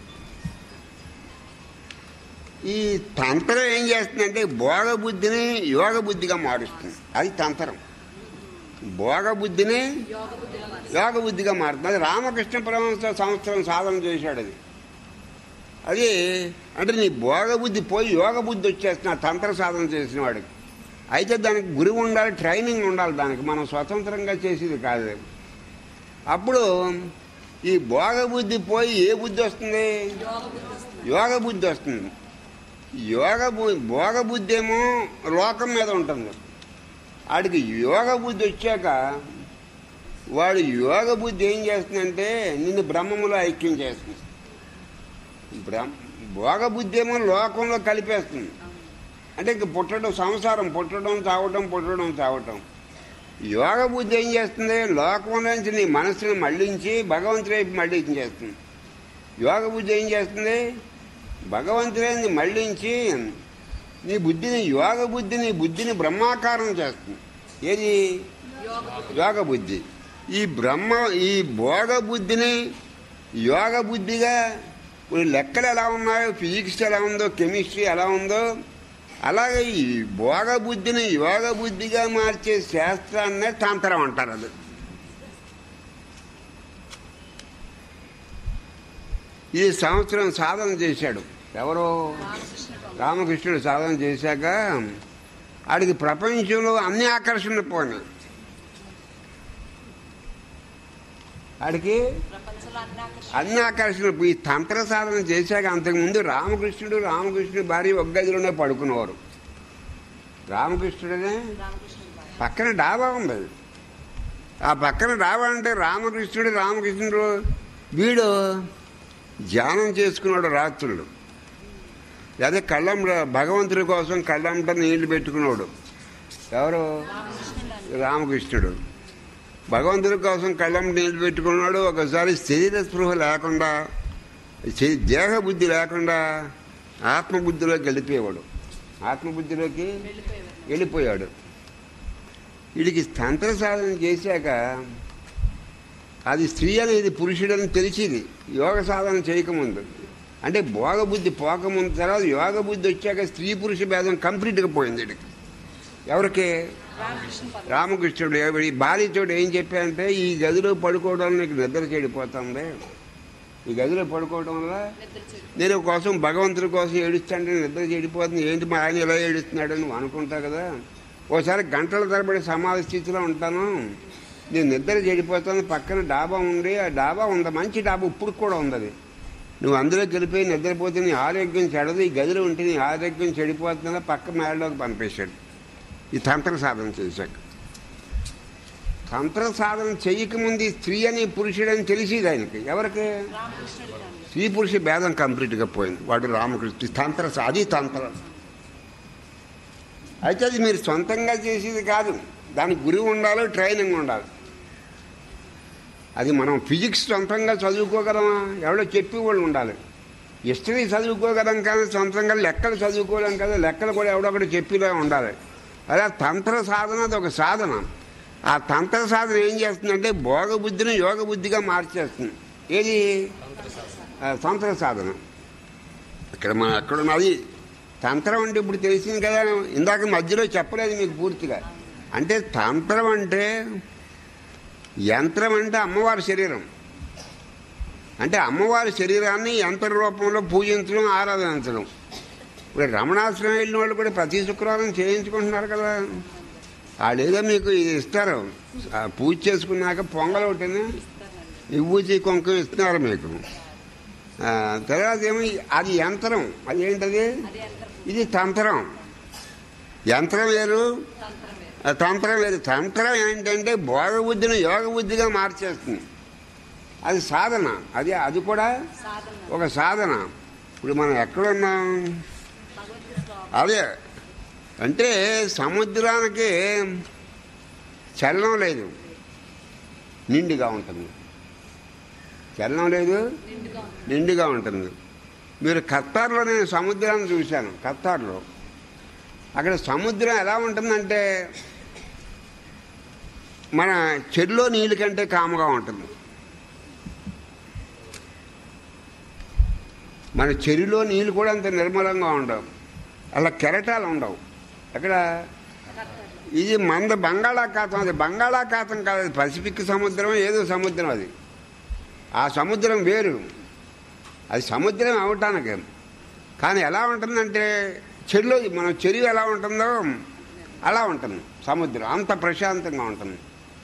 ఈ తంత్రం ఏం చేస్తుందంటే భోగ బుద్ధిని యోగ బుద్ధిగా మారుస్తుంది అది తంత్రం భోగ బుద్ధిని యోగ బుద్ధిగా మారింది యోగ బుద్ధిగా మారుతుంది అది రామకృష్ణ పరమహంస సంవత్సరం సాధన చేశాడు అది అది అంటే నీ భోగ బుద్ధి పోయి యోగ బుద్ధి వచ్చేస్తున్న తంత్ర సాధన చేసిన వాడికి అయితే దానికి గురువు ఉండాలి ట్రైనింగ్ ఉండాలి దానికి మనం స్వతంత్రంగా చేసేది కాదు అప్పుడు ఈ భోగ బుద్ధి పోయి ఏ బుద్ధి వస్తుంది యోగ బుద్ధి వస్తుంది యోగ బుద్ధి వస్తుంది యోగ బు- భోగ బుద్ధి ఏమో లోకం మీద ఉంటుంది వాడికి యోగ బుద్ధి వచ్చాక వాడు యోగ బుద్ధి ఏం చేస్తుందంటే నిన్ను బ్రహ్మములో ఐక్యం చేస్తుంది బ్రహ్మ భోగ బుద్ధి ఏమో లోకంలో కలిపేస్తుంది అంటే ఇంక పుట్టడం సంసారం పుట్టడం చావటం పుట్టడం చావటం యోగ బుద్ధి ఏం చేస్తుంది లోకంలో నుంచి నీ మనసుని మళ్ళించి భగవంతుడి వైపు మళ్ళించేస్తుంది యోగ బుద్ధి ఏం చేస్తుంది భగవంతుడైంది మళ్ళించి నీ బుద్ధిని యోగ బుద్ధిని బుద్ధిని బ్రహ్మాకారం చేస్తుంది ఏది యోగ బుద్ధి యోగ బుద్ధి ఈ బ్రహ్మ ఈ భోగ బుద్ధిని యోగ బుద్ధిగా ఇప్పుడు లెక్కలు ఎలా ఉన్నాయో ఫిజిక్స్ ఎలా ఉందో కెమిస్ట్రీ ఎలా ఉందో అలాగే ఈ భోగ బుద్ధిని యోగ బుద్ధిగా మార్చే శాస్త్రాన్నే తంత్రం అంటారు అది ఈ సంవత్సరం సాధన చేశాడు ఎవరు రామకృష్ణ బాబు రామకృష్ణుడు సాధన చేశాక ఆడికి ప్రపంచంలో అన్ని ఆకర్షణలు పోయినాయి ఆడికి ప్రపంచంలో అన్ని ఆకర్షణ అన్ని ఆకర్షణలు పోయి తంత్ర సాధన చేశాక అంతకుముందు రామకృష్ణుడు రామకృష్ణుడి భార్య ఒక గదిలోనే పడుకునేవారు రామకృష్ణుడనే రామకృష్ణ బాబు పక్కన డాబా ఉంది ఆ పక్కన డాబా అంటే రామకృష్ణుడు రామకృష్ణుడు వీడు ధ్యానం చేసుకున్నాడు రాత్రులు అదే కళ్ళం భగవంతుడి కోసం కళ్ళంట నీళ్లు పెట్టుకున్నాడు ఎవరు రామకృష్ణుడు భగవంతుడి కోసం కళ్ళం నీళ్లు పెట్టుకున్నాడు ఒకసారి శరీర స్పృహ లేకుండా చే- దేహ బుద్ధి లేకుండా ఆత్మబుద్ధిలోకి వెళ్ళిపోయేవాడు ఆత్మబుద్ధిలోకి వెళ్ళిపోయాడు వీడికి తంత్ర సాధన చేశాక అది స్త్రీ అనేది పురుషుడని తెలిసింది యోగ సాధన చేయకముందు అంటే భోగ బుద్ధి పోకముందు తర్వాత యోగ బుద్ధి వచ్చాక స్త్రీ పురుష భేదం కంప్లీట్గా పోయింది వీడికి ఎవరికి రామకృష్ణ పరమ రామకృష్ణుడు ఎవరి భార్యతోడు ఏం చెప్పారంటే ఈ గదిలో పడుకోవడం వల్ల నీకు నిద్ర చెడిపోతుంది ఈ గదిలో పడుకోవడం వల్ల నిద్ర చెడు నేను కోసం భగవంతుడి కోసం ఏడుస్తాంటే నిద్ర చెడిపోతుంది ఏంటి మా ఆయన ఇలా ఏడుస్తున్నాడు అని నువ్వు అనుకుంటావు కదా ఓసారి గంటల తరబడి సమాధి స్థితిలో ఉంటాను నేను నిద్ర చెడిపోతాను పక్కన డాబా ఉంది ఆ డాబా ఉంది మంచి డాబా ఇప్పుడు కూడా ఉంది అది నువ్వు అందులోకి వెళ్ళిపోయి నిద్రపోతే నీ ఆరోగ్యం చెడదు ఈ గదిలో ఉంటే నీ ఆరోగ్యం చెడిపోతుందా పక్క మేడలోకి పంపేశాడు ఈ తంత్ర సాధన చేశాక తంత్ర సాధన చెయ్యకముందు ఈ స్త్రీ అని పురుషుడని తెలిసేది ఆయనకి ఎవరికి రామకృష్ణుడు కానీ స్త్రీ పురుష భేదం కంప్లీట్గా పోయింది వాడు రామకృష్ణ తంత్ర అది తంత్రం అయితే అది మీరు సొంతంగా చేసేది కాదు దానికి గురువు ఉండాలి ట్రైనింగ్ ఉండాలి అది మనం ఫిజిక్స్ సొంతంగా చదువుకోగలమా ఎవడో చెప్పి వాళ్ళు ఉండాలి హిస్టరీ చదువుకోగలం కానీ సొంతంగా లెక్కలు చదువుకోలేం కదా లెక్కలు కూడా ఎవడొకటి చెప్పిలా ఉండాలి అదే తంత్ర సాధన అది ఒక సాధన ఆ తంత్ర సాధన ఏం చేస్తుందంటే భోగ బుద్ధిని యోగ బుద్ధిగా మార్చేస్తుంది ఏది ఆ, తంత్ర సాధన ఇక్కడ మన అక్కడ ఉన్నది తంత్రం అంటే ఇప్పుడు తెలిసింది కదా ఇందాక మధ్యలో చెప్పలేదు మీకు పూర్తిగా అంటే తంత్రం అంటే యంత్రం అంటే అమ్మవారి శరీరం అంటే అమ్మవారి శరీరాన్ని యంత్ర రూపంలో పూజించడం ఆరాధించడం ఇప్పుడు రమణాశ్రమం వెళ్ళిన వాళ్ళు కూడా ప్రతి శుక్రవారం చేయించుకుంటున్నారు కదా వాళ్ళు ఏదో మీకు ఇది ఇస్తారు ఆ పూజ చేసుకున్నాక పొంగల్ ఒకటిని ఇవ్వుచి కుంకుమ ఇస్తున్నారు మీకు ఆ, తర్వాత ఏమో అది యంత్రం అది ఏంటది అది యంత్రం ఇది తంత్రం యంత్రం వేరు తంత్రం వేరు ఆ తంత్రం వేరు తంత్రం ఏంటంటే భోగ బుద్ధిని యోగ బుద్ధిగా మార్చేస్తుంది అది సాధన అది అది కూడా సాధన ఒక సాధన ఇప్పుడు మనం ఎక్కడున్నాం భగవద్గీత శ్లోకం అదే అంటే సముద్రానికి చలనం లేదు నిండుగా ఉంటుంది చలనం లేదు నిండుగా ఉంది నిండుగా ఉంటుంది మీరు ఖత్తార్లో నేను సముద్రాన్ని చూశాను ఖత్తార్లో అక్కడ సముద్రం ఎలా ఉంటుందంటే మన చెరులో నీళ్ళ కంటే కాముగా ఉంటుంది మన చెరులో నీళ్ళు కూడా అంత నిర్మలంగా ఉండవు అలా కెరటాలు ఉండవు అక్కడ ఇది మంద బంగాళాఖాతం అది బంగాళాఖాతం కాదు అది పసిఫిక్ సముద్రం ఏదో సముద్రం అది ఆ సముద్రం వేరు అది సముద్రం అవటానికి కానీ ఎలా ఉంటుందంటే చెరులో మన చెరువు ఎలా ఉంటుందో అలా ఉంటుంది సముద్రం అంత ప్రశాంతంగా ఉంటుంది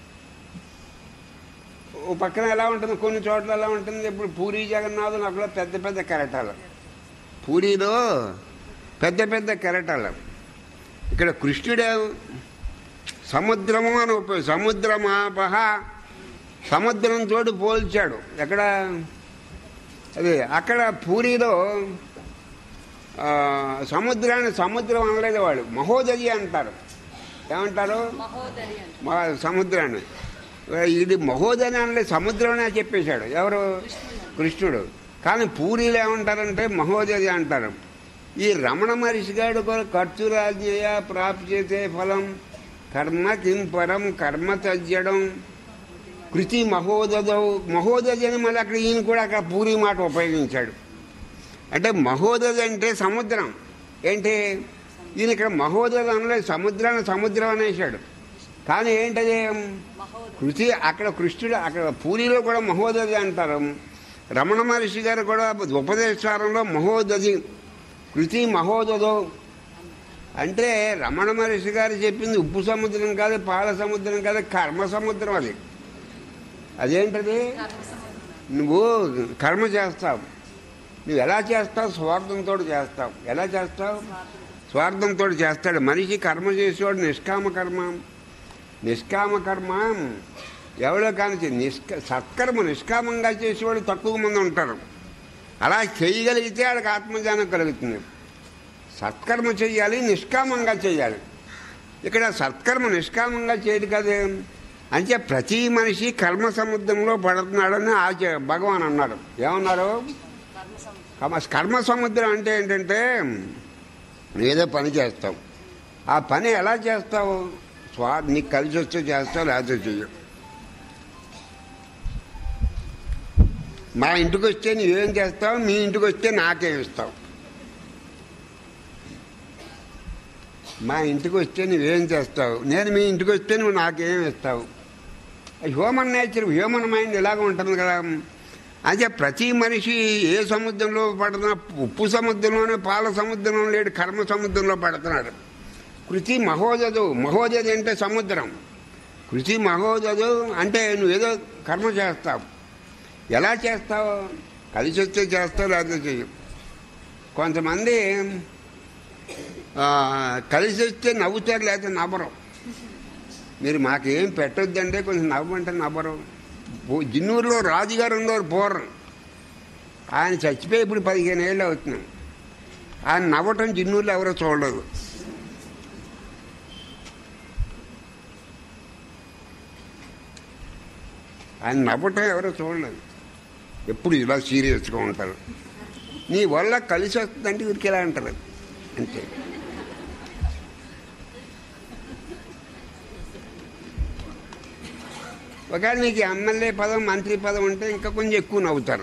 ఓ పక్కన ఎలా ఉంటుంది కొన్ని చోట్ల ఎలా ఉంటుంది ఇప్పుడు పూరి జగన్నాథం అక్కడ పెద్ద పెద్ద కెరటాలు పూరిలో పెద్ద పెద్ద కెరటాలు ఇక్కడ కృష్ణుడే సముద్రము అని ఉప సముద్రమాపహ సముద్రం తోటి పోల్చాడు ఎక్కడ అదే అక్కడ పూరిలో ఆ, సముద్రాన్ని సముద్రం అనలేదు వాడు మహోదరి అంటారు ఏమంటారు మహోదరి అంటే మా సముద్రాన్ని ఇది మహోదరి అనలే సముద్రమే చెప్పేశాడు ఎవరు కృష్ణుడు కానీ పూరీలు ఏమంటారంటే మహోదరి అంటారు ఈ రమణ మహర్షి గారు కూడా ఖర్చు రాజ్యయ ప్రాప్యతే ఫలం కర్మ కిం పరం కర్మ తజ్జడం కృతి మహోదదౌ మహోదది అని మళ్ళీ అక్కడ ఈయన కూడా అక్కడ పూరి మాట ఉపయోగించాడు అంటే మహోదది అంటే సముద్రం ఏంటి ఈయన ఇక్కడ మహోదది అనలేదు సముద్రాన్ని సముద్రం అనేసాడు కానీ ఏంటది మహోదరి కృతి అక్కడ కృష్ణుడు అక్కడ పూరిలో కూడా మహోదది అంటారు రమణ మహర్షి గారు కూడా ఉపదేశారంలో మహోదది కృతి మహోదదో అంటే రమణ మహర్షి గారు చెప్పింది ఉప్పు సముద్రం కాదు పాల సముద్రం కాదు కర్మ సముద్రం అది అదేంటది కర్మ సముద్రం నువ్వు కర్మ చేస్తావు నువ్వు ఎలా చేస్తావు స్వార్థంతో చేస్తావు ఎలా చేస్తావు స్వార్థంతో చేస్తాడు మనిషి కర్మ చేసేవాడు నిష్కామ కర్మ నిష్కామ కర్మ ఎవడో కానీ నిష్క సత్కర్మ నిష్కామంగా చేసేవాడు తక్కువ మంది ఉంటారు అలా చేయగలిగితే వాడికి ఆత్మజ్ఞానం కలుగుతుంది సత్కర్మ చేయాలి నిష్కామంగా చేయాలి ఇక్కడ సత్కర్మ నిష్కామంగా చేయడు కదే అంటే ప్రతి మనిషి కర్మ సముద్రంలో పడుతున్నాడని ఆచ భగవాన్ అన్నారు ఏమన్నారు కర్మ కమ కర్మ సముద్రం అంటే ఏంటంటే నువ్వేదో పని చేస్తావు ఆ పని ఎలా చేస్తావు స్వా నీకు కలిసి వస్తే చేస్తావు లేకపోతే చెయ్యవు మా ఇంటికి వస్తే నువ్వేం చేస్తావు మీ ఇంటికి వస్తే నాకేం ఇస్తావు మా ఇంటికి వస్తే నువ్వేం చేస్తావు నేను మీ ఇంటికి వస్తే నువ్వు నాకేం ఇస్తావు హ్యూమన్ నేచర్ హ్యూమన్ మైండ్ ఇలాగ ఉంటుంది కదా అయితే ప్రతి మనిషి ఏ సముద్రంలో పడుతున్నా ఉప్పు సముద్రంలోనే పాల సముద్రంలో లేడు కర్మ సముద్రంలో పడుతున్నాడు కృతి మహోదదు మహోదది అంటే సముద్రం కృతి మహోదదు అంటే నువ్వేదో కర్మ చేస్తావు ఎలా చేస్తావు కలిసి వస్తే చేస్తావు లేకపోతే చెయ్యవు కొంతమంది ఆ, కలిసి వస్తే నవ్వుతారు లేకపోతే నవ్వరు మీరు మాకేం పెట్టొద్దంటే కొంచెం నవ్వమంటే నవ్వరు పో- జిన్నూరులో రాజుగారు ఉన్నారు పూర్వం ఆయన చచ్చిపోయి ఇప్పుడు పదిహేను ఏళ్ళు అవుతున్నాం ఆయన నవ్వటం జిన్నూరులో ఎవరో చూడలేదు ఆయన నవ్వటం ఎవరో చూడలేదు ఎప్పుడు ఇలా సీరియస్గా ఉంటారు నీ వల్ల కలిసి వస్తుందంటే వీరికి ఎలా అంటారు అంతే ఒకవేళ నీకు ఎమ్మెల్యే పదం మంత్రి పదం ఉంటే ఇంకా కొంచెం ఎక్కువ నవ్వుతారు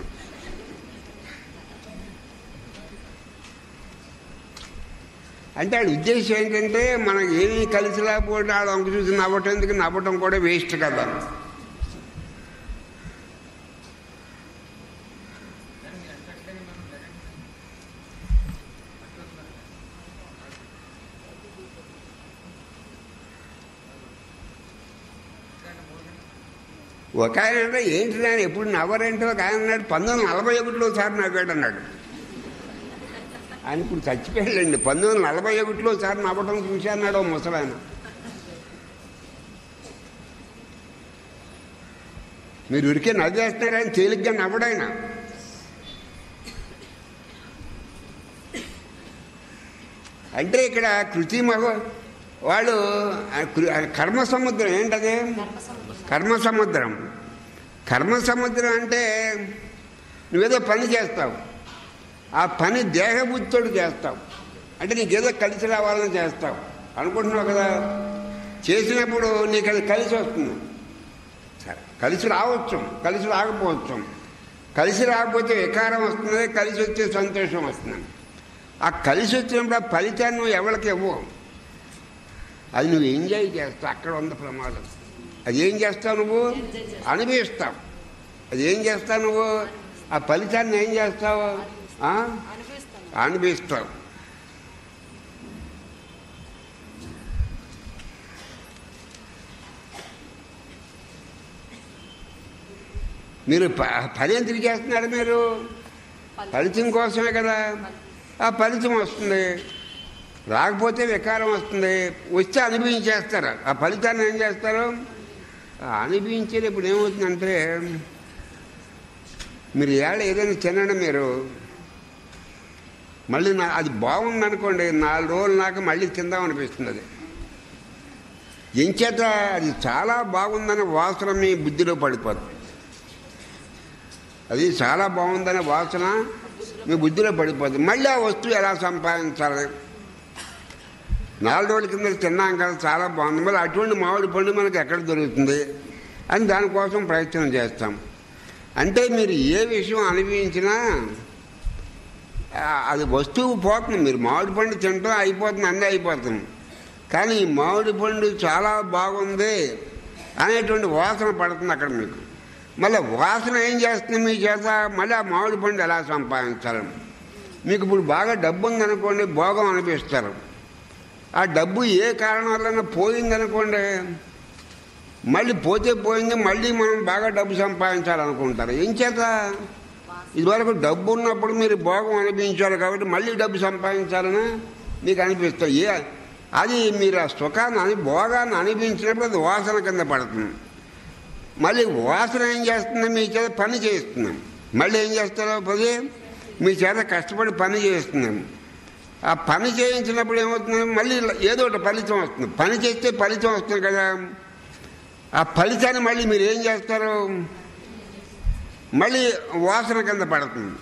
అంటే వాడి ఉద్దేశం ఏంటంటే మనకి ఏమీ కలిసి లేకపోతే ఆడ వంక చూసి నవ్వటం ఎందుకు నవ్వటం కూడా వేస్ట్ కదా ఒక ఆయన అంటే ఏంటి నేను ఎప్పుడు నవ్వరంటే ఒక ఆయన అన్నాడు పంతొమ్మిది వందల నలభై ఒకటిలో సార్ నవ్వాడు అన్నాడు ఆయన ఇప్పుడు చచ్చిపోయాడండి పంతొమ్మిది వందల నలభై ఒకటిలో సార్ నవ్వడం చూసి అన్నాడు ఓ ముసలాయన మీరు ఉరికే నవ్వేస్తున్నారని తేలిగ్గా నవ్వడాయన అంటే ఇక్కడ కృతి మగ వాళ్ళు ఆ కృ- ఆ కర్మ సముద్రం ఏంటది కర్మ సముద్రం కర్మ సముద్రం అంటే నువ్వేదో పని చేస్తావు ఆ పని దేహబుద్ధితోడు చేస్తావు అంటే నీకేదో కలిసి రావాలని చేస్తావు అనుకుంటున్నావు కదా చేసినప్పుడు నీకు అది కలిసి వస్తుంది సరే కలిసి రావచ్చు కలిసి రాకపోవచ్చు కలిసి రాకపోతే వికారం వస్తుంది కలిసి వచ్చే సంతోషం వస్తుంది ఆ కలిసి వచ్చినప్పుడు ఆ ఫలితాన్ని నువ్వు ఎవరికి ఇవ్వవు అది నువ్వు ఎంజాయ్ చేస్తావు అక్కడ ఉంది ప్రమాదం అది ఏం చేస్తావు నువ్వు అనుభవిస్తావు అది ఏం చేస్తావు నువ్వు ఆ ఫలితాన్ని ఏం చేస్తావు ఆ? అనిపిస్తాను అనుభవిస్తావు మీరు ప- పని ఎందుకు చేస్తున్నారు మీరు ఫలితం కోసమే కదా ఆ ఫలితం వస్తుంది రాకపోతే వికారం వస్తుంది వచ్చి అనుభవించేస్తారు ఆ ఫలితాన్ని ఏం చేస్తారు ఆ అనుభవించేది ఇప్పుడు ఏమవుతుందంటే మీరు ఏళ్ళ ఏదైనా తినండి మీరు మళ్ళీ నా అది బాగుంది అనుకోండి నాలుగు రోజులు నాకు మళ్ళీ తిందాం అనిపిస్తుంది అది ఎంచేత అది చాలా బాగుందనే వాసన మీ బుద్ధిలో పడిపోతుంది అది చాలా బాగుందనే వాసన మీ బుద్ధిలో పడిపోతుంది మళ్ళీ ఆ వస్తువు ఎలా సంపాదించాలి నాలుగు రోజుల కింద తిన్నాం కదా చాలా బాగుంది మళ్ళీ అటువంటి మామిడి పండు మనకు ఎక్కడ దొరుకుతుంది అని దానికోసం ప్రయత్నం చేస్తాం అంటే మీరు ఏ విషయం అనుభవించినా ఆ, అది వస్తువు పోతుంది మీరు మామిడి పండు తింటాం అయిపోతుంది అన్నీ అయిపోతుంది కానీ ఈ మామిడి పండు చాలా బాగుంది అనేటువంటి వాసన పడుతుంది అక్కడ మీకు మళ్ళీ వాసన ఏం చేస్తుంది మీ చేత మళ్ళీ ఆ మామిడి పండు ఎలా సంపాదించాలి మీకు ఇప్పుడు బాగా డబ్బు ఉందనుకోండి భోగం అనిపిస్తారు ఆ డబ్బు ఏ కారణం వల్ల పోయిందనుకోండి మళ్ళీ పోతే పోయింది మళ్ళీ మనం బాగా డబ్బు సంపాదించాలనుకుంటారు ఏం చేత ఇదివరకు డబ్బు ఉన్నప్పుడు మీరు భోగం అనిపించారు కాబట్టి మళ్ళీ డబ్బు సంపాదించాలని మీకు అనిపిస్తుంది ఏ అది మీరు ఆ సుఖాన్ని అని భోగాన్ని అనిపించినప్పుడు అది వాసన కింద పడుతుంది మళ్ళీ వాసన ఏం చేస్తుంది మీ చేత పని చేస్తుంది మళ్ళీ ఏం చేస్తారో పది మీ చేత కష్టపడి పని చేస్తున్నాం ఆ పని చేయించినప్పుడు ఏమవుతుంది మళ్ళీ ఏదో ఒకటి ఫలితం వస్తుంది పని చేస్తే ఫలితం వస్తుంది కదా ఆ ఫలితాన్ని మళ్ళీ మీరు ఏం చేస్తారు మళ్ళీ వాసన కింద పడుతుంది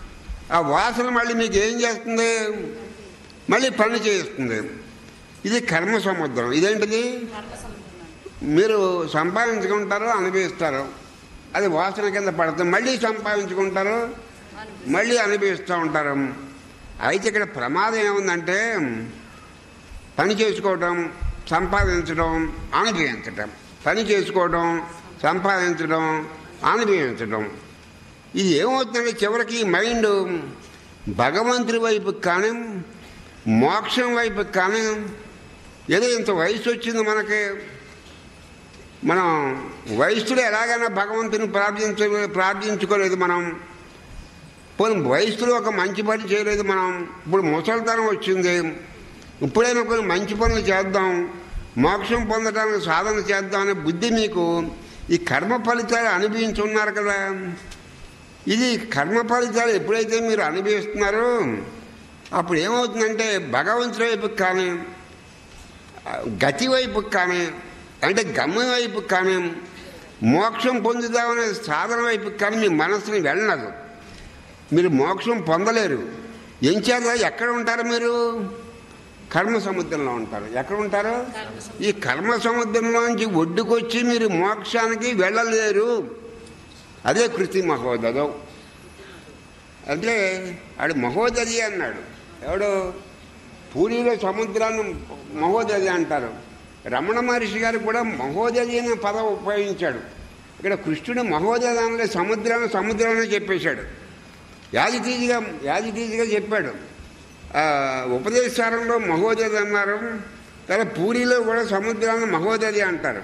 ఆ వాసన మళ్ళీ మీకు ఏం చేస్తుంది మళ్ళీ పని చేస్తుంది ఇది కర్మ సముద్రం ఇదేంటిది కర్మ సముద్రం మీరు సంపాదించుకుంటారో అనుభవిస్తారు అది వాసన కింద పడుతుంది మళ్ళీ సంపాదించుకుంటారు మళ్ళీ అనుభవిస్తూ ఉంటారు అయితే ఇక్కడ ప్రమాదం ఏముందంటే పని చేసుకోవడం సంపాదించడం అనుభవించడం పని చేసుకోవడం సంపాదించడం అనుభవించడం ఇది ఏమవుతుందంటే చివరికి మైండ్ భగవంతుడి వైపు కానీ మోక్షం వైపు కానీ ఏదో ఇంత వయసు వచ్చింది మనకి మనం వయసులో ఎలాగైనా భగవంతుని ప్రార్థించ ప్రార్థించుకోలేదు మనం పోనీ వయసులో ఒక మంచి పని చేయలేదు మనం ఇప్పుడు ముసలితనం వచ్చింది ఇప్పుడైనా కొన్ని మంచి పనులు చేద్దాం మోక్షం పొందడానికి సాధన చేద్దాం అనే బుద్ధి మీకు ఈ కర్మ ఫలితాలు అనుభవించున్నారు కదా ఇది కర్మ ఫలితాలు ఎప్పుడైతే మీరు అనుభవిస్తున్నారో అప్పుడు ఏమవుతుందంటే భగవంతుడి వైపు కానీ గతి వైపు కానీ అంటే గమ్యం వైపు కానీ మోక్షం పొందుదామనే సాధన వైపు కానీ మీ మనసుని వెళ్ళదు మీరు మోక్షం పొందలేరు ఏం చేత ఎక్కడ ఉంటారు మీరు కర్మ సముద్రంలో ఉంటారు ఎక్కడ ఉంటారు ఈ కర్మ సముద్రంలోంచి ఒడ్డుకొచ్చి మీరు మోక్షానికి వెళ్ళలేరు అదే కృతి మహోదయం అంటే ఆడు మహోదరి అన్నాడు ఎవడు పూరిలో సముద్రాన్ని మహోదరి అంటారు రమణ మహర్షి గారు కూడా మహోదరి అనే పదం ఉపయోగించాడు ఇక్కడ కృష్ణుడు మహోదరి అనలే సముద్రాన్ని సముద్రాన్ని చెప్పేశాడు యాజితీజిగా యాజితీజిగా చెప్పాడు ఆ, ఉపదేశారంలో మహోదరి అన్నారు తర్వాత పూరిలో కూడా సముద్రాన్ని మహోదరి అంటారు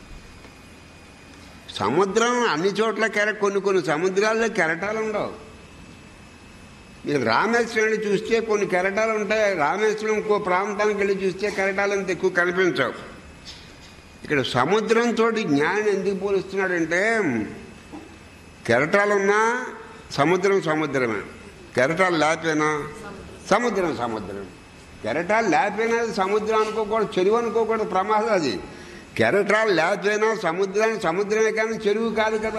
సముద్రం అన్ని చోట్ల కెర కొన్ని కొన్ని సముద్రాల్లో కెరటాలు ఉండవు మీరు రామేశ్వరం వెళ్ళి చూస్తే కొన్ని కెరటాలు ఉంటాయి రామేశ్వరం ఇంకో ప్రాంతానికి వెళ్ళి చూస్తే కెరటాలు అంత ఎక్కువ కనిపించవు ఇక్కడ సముద్రంతో జ్ఞానం ఎందుకు పోలుస్తున్నాడంటే కెరటాలున్నా సముద్రం సముద్రమే కెరటాలు లేకపోయినా సముద్రం సముద్రం కెరటాలు లేకపోయినా అది సముద్రం అనుకోకూడదు చెరువు అనుకోకూడదు ప్రమాదం అది కెరటాలు లేకపోయినా సముద్రాన్ని సముద్రమే కానీ చెరువు కాదు కదా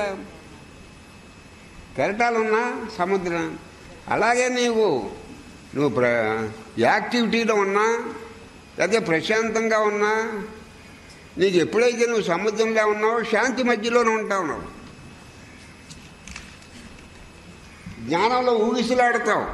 కెరటాలు ఉన్నా సముద్రం అలాగే నీవు నువ్వు ప్ర యాక్టివిటీలో ఉన్నా లేకపోతే ప్రశాంతంగా ఉన్నా నీకు ఎప్పుడైతే నువ్వు సముద్రంలో ఉన్నావో శాంతి మధ్యలోనే ఉంటావు నువ్వు జ్ఞానంలో ఊగిసలాడతావు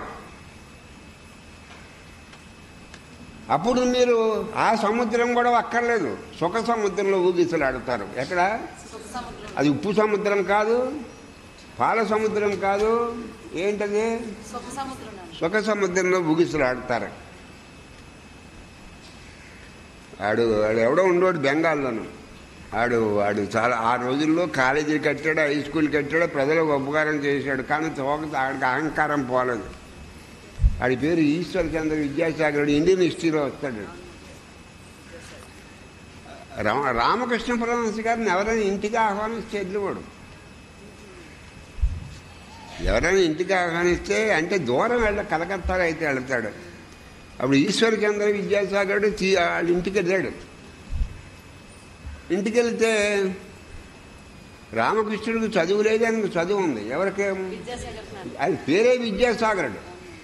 అప్పుడు మీరు ఆ సముద్రం కూడా అక్కర్లేదు సుఖ సముద్రంలో ఊగిసలాడతారు ఎక్కడ సుఖ సముద్రం అది ఉప్పు సముద్రం కాదు పాల సముద్రం కాదు ఏంటది సుఖ సముద్రం నాన్న. సుఖ సముద్రంలో ఊగిసలాడతారు ఆడు ఆడు ఎవడో ఉండోడు బెంగాల్లోను ఆడు వాడు చాలా ఆ రోజుల్లో కాలేజీ కట్టాడు హై స్కూల్ కట్టాడు ప్రజలకు ఉపకారం చేశాడు కానీ తోక ఆడికి అహంకారం పోలేదు ఆడి పేరు ఈశ్వర్ చంద్ర విద్యాసాగరుడు ఇండియన్ హిస్టరీలో వస్తాడు రామ రామకృష్ణ పరమహంస గారిని ఎవరైనా ఇంటికి ఆహ్వానిస్తే వెళ్ళివాడు ఎవరైనా ఇంటికి ఆహ్వానిస్తే అంటే దూరం వెళ్ళ కలకత్తాలో అయితే వెళ్తాడు అప్పుడు ఈశ్వర చంద్ర విద్యాసాగరుడు తీ- వాళ్ళ ఇంటికి వెళ్ళాడు ఇంటికి వెళ్తే రామకృష్ణుడికి చదువు లేదు ఆయనకు చదువు ఉంది ఎవరికి విద్యాసాగర్ నాన్న. అది పేరే విద్యాసాగరుడు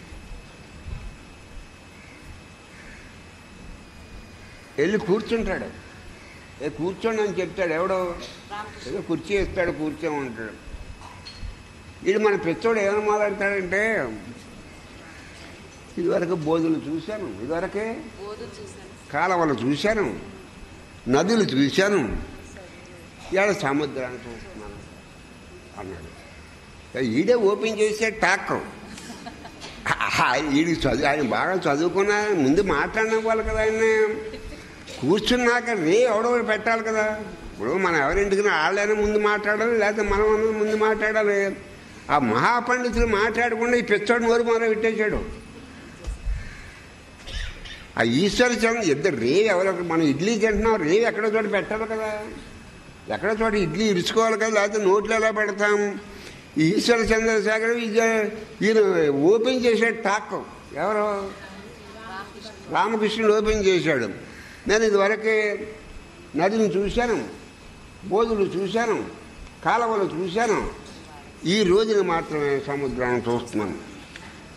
వెళ్ళి కూర్చుంటాడు ఏ కూర్చోండి అని చెప్తాడు ఎవడో రామకృష్ణ ఏదో కుర్చీ ఇస్తాడు కూర్చో ఉంటాడు వీడు మన పెచ్చోడు ఏమైనా మాట్లాడతాడంటే ఇదివరకు బోధులు చూశాను ఇదివరకే బోధు చూశాను కాలవలు చూశాను నదులు చూశాను ఇవాళ సముద్రాన్ని చూస్తున్నాను అన్నాడు ఈడే ఓపెన్ చేసే టాక్ ఈడి చదువు ఆయన బాగా చదువుకున్నా ముందు మాట్లాడిన కదా ఆయన కూర్చున్నాక రే ఎవడో ఒకడు పెట్టాలి కదా ఇప్పుడు మనం ఎవరింటికి వాళ్ళైనా ముందు మాట్లాడాలి లేకపోతే మనం అన్నది ముందు మాట్లాడాలి ఆ మహాపండితులు మాట్లాడకుండా ఈ పిచ్చోడు నోరు మొదలు పెట్టేశాడు ఆ ఈశ్వర చంద్ర ఇద్దరు రేవి ఎవరో మనం ఇడ్లీ తింటున్నాం రేవి ఎక్కడో చోట పెట్టాలి కదా ఎక్కడో చోట ఇడ్లీ ఇరుచుకోవాలి కదా లేకపోతే నోట్లో ఎలా పెడతాం ఈ ఈశ్వర చంద్రశేఖర్ ఈయన- ఈయన ఓపెన్ చేశాడు టాక్ ఎవరు రామకృష్ణుడు ఓపెన్ చేశాడు నేను ఇదివరకే నదిని చూశాను బోధులు చూశాను కాలువలు చూశాను ఈ రోజున మాత్రమే సముద్రాన్ని చూస్తున్నాను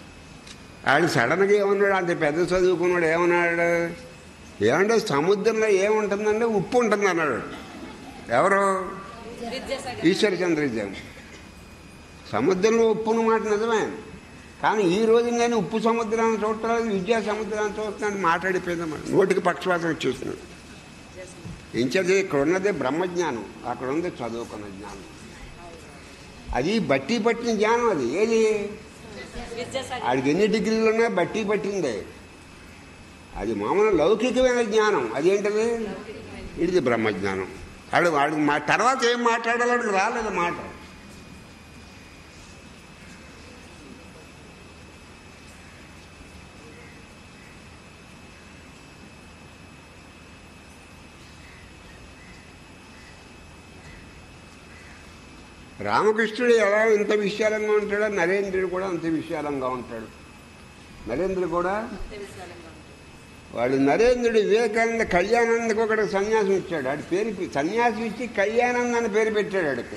ఆయన సడన్గా ఏమన్నాడు అంత పెద్ద చదువుకున్నాడు ఏమన్నాడు ఏమంటే సముద్రంలో ఏముంటుందంటే ఉప్పు ఉంటుంది అన్నాడు ఎవరు విద్యాసాగర్ ఈశ్వరచంద్రజం సముద్రంలో ఉప్పున్న మాట నిజమే కానీ ఈ రోజు నేను ఉప్పు సముద్రాన్ని చూడలేదు విద్యా సముద్రాన్ని చూస్తున్నాను మాట్లాడిపోయింది అన్నమాట. నోటికి పక్షపాతం వచ్చేస్తున్నాడు ఇంచేది ఇక్కడ ఉన్నదే బ్రహ్మజ్ఞానం అక్కడ ఉంది చదువుకున్న జ్ఞానం అది బట్టి పట్టిన జ్ఞానం అది ఏది విద్యాసాగర్ ఆడికి ఎన్ని డిగ్రీలు ఉన్నా బట్టి పట్టిందే అది మామూలు లౌకికమైన జ్ఞానం అదేంటది ఇది బ్రహ్మజ్ఞానం ఆడు వాడు మా తర్వాత ఏం మాట్లాడాలో వాడికి రాలేదు మాట రామకృష్ణుడు ఎలా ఇంత విశాలంగా ఉంటాడో నరేంద్రుడు కూడా అంత విశాలంగా ఉంటాడు నరేంద్రుడు కూడా వాడు నరేంద్రుడు వివేకానంద కళ్యాణానందకు ఒకటి సన్యాసం ఇచ్చాడు ఆడి పేరు పె- సన్యాసం ఇచ్చి కళ్యాణానంద అని పేరు పెట్టాడు ఆడికి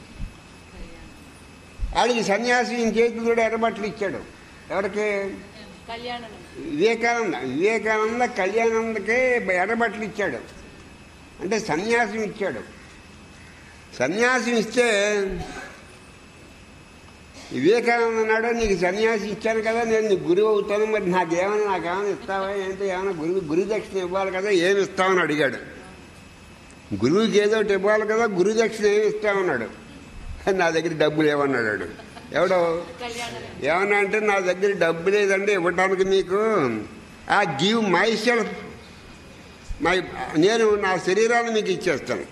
ఆడికి సన్యాసి చేతులు కూడా ఎర్రబట్టలు ఇచ్చాడు ఎవరికి కళ్యాణం వివేకానంద వివేకానంద కళ్యాణానందకే ఎర్రబట్టలు ఇచ్చాడు అంటే సన్యాసం ఇచ్చాడు సన్యాసం ఇస్తే వివేకానంద అన్నాడు నీకు సన్యాసి ఇచ్చాను కదా నేను నీకు గురువు అవుతాను మరి నాకేమైనా నాకేమైనా ఇస్తావా ఏంటి ఏమైనా గురువు గురు దక్షిణ ఇవ్వాలి కదా ఏమి ఇస్తావని అడిగాడు గురువుకి ఏదో ఒకటి ఇవ్వాలి కదా గురు దక్షిణ ఏమి ఇస్తామన్నాడు నా దగ్గర డబ్బులు ఏమన్నాడు వాడు. ఎవడో కళ్యాణం ఏమన్నా అంటే నా దగ్గర డబ్బు లేదండి ఇవ్వడానికి మీకు ఆ గివ్ మై సెల్ఫ్ మై నేను నా శరీరాన్ని మీకు ఇచ్చేస్తాను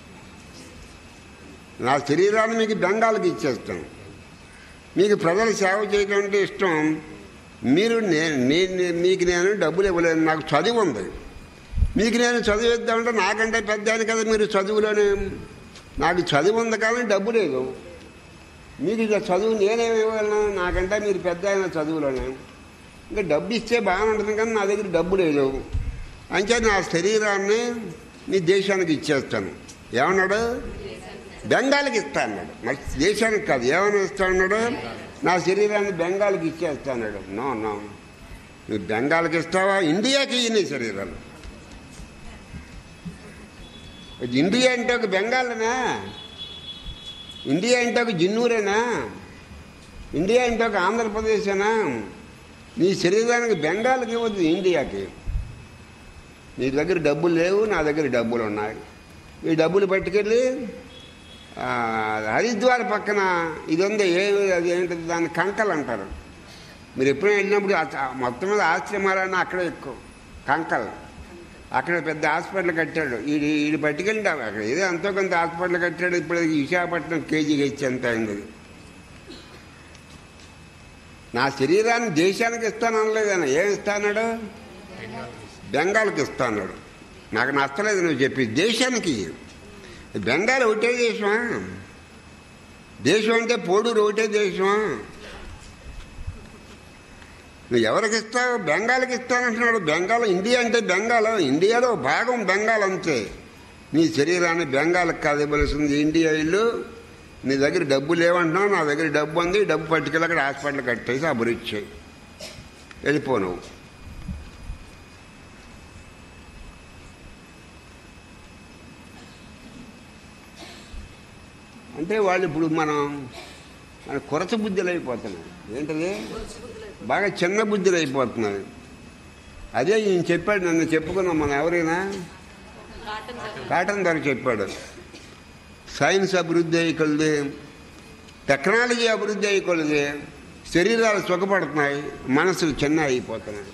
నా శరీరాన్ని మీకు బెంగాల్కి ఇచ్చేస్తాను మీకు ప్రజల సేవ చేయడం అంటే ఇష్టం మీరు నేను నేను- మీకు నేను డబ్బులు ఇవ్వలేను నాకు చదువు ఉంది మీకు నేను చదువు ఇద్దామంటే నాకంటే పెద్ద ఆయన కదా మీరు చదువులోనే నాకు చదువు ఉంది కానీ డబ్బు లేదు మీకు ఇక చదువు నేనేమి ఇవ్వగలను నాకంటే మీరు పెద్ద ఆయన చదువులోనే ఇంకా డబ్బు ఇస్తే బాగానే ఉంటుంది కానీ నా దగ్గర డబ్బు లేదు అంతే నా శరీరాన్ని మీ దేశానికి ఇచ్చేస్తాను ఏమన్నాడు బెంగాల్కి ఇస్తా అన్నాడు మరి దేశానికి కాదు ఏమని ఇస్తా అన్నాడు నా శరీరాన్ని బెంగాల్కి ఇచ్చేస్తా అన్నాడు నో నో నువ్వు బెంగాల్కి ఇస్తావా ఇండియాకి ఇయ్యి నీ శరీరాన్ని ఇండియా అంటే ఒక బెంగాల్నా ఇండియా అంటే ఒక జిన్నూరేనా ఇండియా అంటే ఒక ఆంధ్రప్రదేశేనా నీ శరీరానికి బెంగాల్కి ఇవ్వద్దు ఇండియాకి నీ దగ్గర డబ్బులు లేవు నా దగ్గర డబ్బులు ఉన్నాయి ఈ డబ్బులు పట్టుకెళ్ళి ఆ, హరిద్వార్ పక్కన ఇది ఉంది ఏ అది ఏంటది దాన్ని కంకలు అంటారు మీరు ఎప్పుడైనా వెళ్ళినప్పుడు ఆ- మొత్తం మీద ఆశ్రమాలన్నా అక్కడే ఎక్కువ కంకల్ అక్కడ పెద్ద హాస్పిటల్ కట్టాడు ఈడు ఈడు పట్టుకెళ్ళి అక్కడ ఏదో ఎంతో కొంత హాస్పిటల్ కట్టాడు ఇప్పుడు అది విశాఖపట్నం కేజీకి ఇచ్చి ఎంత అయింది అది. నా శరీరాన్ని దేశానికి ఇస్తాను అనలేదు ఆయన ఏం ఇస్తాన్నాడు బెంగాల్కి ఇస్తాన్నాడు నాకు నచ్చలేదు నువ్వు చెప్పి దేశానికి బెంగాల్ ఒకటే దేశమా దేశం అంటే పోడూరు ఒకటే దేశమా నువ్వు ఎవరికి ఇస్తావు బెంగాల్కి ఇస్తానంటున్నాడు బెంగాల్ ఇండియా అంటే బెంగాల్ ఇండియాలో భాగం బెంగాల్ అంతే నీ శరీరాన్ని బెంగాల్కి కాదు ఇవ్వవలసింది ఇండియా ఇల్లు నీ దగ్గర డబ్బు లేవంటున్నావు నా దగ్గర డబ్బు ఉంది డబ్బు పట్టుకెళ్ళి అక్కడ హాస్పిటల్ కట్టేసి అభిరుచ్చాయి వెళ్ళిపో నువ్వు అంటే వాళ్ళు ఇప్పుడు మనం మన కొరత బుద్ధులు అయిపోతున్నాయి ఏంటది బాగా చిన్న బుద్ధులు అయిపోతున్నాయి అదే ఈయన చెప్పాడు నన్ను చెప్పుకున్నాం మనం ఎవరైనా కాటన్ సార్ కాటన్ ధర చెప్పాడు సైన్స్ అభివృద్ధి అయ్యి కొలిది టెక్నాలజీ అభివృద్ధి అయ్యి కొలిది శరీరాలు సుఖపడుతున్నాయి మనసులు చిన్న అయిపోతున్నాయి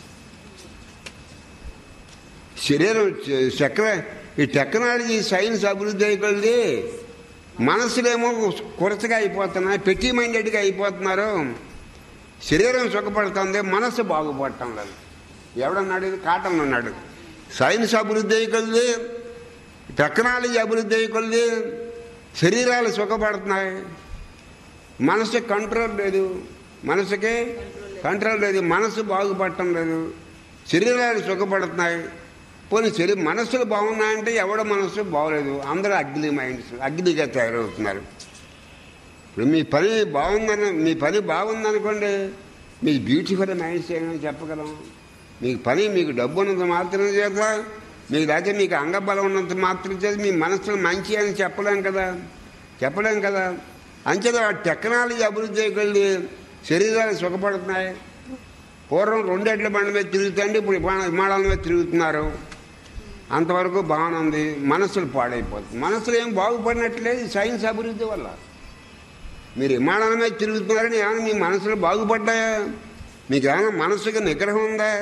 శరీరం చ- చక్ర ఈ టెక్నాలజీ సైన్స్ అభివృద్ధి అయ్యి కొలిది మనసులేమో కొరతగా అయిపోతున్నాయి పెట్టి మైండెడ్గా అయిపోతున్నారు శరీరం సుఖపడుతుంది మనసు బాగుపడటం లేదు ఎవడన్నాడు ఇది కాటన్ అన్నాడు సైన్స్ అభివృద్ధి అయ్యి కొలిది టెక్నాలజీ అభివృద్ధి అయ్యి కొలిది శరీరాలు సుఖపడుతున్నాయి మనసుకి కంట్రోల్ లేదు మనసుకి కంట్రోల్ లేదు మనసు బాగుపడటం లేదు శరీరాలు సుఖపడుతున్నాయి పోనీ శరీ మనసులు బాగున్నాయంటే ఎవడ మనసు బాగలేదు అందరూ అగ్ని మైండ్స్ అగ్నిగా తయారవుతున్నారు ఇప్పుడు మీ పని బాగుందని మీ పని బాగుందనుకోండి మీకు బ్యూటిఫుల్ మైండ్స్ ఏమైనా చెప్పగలం మీకు పని మీకు డబ్బు ఉన్నంత మాత్రం చేత మీకు లేకపోతే మీకు అంగబలం ఉన్నంత మాత్రం చేత మీ మనసులో మంచి అని చెప్పలేం కదా చెప్పలేం కదా అంచేత టెక్నాలజీ అభివృద్ధి వెళ్ళి శరీరాలు సుఖపడుతున్నాయి పూర్వం రెండేళ్ల బండి మీద తిరుగుతుంటే ఇప్పుడు విమాన- విమానాల మీద తిరుగుతున్నారు అంతవరకు బాగానే ఉంది మనసులు పాడైపోతుంది మనసులు ఏం బాగుపడినట్లేదు సైన్స్ అభివృద్ధి వల్ల మీరు విమానాల మీద తిరుగుతున్నారని ఏమైనా మీ మనసులు బాగుపడ్డాయా మీకు ఏమైనా మనసుకి నిగ్రహం ఉందా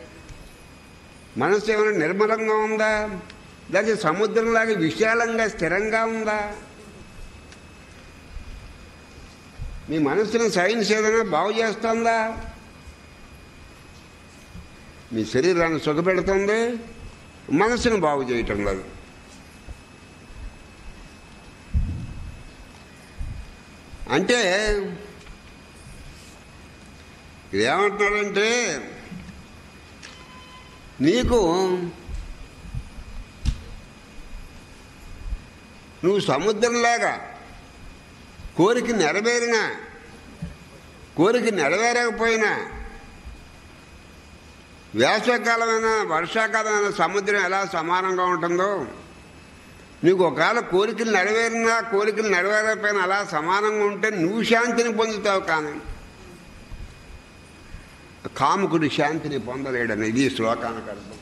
మనసు ఏమైనా నిర్మలంగా ఉందా లేకపోతే సముద్రంలాగా విశాలంగా స్థిరంగా ఉందా మీ మనసుని సైన్స్ ఏదైనా బాగు చేస్తుందా మీ శరీరాన్ని సుఖపెడుతుంది మనసును బాగు చేయటం లేదు అంటే ఏమంటున్నాడంటే నీకు నువ్వు సముద్రంలాగా కోరిక నెరవేరినా కోరిక నెరవేరకపోయినా వేసవకాలమైన వర్షాకాలమైన సముద్రం ఎలా సమానంగా ఉంటుందో నీకు ఒకవేళ కోరికలు నెరవేరినా కోరికలు నెరవేరకపోయినా అలా సమానంగా ఉంటే నువ్వు శాంతిని పొందుతావు కానీ కాముకుడు శాంతిని పొందలేడని ఇది శ్లోకానికి అర్థం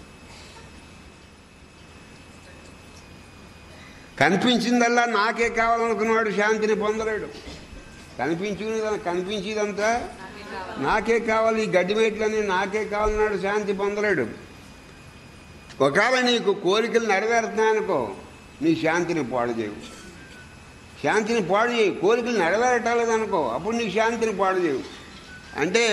కనిపించిందల్లా నాకే కావాలనుకున్నవాడు శాంతిని పొందలేడు కనిపించింది కనిపించేదంతా నాకే కావాలి ఈ గడ్డి మేట్లని నాకే కావాలన్నాడు శాంతి పొందలేడు ఒకవేళ నీకు కోరికలు నెరవేరుతున్నాయనుకో నీ శాంతిని పాడు చేయవు శాంతిని పాడు చేయి కోరికలు నెరవేరటలేదనుకో అప్పుడు నీ శాంతిని పాడు చేయవు అంటే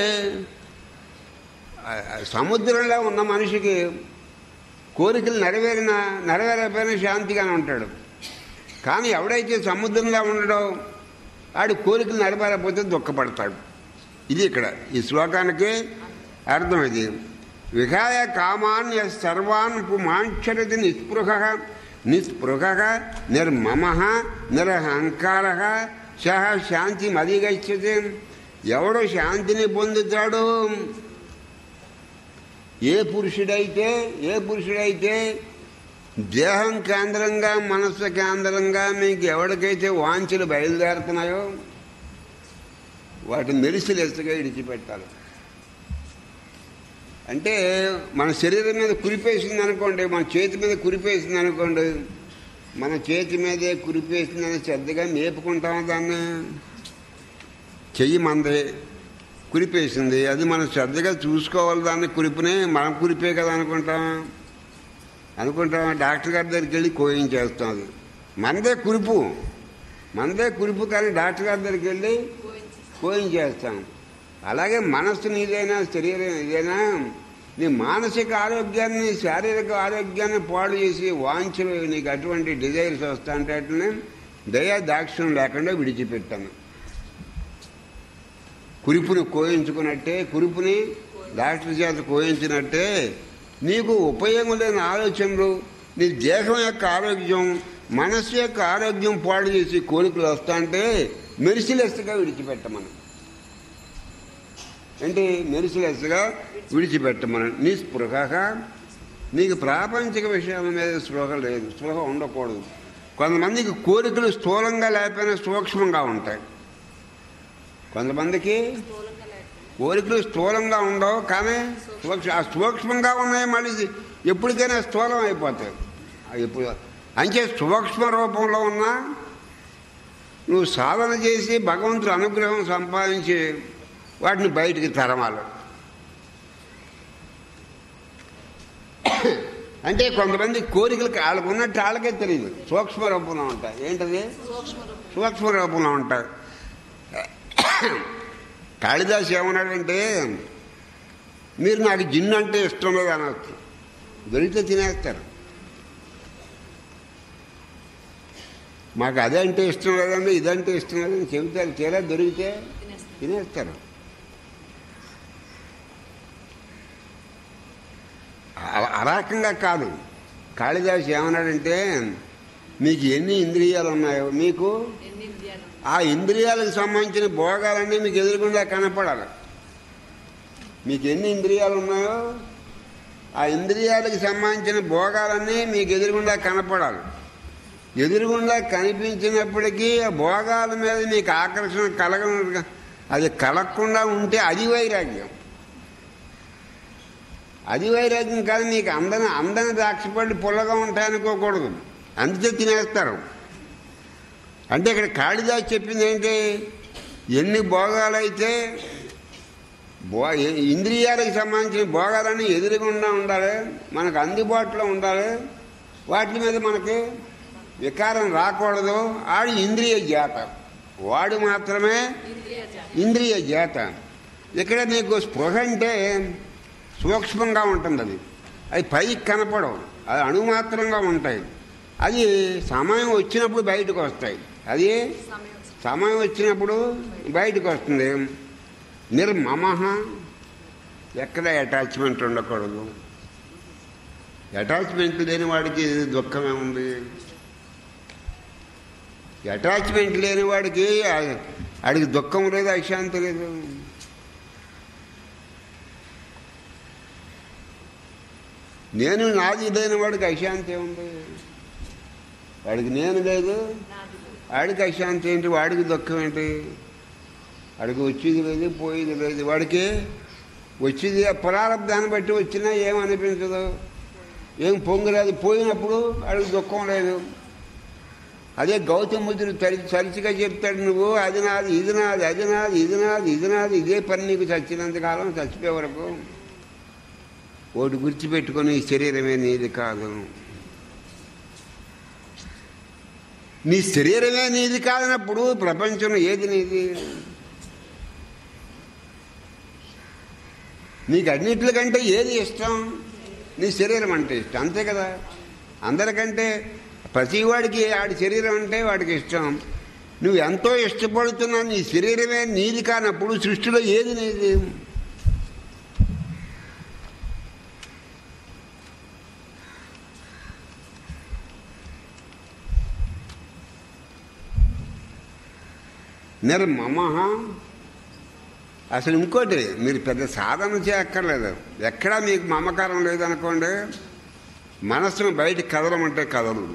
ఆ, ఆ, సముద్రంలో ఉన్న మనిషికి కోరికలు నెరవేరినా నెరవేరకపోయినా శాంతిగానే ఉంటాడు కానీ ఎవడైతే సముద్రంలో ఉండడో ఆడి కోరికలు నెరవేరకపోతే దుఃఖపడతాడు ఇది ఇక్కడ ఈ శ్లోకానికి అర్థం ఇది విహాయ కామాన్య సర్వాన్ పుమాంక్షరతి నిస్పృహ నిస్పృహ నిర్మమ నిరహంకార సహ శాంతి మదిగచ్చతే ఎవడు శాంతిని పొందుతాడు ఏ పురుషుడైతే ఏ పురుషుడైతే దేహం కేంద్రంగా మనస్సు కేంద్రంగా మీకు ఎవరికైతే వాంఛలు బయలుదేరుతున్నాయో వాటిని మెరిసిలెస్సుగా విడిచిపెట్టాలి అంటే మన శరీరం మీద కురిపేసింది అనుకోండి మన చేతి మీద కురిపేసింది అనుకోండి మన చేతి మీదే కురిపేసిందని శ్రద్ధగా మేపుకుంటాం దాన్ని చెయ్యి మందే కురిపేసింది అది మనం శ్రద్ధగా చూసుకోవాలి దాన్ని కురిపినే మనం కురిపే కదా అనుకుంటాం అనుకుంటాం డాక్టర్ గారి దగ్గరికి వెళ్ళి కోయించేస్తాం అది మనదే కురుపు మనదే కురుపు కానీ డాక్టర్ గారి దగ్గరికి వెళ్ళి కోయించేస్తాం అలాగే మనస్సు నీదైనా శరీరం ఇదైనా నీ మానసిక ఆరోగ్యాన్ని శారీరక ఆరోగ్యాన్ని పాడు చేసి వాంఛలు నీకు అటువంటి డిజైర్స్ వస్తా అంటే వాటిని దయా దాక్షిణ్యం లేకుండా విడిచిపెట్టాను కురుపుని కోయించుకున్నట్టే కురుపుని డాక్టర్ చేత కోయించినట్టే నీకు ఉపయోగం లేని ఆలోచనలు నీ దేహం యొక్క ఆరోగ్యం మనస్సు యొక్క ఆరోగ్యం పాడు చేసి కోరికలు వస్తాంటే మెరిసిలెస్గా విడిచిపెట్టమని అంటే మెరిసిలెస్గా విడిచిపెట్టమని నీ స్పృహగా నీకు ప్రాపంచిక విషయాల మీద స్పృహ లేదు స్పృహ ఉండకూడదు కొంతమందికి కోరికలు స్థూలంగా లేకపోయినా సూక్ష్మంగా ఉంటాయి కొంతమందికి కోరికలు స్థూలంగా ఉండవు కానీ సూక్ష్మ ఆ సూక్ష్మంగా ఉన్నాయి మళ్ళీ ఎప్పటికైనా స్థూలం అయిపోతాయి అవి ఎప్పుడు అంచే సూక్ష్మ రూపంలో ఉన్నా నువ్వు సాధన చేసి భగవంతుడు అనుగ్రహం సంపాదించి వాటిని బయటికి తరమాలి అంటే కొంతమంది కోరికలు వాళ్ళకు ఉన్నట్టు వాళ్ళకే తెలియదు సూక్ష్మ రూపంలో ఉంటాయి ఏంటది సూక్ష్మ రూపంలో ఉంటాయి కాళిదాస్ ఏమన్నాడంటే మీరు నాకు జిన్ను అంటే ఇష్టం లేదు అనవచ్చు దొరికితే తినేస్తారు మాకు అదే అంటే ఇష్టం లేదండి ఇదంటే ఇష్టం లేదని చెబుతారు తీరా దొరికితే తినేస్తారు ఆ- ఆ రకంగా కాదు కాళిదాస్ ఏమన్నాడంటే మీకు ఎన్ని ఇంద్రియాలు ఉన్నాయో మీకు ఎన్ని ఇంద్రియాలు ఆ ఇంద్రియాలకు సంబంధించిన భోగాలన్నీ మీకు ఎదురుకుండా కనపడాలి మీకు ఎన్ని ఇంద్రియాలు ఉన్నాయో ఆ ఇంద్రియాలకు సంబంధించిన భోగాలన్నీ మీకు ఎదురుగుండా కనపడాలి ఎదురుగుండా కనిపించినప్పటికీ ఆ భోగాల మీద మీకు ఆకర్షణ కలగ అది కలగకుండా ఉంటే అది వైరాగ్యం అది వైరాగ్యం కాదు మీకు అందని అందని ద్రాక్షపళ్ళు పుల్లగా ఉంటాయనుకోకూడదు అందుకే తినేస్తారు అంటే ఇక్కడ కాళిదాస్ చెప్పింది ఏంటి ఎన్ని భోగాలైతే భో ఇంద్రియాలకు సంబంధించిన భోగాలన్నీ ఎదురుగుండా ఉండాలి మనకు అందుబాటులో ఉండాలి వాటి మీద మనకి వికారం రాకూడదు ఆడు ఇంద్రియ జాత వాడు మాత్రమే ఇంద్రియ జాత ఇక్కడ నీకు స్పృహ అంటే సూక్ష్మంగా ఉంటుంది అది అది పైకి కనపడవు అది అణుమాత్రంగా ఉంటాయి అది సమయం వచ్చినప్పుడు బయటకు వస్తాయి అది సమయం వచ్చినప్పుడు బయటకు వస్తుంది నిర్మమ ఎక్కడ అటాచ్మెంట్ ఉండకూడదు అటాచ్మెంట్ లేని వాడికి దుఃఖమే ఉంది అటాచ్మెంట్ లేని వాడికి ఆ- ఆడికి దుఃఖం లేదు అశాంతి లేదు నేను నాది లేని వాడికి అశాంతి ఉంది వాడికి నేను లేదు వాడికి అశాంతి ఏంటి వాడికి దుఃఖం ఏంటి వాడికి వచ్చేది లేదు పోయేది లేదు వాడికి వచ్చేది ఆ ప్రారంధాన్ని బట్టి వచ్చినా ఏమనిపించదు ఏం పొంగిరాదు పోయినప్పుడు వాడికి దుఃఖం లేదు అదే గౌతమ బుద్ధుడు తరి తరచుగా చెప్తాడు నువ్వు అది నాది ఇది నాది అది నాది ఇది నాది ఇది నాది ఇదే పని నీకు చచ్చినంతకాలం చచ్చిపోయే వరకు ఒకటి గుర్తుపెట్టుకొని ఈ శరీరమే నీది కాదు నీ శరీరమే నీది కాదన్నప్పుడు ప్రపంచంలో ఏది నీది నీకు అన్నిటికంటే ఏది ఇష్టం నీ శరీరం అంటే ఇష్టం అంతే కదా అందరికంటే ప్రతివాడికి ఆడి శరీరం అంటే వాడికి ఇష్టం నువ్వు ఎంతో ఇష్టపడుతున్నా నీ శరీరమే నీది కానప్పుడు సృష్టిలో ఏది నీది నిర్మమ అసలు ఇంకోటి మీరు పెద్ద సాధన చేయక్కర్లేదు ఎక్కడా మీకు మమకారం లేదనుకోండి మనస్సును బయట కదలమంటే కదలదు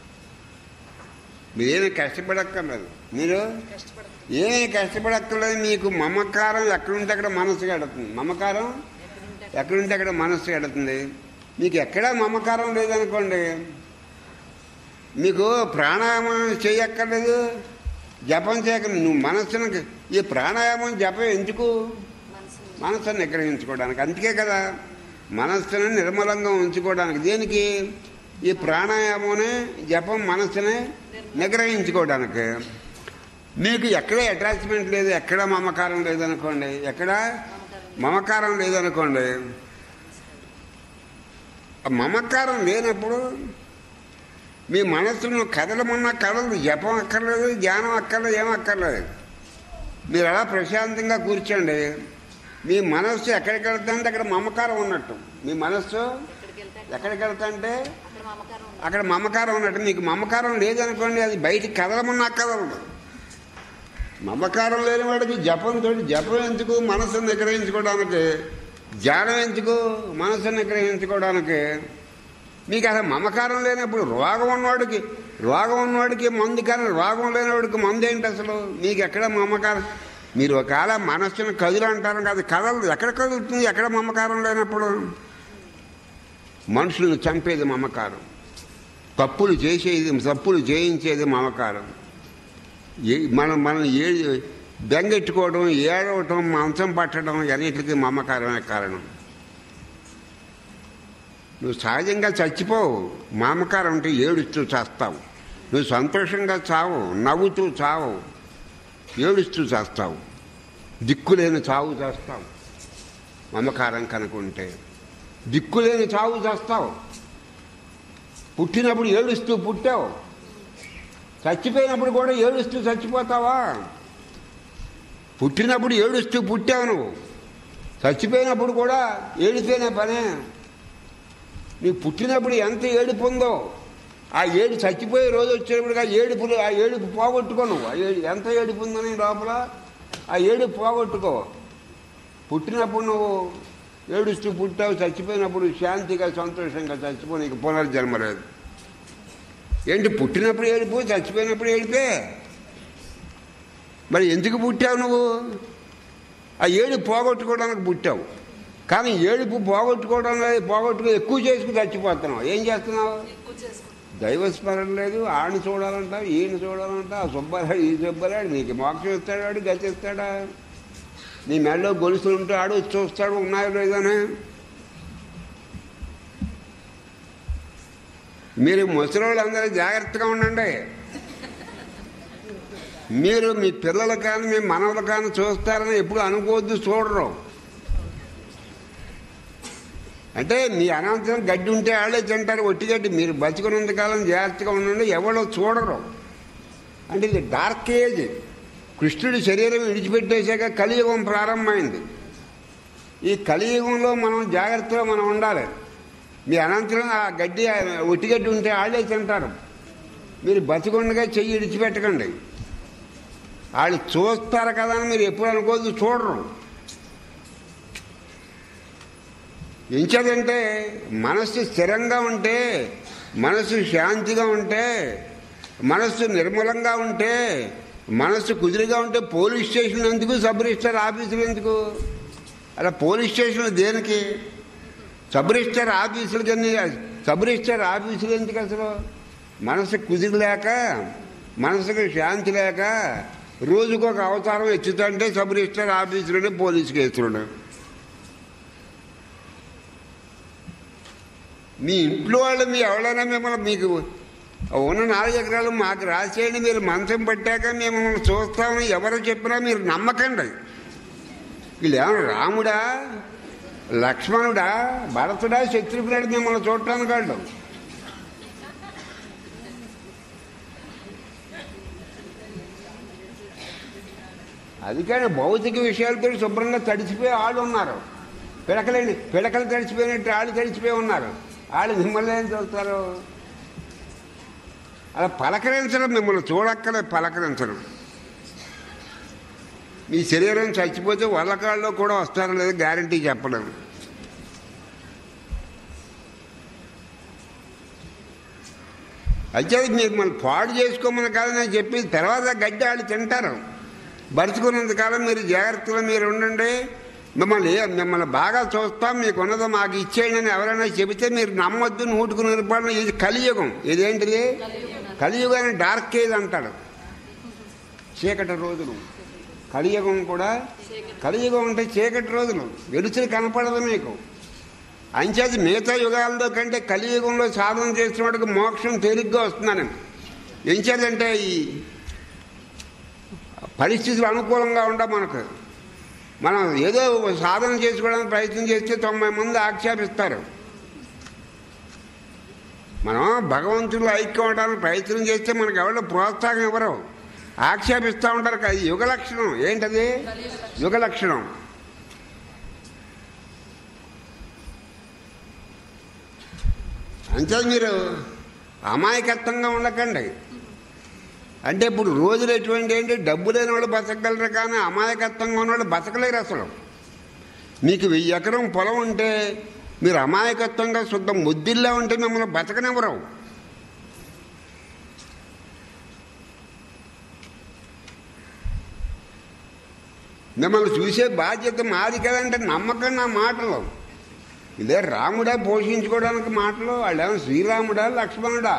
మీరేమీ కష్టపడక్కర్లేదు మీరు ఏమీ కష్టపడక్కర్లేదు మీకు మమకారం ఎక్కడుంటే అక్కడ మనస్సు గడుతుంది మమకారం ఎక్కడుంటే అక్కడ మనస్సు గడుతుంది మీకు ఎక్కడా మమకారం లేదనుకోండి మీకు ప్రాణాయామం చేయక్కర్లేదు జపం చేయక నువ్వు మనస్సును ఈ ప్రాణాయామం జపం ఎందుకు మనస్సును నిగ్రహించుకోవడానికి అందుకే కదా మనస్సును నిర్మలంగా ఉంచుకోవడానికి దేనికి ఈ ప్రాణాయామనే జపం మనస్సుని నిగ్రహించుకోవడానికి మీకు ఎక్కడ అటాచ్మెంట్ లేదు ఎక్కడ మమకారం లేదనుకోండి ఎక్కడ మమకారం లేదనుకోండి ఆ మమకారం లేనప్పుడు మీ మనస్సును కదలమన్నా కదలదు జపం అక్కర్లేదు ధ్యానం అక్కర్లేదు ఏం అక్కర్లేదు మీరు అలా ప్రశాంతంగా కూర్చోండి మీ మనస్సు ఎక్కడికి వెళ్తుంటే అక్కడ మమకారం ఉన్నట్టు మీ మనస్సు ఎక్కడికి వెళ్తుంటే అక్కడ మమకారం ఉంది. అక్కడ మమకారం ఉన్నట్టు మీకు మమకారం లేదనుకోండి అది బయటికి కదలమన్నా కదలదు మమకారం లేని వాడికి జపం తోటి జపం ఎందుకు మనసును నిగ్రహించుకోవడానికి ధ్యానం ఎందుకు మనసును నిగ్రహించుకోవడానికి మీకు అసలు మమకారం లేనప్పుడు రోగం ఉన్నవాడికి రోగం ఉన్నవాడికి మందు కానీ రోగం లేనివాడికి మందు ఏంటి అసలు మీకు ఎక్కడ మమకారం మీరు ఒకవేళ మనస్సును కదులు అంటారు కదా కదలదు ఎక్కడ కదులుతుంది ఎక్కడ మమకారం లేనప్పుడు మనుషులను చంపేది మమకారం తప్పులు చేసేది తప్పులు చేయించేది మమకారం ఏ మనం మనం ఏ బెంగెట్టుకోవడం ఏడవటం మంచం పట్టడం అన్నిటికీ మమకారమే కారణం నువ్వు సహజంగా చచ్చిపోవు మమకారం అంటే ఏడుస్తూ చేస్తావు నువ్వు సంతోషంగా చావు నవ్వుతూ చావు ఏడుస్తూ చేస్తావు దిక్కులేని చావు చేస్తావు మమకారం కనుకుంటే దిక్కులేని చావు చేస్తావు పుట్టినప్పుడు ఏడుస్తూ పుట్టావు చచ్చిపోయినప్పుడు కూడా ఏడుస్తూ చచ్చిపోతావా పుట్టినప్పుడు ఏడుస్తూ పుట్టావు నువ్వు చచ్చిపోయినప్పుడు కూడా ఏడిపోయిన పనే నీవు పుట్టినప్పుడు ఎంత ఏడుపు ఉందో ఆ ఏడు చచ్చిపోయే రోజు వచ్చేటప్పుడు ఆ ఏడుపులు ఆ ఏడుపు పోగొట్టుకో నువ్వు ఆ ఏడు ఎంత ఏడుపు ఉందో నీ లోపల ఆ ఏడుపు పోగొట్టుకో పుట్టినప్పుడు నువ్వు ఏడుస్తూ పుట్టావు చచ్చిపోయినప్పుడు శాంతిగా సంతోషంగా చచ్చిపో నీకు పునర్జన్మ లేదు ఏంటి పుట్టినప్పుడు ఏడిపో చచ్చిపోయినప్పుడు ఏడిపే మరి ఎందుకు పుట్టావు నువ్వు ఆ ఏడు పోగొట్టుకోవడానికి పుట్టావు కానీ ఏడుపు పోగొట్టుకోవడం లేదు పోగొట్టుకో ఎక్కువ చేసుకుని చచ్చిపోతున్నావు ఏం చేస్తున్నావు దైవస్మరణ లేదు ఆడిని చూడాలంటావు ఈయన చూడాలంటావు ఆ సుబ్బారాడు ఈ సుబ్బారాడు నీకు మోక్షం ఇస్తాడు వాడు గతి ఇస్తాడా నీ మెడలో గొలుసులు ఉంటే ఆడు వచ్చి చూస్తాడు ఉన్నాయో లేదని మీరు ముసలోళ్ళందరూ జాగ్రత్తగా ఉండండి మీరు మీ పిల్లలు కానీ మీ మనవలు కానీ చూస్తారని ఎప్పుడు అనుకోవద్దు చూడరు అంటే మీ అనంతరం గడ్డి ఉంటే వాళ్ళే తింటారు ఒట్టి గడ్డి మీరు బతుకున్నంతకాలం జాగ్రత్తగా ఉండండి ఎవరో చూడరు అంటే ఇది డార్క్ ఏజ్ కృష్ణుడి శరీరం విడిచిపెట్టేశాక కలియుగం ప్రారంభమైంది ఈ కలియుగంలో మనం జాగ్రత్తగా మనం ఉండాలి మీ అనంతరం ఆ గడ్డి ఆ ఒట్టి గడ్డి ఉంటే వాళ్ళే తింటారు మీరు బతికొండగా చెయ్యి విడిచిపెట్టకండి వాళ్ళు చూస్తారు కదా అని మీరు ఎప్పుడు అనుకోవద్దు చూడరు ఎంచేదంటే మనస్సు స్థిరంగా ఉంటే మనస్సు శాంతిగా ఉంటే మనస్సు నిర్మలంగా ఉంటే మనస్సు కుదిరిగా ఉంటే పోలీస్ స్టేషన్ ఎందుకు సబ్ రిజిస్టర్ ఆఫీసులు ఎందుకు అలా పోలీస్ స్టేషన్ దేనికి సబ్ రిజిస్టర్ ఆఫీసులకి అన్ని సబ్ రిజిస్టర్ ఆఫీసులు ఎందుకు అసలు మనసు కుదిరి లేక మనసుకు శాంతి లేక రోజుకు ఒక అవతారం ఎత్తుతుంటే సబ్ రిజిస్టర్ ఆఫీసులోనే పోలీసు కేసులు మీ ఇంట్లో వాళ్ళు మీ ఎవరైనా మిమ్మల్ని మీకు ఉన్న నాలుగు ఎకరాలు మాకు రాసేయండి మీరు మంచం పట్టాక మేము మిమ్మల్ని చూస్తామని ఎవరు చెప్పినా మీరు నమ్మకండి వీళ్ళు ఏమన్నా రాముడా లక్ష్మణుడా భరతుడా శత్రుఘ్నుడు మిమ్మల్ని చూడటానికి వాళ్ళు అది కానీ భౌతిక విషయాలతో శుభ్రంగా తడిచిపోయి వాళ్ళు ఉన్నారు పిడకలేండి పిడకలు తడిచిపోయినట్టు వాళ్ళు తడిచిపోయి ఉన్నారు వాళ్ళు మిమ్మల్ని ఏం చూస్తారు అలా పలకరించడం మిమ్మల్ని చూడక్కలే పలకరించడం మీ శరీరం చచ్చిపోతే వల్లకాళ్ళలో కూడా వస్తారో లేదో గ్యారంటీ చెప్పడం అయితే మీరు మళ్ళీ పాడు చేసుకోమని కాదు నేను చెప్పి తర్వాత గడ్డి వాళ్ళు తింటారు బతుకున్నంత కాలం మీరు జాగ్రత్తగా మీరు ఉండండి మిమ్మల్ని ఏ- మిమ్మల్ని బాగా చూస్తాం మీకు ఉన్నదో మాకు ఇచ్చేయండి అని ఎవరైనా చెబితే మీరు నమ్మొద్దు నూటుకు నిరూపణ ఇది కలియుగం ఇదేంటిది కలియుగాన్ని డార్క్ ఏజ్ అంటాడు చీకటి రోజులు కలియుగం కూడా కలియుగం అంటే చీకటి రోజులు వెలుతురు కనపడదు మీకు అంచేది మిగతా యుగాల్లో కంటే కలియుగంలో సాధన చేసిన వాడికి మోక్షం తేలిగ్గా వస్తుందని ఎంచేదంటే ఈ పరిస్థితులు అనుకూలంగా ఉండ మనకు మనం ఏదో సాధన చేసుకోవడానికి ప్రయత్నం చేస్తే తొంభై మంది ఆక్షేపిస్తారు మనం భగవంతుడు ఐక్యం అవడానికి ప్రయత్నం చేస్తే మనకు ఎవరో ప్రోత్సాహం ఇవ్వరు ఆక్షేపిస్తూ ఉంటారు కదా ఇది యుగ లక్షణం ఏంటది యుగ లక్షణం అంతే మీరు అమాయకత్వంగా ఉండకండి అంటే ఇప్పుడు రోజులు ఎటువంటి ఏంటి డబ్బు లేని వాళ్ళు బతకగలరు కానీ అమాయకత్వంగా ఉన్నవాళ్ళు బతకలేరు అసలు మీకు వెయ్యి ఎకరం పొలం ఉంటే మీరు అమాయకత్వంగా శుద్ధ ముద్దిల్లా ఉంటే మిమ్మల్ని బతకనివ్వరు మిమ్మల్ని చూసే బాధ్యత మాది కదంటే నమ్మకం నా మాటలు ఇదే రాముడా పోషించుకోవడానికి మాటలు వాళ్ళేమో శ్రీరాముడా లక్ష్మణుడా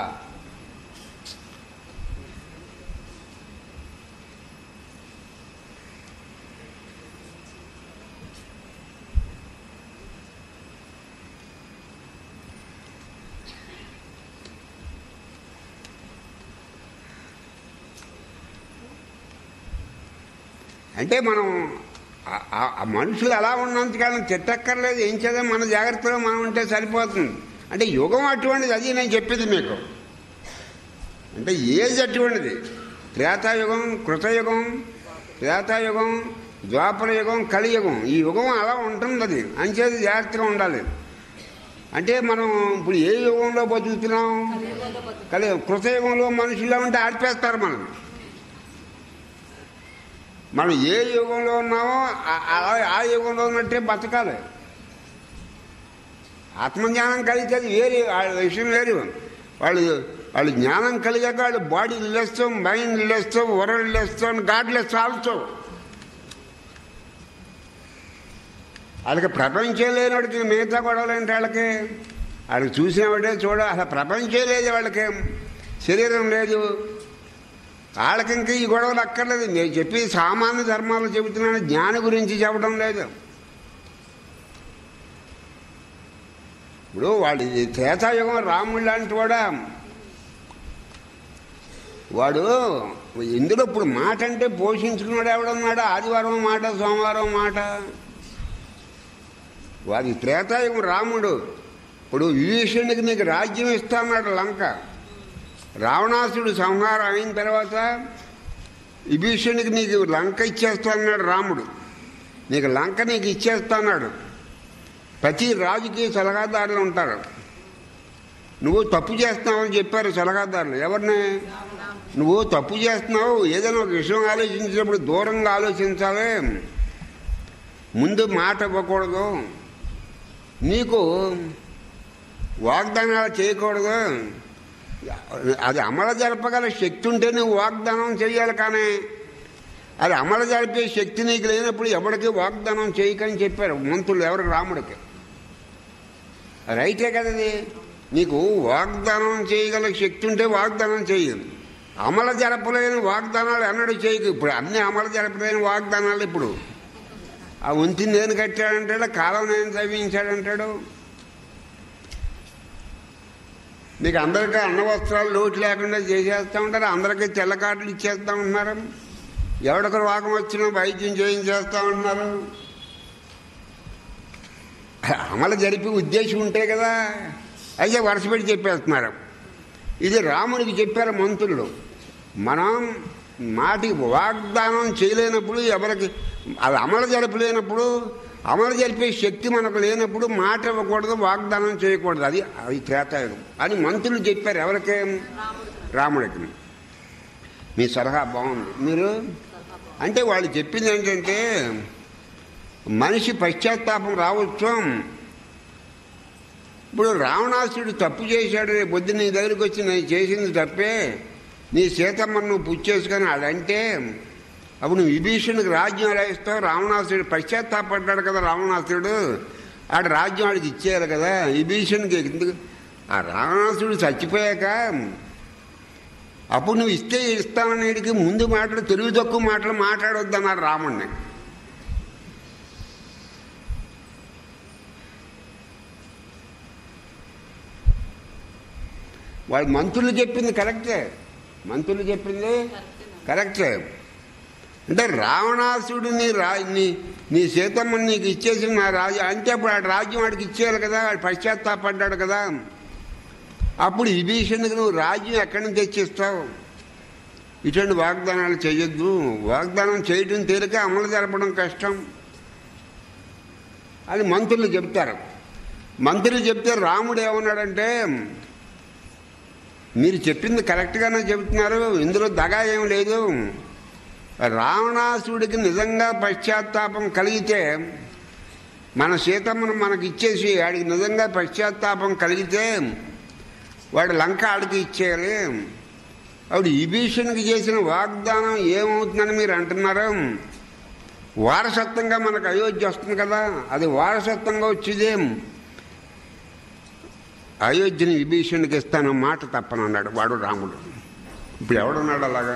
అంటే మనం ఆ- ఆ- ఆ మనుషులు అలా ఉన్నంతకాలం తిట్టక్కర్లేదు ఏం చేద్దాం మన జాగ్రత్తలో మనం ఉంటే సరిపోతుంది అంటే యుగం అటువంటిది అది నేను చెప్పింది మీకు అంటే ఏజ్ అటువంటిది త్రేతాయుగం కృతయుగం త్రేతాయుగం ద్వాపర యుగం కలియుగం ఈ యుగం అలా ఉంటుంది అది అంచేది జాగ్రత్తగా ఉండాలి అంటే మనం ఇప్పుడు ఏ యుగంలో బతుకుతున్నాం కలి కృతయుగంలో మనుషుల్లో ఉంటే ఆడిపేస్తారు మనం మనం ఏ యుగంలో ఉన్నామో ఆ- ఆ- ఆ యుగంలో ఉన్నట్టే బతకాలి ఆత్మజ్ఞానం కలిగితే అది వేరే వాళ్ళ విషయం వేరు వాళ్ళు వాళ్ళు జ్ఞానం కలిగాక వాళ్ళు బాడీ లెస్తాం మైండ్ లెస్తాం వరల్డ్ లెస్తాం గాడ్ లెస్ ఆల్సో వాళ్ళకి ప్రపంచం లేనివాడికి మిగతా గొడవలు ఏంటి వాళ్ళకి వాళ్ళకి చూసినవాడే చూడ అసలు ప్రపంచం లేదు వాళ్ళకి శరీరం లేదు వాళ్ళకి ఇంకా ఈ గొడవలు అక్కర్లేదు నేను చెప్పి సామాన్య ధర్మాలు చెబుతున్నాను జ్ఞాని గురించి చెప్పడం లేదు ఇప్పుడు వాడు ఈ త్రేతాయుగం రాముడు లాంటి వాడా వాడు ఇందులో ఇప్పుడు మాట అంటే పోషించుకున్నాడు ఎవడన్నాడు ఆదివారం మాట సోమవారం మాట వాడి త్రేతాయుగం రాముడు ఇప్పుడు విభీషణుడికి నీకు రాజ్యం ఇస్తాన్నాడు లంక రావణాసుడు సంహారం అయిన తర్వాత విభీషణుడికి నీకు లంక ఇచ్చేస్తాన్నాడు రాముడు నీకు లంక నీకు ఇచ్చేస్తాన్నాడు ప్రతి రాజుకి సలహాదారులు ఉంటారు నువ్వు తప్పు చేస్తున్నావని చెప్పారు సలహాదారులు ఎవరిని నువ్వు తప్పు చేస్తున్నావు ఏదైనా ఒక విషయం ఆలోచించినప్పుడు దూరంగా ఆలోచించాలి ముందు మాట ఇవ్వకూడదు నీకు వాగ్దానాలు చేయకూడదు అది అమలు జరపగల శక్తి ఉంటే నువ్వు వాగ్దానం చేయాలి కానీ అది అమలు జరిపే శక్తి నీకు లేనప్పుడు ఎవరికి వాగ్దానం చేయకని చెప్పారు మంత్రులు ఎవరికి రాముడికి రైటే కదది నీకు వాగ్దానం చేయగల శక్తి ఉంటే వాగ్దానం చేయదు అమలు జరపలేని వాగ్దానాలు ఎన్నడూ చేయకు ఇప్పుడు అన్ని అమలు జరపలేని వాగ్దానాలు ఇప్పుడు ఆ ఉంచి నేను కట్టాడంటాడు కాలం నేను తవ్వించాడంటాడు మీకు అందరికీ అన్న వస్త్రాలు లోటు లేకుండా చేసేస్తూ ఉంటారు అందరికీ తెల్ల కార్డులు ఇచ్చేస్తూ ఉంటున్నారు ఎవడికరు వాకం వచ్చినా వైద్యం చేయించేస్తూ ఉంటున్నారు అమలు జరిపి ఉద్దేశం ఉంటే కదా అయితే వరుసపెట్టి చెప్పేస్తున్నారు ఇది రామునికి చెప్పారు మంత్రులు మనం మాటికి వాగ్దానం చేయలేనప్పుడు ఎవరికి అది అమలు జరపలేనప్పుడు అమలు జరిపే శక్తి మనకు లేనప్పుడు మాట ఇవ్వకూడదు వాగ్దానం చేయకూడదు అది అది త్రేతాయుగం అని మంత్రులు చెప్పారు ఎవరికి రాముడికి మీ సలహా బాగుంది మీరు అంటే వాళ్ళు చెప్పింది ఏంటంటే మనిషి పశ్చాత్తాపం రావచ్చు ఇప్పుడు రావణాసుడు తప్పు చేశాడు రేపు పొద్దున్న నీ దగ్గరికి వచ్చి నేను చేసింది తప్పే నీ సీతమ్మను నువ్వు పుచ్చేసుకొని అదంటే అప్పుడు నువ్వు విభీషణుడికి రాజ్యం ఎలా ఇస్తావు రావణాసుడు పశ్చాత్తాపడ్డాడు కదా రావణాసుడు ఆడు రాజ్యం ఆడికి ఇచ్చేయాలి కదా విభీషణుడికి ఎందుకు ఆ రావణాసుడు చచ్చిపోయాక అప్పుడు నువ్వు ఇస్తే ఇస్తాననేటికి ముందు మాటలు తెలుగు తక్కువ మాటలు మాట్లాడొద్దన్నారు రాముడిని వాళ్ళు మంత్రులు చెప్పింది కరెక్టే మంత్రులు చెప్పింది కరెక్టే అంటే రావణాసుడిని రా నీ నీ సీతమ్మని నీకు ఇచ్చేసి నా రాజు అంటే అప్పుడు ఆ రాజ్యం వాడికి ఇచ్చేయాలి కదా వాడు పశ్చాత్తాపడ్డాడు కదా అప్పుడు విభీషణుడికి నువ్వు రాజ్యం ఎక్కడి నుంచి తెచ్చిస్తావు ఇటువంటి వాగ్దానాలు చేయొద్దు వాగ్దానం చేయటం తేలిక అమలు జరపడం కష్టం అని మంత్రులు చెప్తారు మంత్రులు చెప్తే రాముడు ఏమన్నాడంటే మీరు చెప్పింది కరెక్ట్గానే చెబుతున్నారు ఇందులో దగా ఏం లేదు రావణాసుడికి నిజంగా పశ్చాత్తాపం కలిగితే మన సీతమ్మను మనకి ఇచ్చేసి ఆడికి నిజంగా పశ్చాత్తాపం కలిగితే వాడు లంక ఆడికి ఇచ్చేయాలి ఆవిడ విభీషణ్కి చేసిన వాగ్దానం ఏమవుతుందని మీరు అంటున్నారు వారసత్వంగా మనకు అయోధ్య వస్తుంది కదా అది వారసత్వంగా వచ్చేదేం అయోధ్యని విభీషణుడికి ఇస్తాను మాట తప్పనన్నాడు వాడు రాముడు ఇప్పుడు ఎవడున్నాడు అలాగా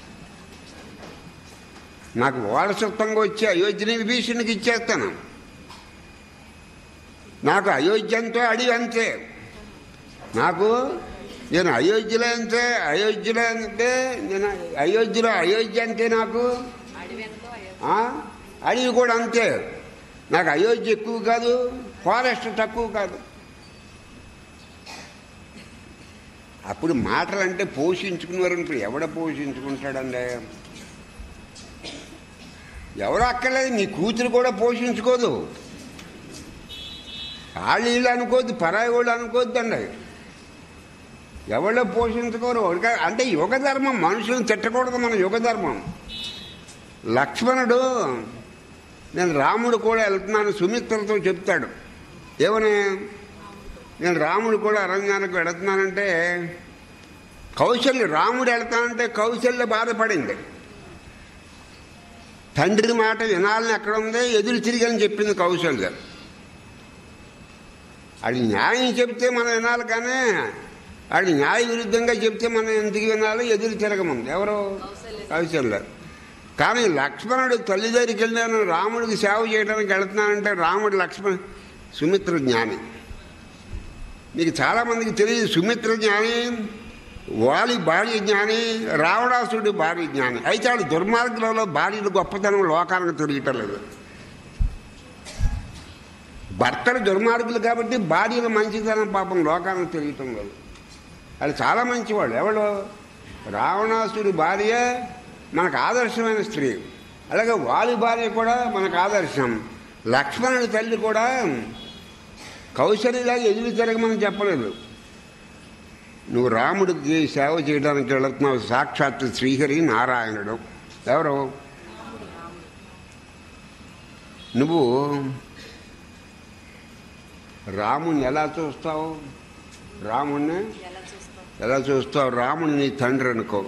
నాకు వారసత్వంగా వచ్చి అయోధ్యని విభీషణుడికి ఇచ్చేస్తాను నాకు అయోధ్య అంతే అడివి అంతే నాకు నేను అయోధ్యలో అంతే అయోధ్యలో అంటే నేను అయోధ్యలో అయోధ్య అంతే నాకు ఆ? అడవి కూడా అంతే నాకు అయోధ్య ఎక్కువ కాదు ఫారెస్ట్ తక్కువ కాదు అప్పుడు మాటలు అంటే పోషించుకున్నారు ఇప్పుడు ఎవడ పోషించుకుంటాడండి ఎవరు అక్కర్లేదు నీ కూతురు కూడా పోషించుకోదు వాళ్ళు వీళ్ళు అనుకోవద్దు పరాయి వాళ్ళు అనుకోవద్దండి ఎవరో పోషించుకోరు ఒకడిక- అంటే యుగ ధర్మం మనుషులను తిట్టకూడదు మన యుగ ధర్మం లక్ష్మణుడు నేను రాముడు కూడా వెళ్తున్నాను సుమిత్రతో చెప్తాడు ఏమని నేను రాముడు కూడా అరణ్యానికి వెళుతున్నానంటే కౌశల్య రాముడు వెళ్తానంటే కౌశల్య బాధపడింది తండ్రి మాట వినాలని ఎక్కడ ఉంది ఎదురు తిరిగని చెప్పింది కౌశల్య అది న్యాయం చెప్తే మనం వినాలి కానీ అది న్యాయ విరుద్ధంగా చెప్తే మనం ఎందుకు వినాలి ఎదురు తిరగమంది ఎవరు కౌశల్య కానీ లక్ష్మణుడు తల్లి దగ్గరికి వెళ్ళాను రాముడికి సేవ చేయడానికి వెళుతున్నానంటే రాముడు లక్ష్మణ సుమిత్ర జ్ఞాని మీకు చాలామందికి తెలియదు సుమిత్ర జ్ఞాని వాలి భార్య జ్ఞాని రావణాసుడి భార్య జ్ఞాని అయితే వాళ్ళు దుర్మార్గులలో భార్యలు గొప్పతనం లోకానికి తెలియటం లేదు భర్తలు దుర్మార్గులు కాబట్టి భార్యలు మంచితనం పాపం లోకానికి తెలియటం లేదు వాళ్ళు చాలా మంచివాళ్ళు ఎవడు రావణాసుడి భార్య మనకు ఆదర్శమైన స్త్రీ అలాగే వాలి భార్య కూడా మనకు ఆదర్శం లక్ష్మణుడి తల్లి కూడా కౌశల్యలాగా ఎదురు తిరగమని చెప్పలేదు నువ్వు రాముడికి సేవ చేయడానికి వెళుతున్నావు సాక్షాత్ శ్రీహరి నారాయణుడు ఎవరు నువ్వు రాముణ్ణి ఎలా చూస్తావు రాముణ్ణి ఎలా చూస్తాం ఎలా చూస్తావు రాముని నీ తండ్రి అనుకో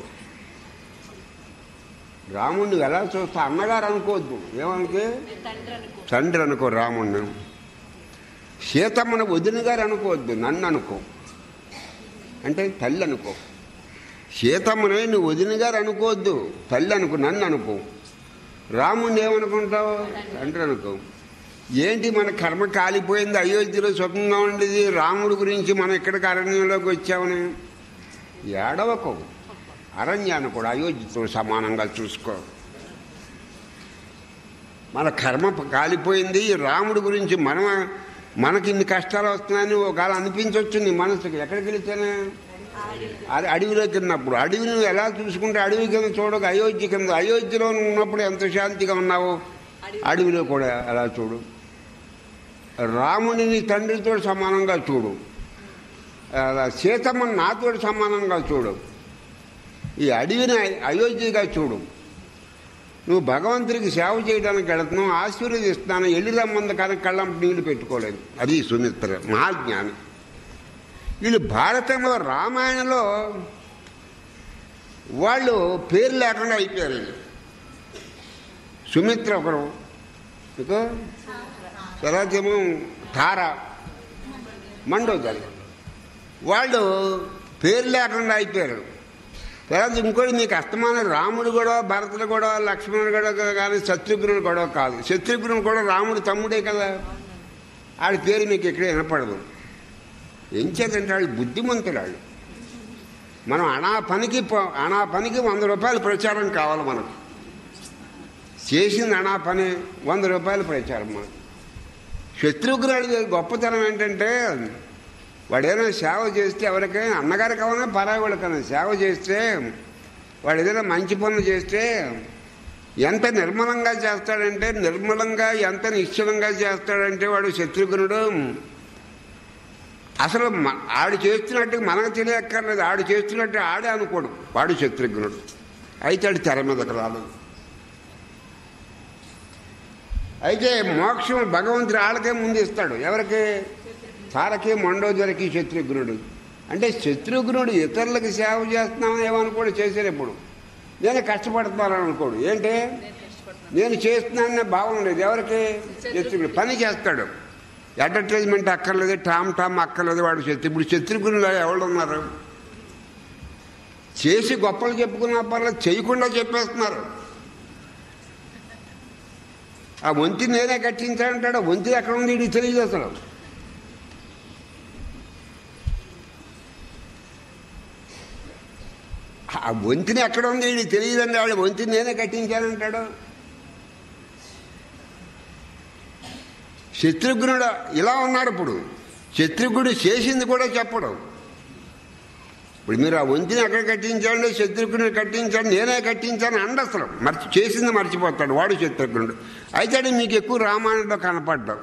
రాముణ్ణి ఎలా చూస్తావు అన్నగారు అనుకోవద్దు ఏమనుకో నేను తండ్రి అనుకో తండ్రి అనుకో రాముణ్ణి సీతమ్మను వదిన గారు అనుకోవద్దు నన్ను అనుకో అంటే తల్లి అనుకో సీతమ్మని నువ్వు వదిన గారు అనుకోవద్దు తల్లి అనుకో నన్ను అనుకో రాముణ్ణి ఏమనుకుంటావు తండ్రి అనుకో ఏంటి మన కర్మ కాలిపోయింది అయోధ్యలో స్వప్నంగా ఉండేది రాముడి గురించి మనం ఇక్కడికి అరణ్యంలోకి వచ్చామని ఏడవకు అరణ్యాన్ని కూడా అయోధ్యతో సమానంగా చూసుకో మన కర్మ కాలిపోయింది రాముడి గురించి మనం మనకి ఇన్ని కష్టాలు వస్తున్నాయని ఒకవేళ అనిపించవచ్చు నీ మనసుకి ఎక్కడికి వెళితేనే అది అడవిలోకి వెళ్ళినప్పుడు అడవిని నువ్వు ఎలా చూసుకుంటే అడవి కింద చూడక అయోధ్య కింద అయోధ్యలో నువ్వు ఉన్నప్పుడు ఎంత శాంతిగా ఉన్నావో అడవిలో కూడా ఎలా చూడు రాముని నీ తండ్రితో సమానంగా చూడు అలా సీతమ్మని నాతో సమానంగా చూడు ఈ అడవిని అయోధ్యగా చూడు నువ్వు భగవంతుడికి సేవ చేయడానికి వెళుతున్నావు ఆశీర్వదిస్తున్నాను ఎల్లి రమ్మంది కానీ కళ్ళం నీళ్లు పెట్టుకోలేదు అది సుమిత్ర మహాజ్ఞాని వీళ్ళు భారతంలో రామాయణంలో వాళ్ళు పేరు లేకుండా అయిపోయారు వీళ్ళు. సుమిత్ర ఒకరు మీకు తర్వాతేమో తార మండోదరి వాళ్ళు పేరు లేకుండా అయిపోయారు తర్వాత ఇంకోటి మీకు అస్తమానం రాముడు కూడా భరతుడు కూడా లక్ష్మణుడు కూడా కానీ శత్రుఘ్నుడు కూడా కాదు శత్రుఘ్నుడు కూడా రాముడు తమ్ముడే కదా ఆడి పేరు మీకు ఇక్కడ వినపడదు ఏం చేతంటే వాళ్ళు బుద్ధిమంతులు వాళ్ళు మనం అనా పనికి ప- అనా పనికి వంద రూపాయలు ప్రచారం కావాలి మనకు చేసింది అనా పని వంద రూపాయలు ప్రచారం మనకు శత్రుఘ్నుడి గొప్పతనం ఏంటంటే వాడు ఏదైనా సేవ చేస్తే ఎవరికైనా అన్నగారికి అవనా పరాయివాడికైనా సేవ చేస్తే వాడు ఏదైనా మంచి పనులు చేస్తే ఎంత నిర్మలంగా చేస్తాడంటే నిర్మలంగా ఎంత నిశ్చలంగా చేస్తాడంటే వాడు శత్రుఘ్నుడు అసలు మ- ఆడు చేస్తున్నట్టు మనకు తెలియక్కర్లేదు ఆడు చేస్తున్నట్టు ఆడే అనుకోడు వాడు శత్రుఘ్నుడు అయితే ఆడు తెర మీదకి రాలేదు అయితే మోక్షం భగవంతుడు ఆళ్ళకే ముందు ఇస్తాడు ఎవరికి తారకి మండోదరికి శత్రుఘ్నుడు అంటే శత్రుఘ్నుడు ఇతరులకు సేవ చేస్తున్నామని ఏమనుకోడు చేశారు ఎప్పుడు నేను కష్టపడుతున్నాను అనుకోడు ఏంటి నేను చేస్తున్నాననే భావన లేదు ఎవరికి శత్రుఘ్నుడు పని చేస్తాడు అడ్వర్టైజ్మెంట్ అక్కర్లేదు టామ్ టామ్ అక్కర్లేదు వాడు శత్రు ఇప్పుడు శత్రుఘ్నులు ఎవరు ఉన్నారు చేసి గొప్పలు చెప్పుకున్న పర్లేదు చేయకుండా చెప్పేస్తున్నారు ఆ వంతి నేనే కట్టించానంటాడు ఆ వంతి ఎక్కడ ఉంది ఇది తెలియదు అసలు ఆ వంతిని ఎక్కడ ఉంది ఇది తెలియదండి వాడు వంతి నేనే కట్టించానంటాడు శత్రుఘ్నుడు ఇలా ఉన్నాడు ఇప్పుడు శత్రుఘ్నుడు చేసింది కూడా చెప్పడం ఇప్పుడు మీరు ఆ వంతిని ఎక్కడ కట్టించాడు శత్రుఘ్నుడు కట్టించాడు నేనే కట్టించాను అండ అసలు మర్చి చేసింది మర్చిపోతాడు వాడు శత్రుఘ్నుడు అయితే అది మీకు ఎక్కువ రామాయణంలో కనపడ్డావు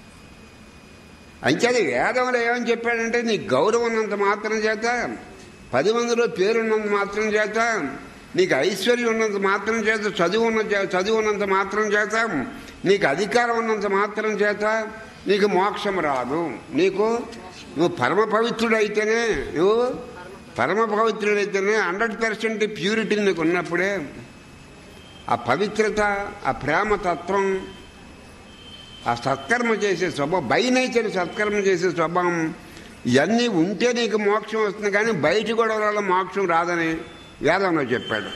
అంచేది వేదంలో ఏమని చెప్పాడంటే నీ గౌరవం ఉన్నంత మాత్రం చేత పది మందిలో పేరున్నంత మాత్రం చేత నీకు ఐశ్వర్యం ఉన్నంత మాత్రం చేత చదువు ఉన్న చే- చదువు ఉన్నంత మాత్రం చేత నీకు అధికారం ఉన్నంత మాత్రం చేత నీకు మోక్షం రాదు నీకు నువ్వు పరమ పవిత్రుడైతేనే నువ్వు పరమ పవిత్రుడైతేనే హండ్రెడ్ పర్సెంట్ ప్యూరిటీ నీకు ఉన్నప్పుడే ఆ పవిత్రత ఆ ప్రేమ తత్వం ఆ సత్కర్మ చేసే స్వభావం బై నేచర్ సత్కర్మ చేసే స్వభావం ఇవన్నీ ఉంటే నీకు మోక్షం వస్తుంది కానీ బయట గొడవల వల్ల మోక్షం రాదని వేదంలో చెప్పాడు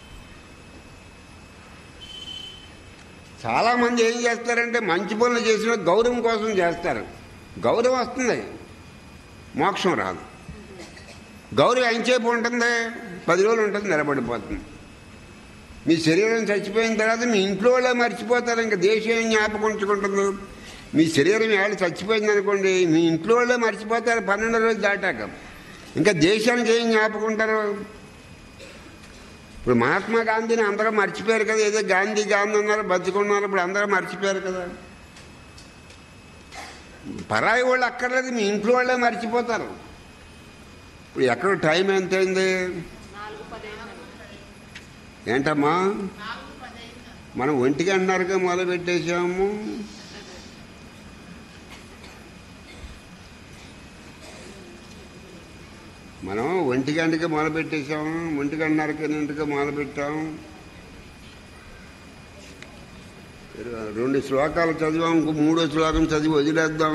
చాలామంది ఏం చేస్తారంటే మంచి పనులు చేసిన గౌరవం కోసం చేస్తారు గౌరవం వస్తుంది మోక్షం రాదు గౌరవం ఎంతసేపు ఉంటుంది పది రోజులు ఉంటుంది నిలబడిపోతుంది మీ శరీరం చచ్చిపోయిన తర్వాత మీ ఇంట్లో వాళ్ళే మర్చిపోతారు ఇంకా దేశం ఏం జ్ఞాపకం ఉంచుకుంటుంది మీ శరీరం ఏళ్ళు చచ్చిపోయింది అనుకోండి మీ ఇంట్లో వాళ్ళే మర్చిపోతారు పన్నెండు రోజులు దాటాక ఇంకా దేశానికి ఏం జ్ఞాపకం ఉంటారు ఇప్పుడు మహాత్మా గాంధీని అందరూ మర్చిపోయారు కదా ఏదో గాంధీ గాంధీ ఉన్నారు బతుకున్నారు ఇప్పుడు అందరూ మర్చిపోయారు కదా పరాయి వాళ్ళు అక్కర్లేదు మీ ఇంట్లో వాళ్ళే మర్చిపోతారు ఇప్పుడు ఎక్కడ టైం ఎంత అయింది నాలుగు పదిహేను ఏంటమ్మా మనం ఒంటికి అన్నారుగా మొదలు పెట్టేశాము మనం ఒంటి గంటకి మొదలు పెట్టేశాము ఒంటి గంటన్నరకి ఎన్నింటికి మొదలు పెట్టాము రెండు శ్లోకాలు చదివాం ఇంకో మూడో శ్లోకం చదివి వదిలేద్దాం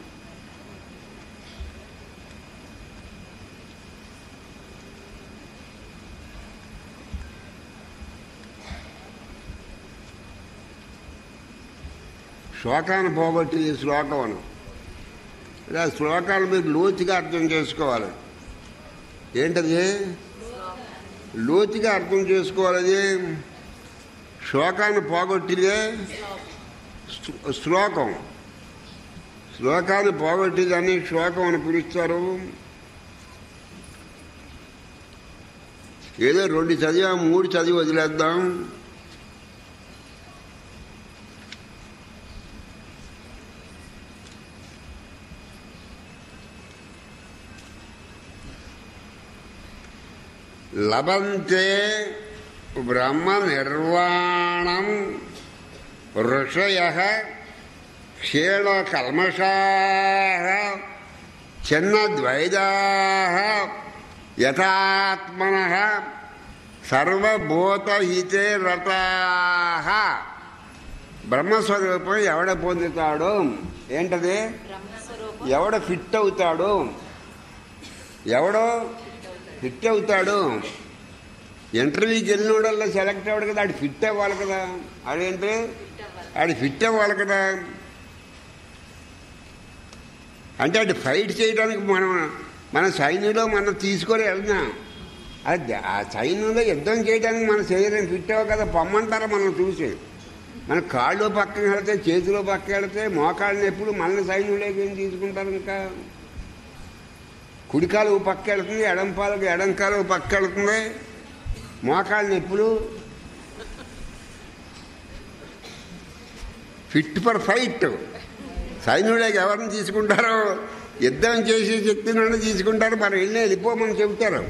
శ్లోకాన్ని పోగొట్టి ఈ శ్లోకం అను ఇలా శ్లోకాలు మీరు లోతుగా అర్థం చేసుకోవాలి ఏంటది లోతుగా అర్థం చేసుకోవాలి అది శ్లోకాన్ని పోగొట్టిదే శ్లో- శ్లోకం శ్లోకాన్ని పోగొట్టిదని శ్లోకం అని పిలుస్తారు ఏదో రెండు చదివా మూడు చదివి వదిలేద్దాం లభంతే బ్రహ్మ నిర్వాణం ఋషయ క్షీణ కల్మషా చిన్నద్వైదా యథాత్మన సర్వభూతహితే రతా బ్రహ్మస్వరూపం ఎవడ పొందుతాడు ఏంటది బ్రహ్మస్వరూపం ఎవడ ఫిట్ అవుతాడు ఎవడో ఫిట్ అవుతాడు ఇంటర్వ్యూకి వెళ్ళినోడల్లా సెలెక్ట్ అవ్వడు కదా ఆడు ఫిట్ అవ్వాలి కదా ఆడేంటి ఆడు ఫిట్ అవ్వాలి కదా అంటే ఆడు ఫైట్ చేయడానికి మనం మన సైన్యంలో మనం తీసుకొని వెళ్తున్నాం అది ఆ సైన్యంలో యుద్ధం చేయడానికి మన శరీరం ఫిట్ అవ్వ కదా పొమ్మంటారా మనం చూసి మన కాళ్ళు పక్కన వెళితే చేతిలో పక్క వెళితే మోకాళ్ళు ఎప్పుడు మన సైన్యంలోకి ఏం తీసుకుంటారు ఇంకా కుడికాలు ఓ పక్క వెళుతుంది ఎడంపాలకు ఎడంకాలు ఓ పక్క వెళుతుంది మోకాళ్ళ నొప్పులు ఫిట్ ఫర్ ఫైట్ సైన్యుడికి ఎవరిని తీసుకుంటారో యుద్ధం చేసే శక్తిని తీసుకుంటారు మరి వెళ్ళి వెళ్ళిపోమని చెబుతారు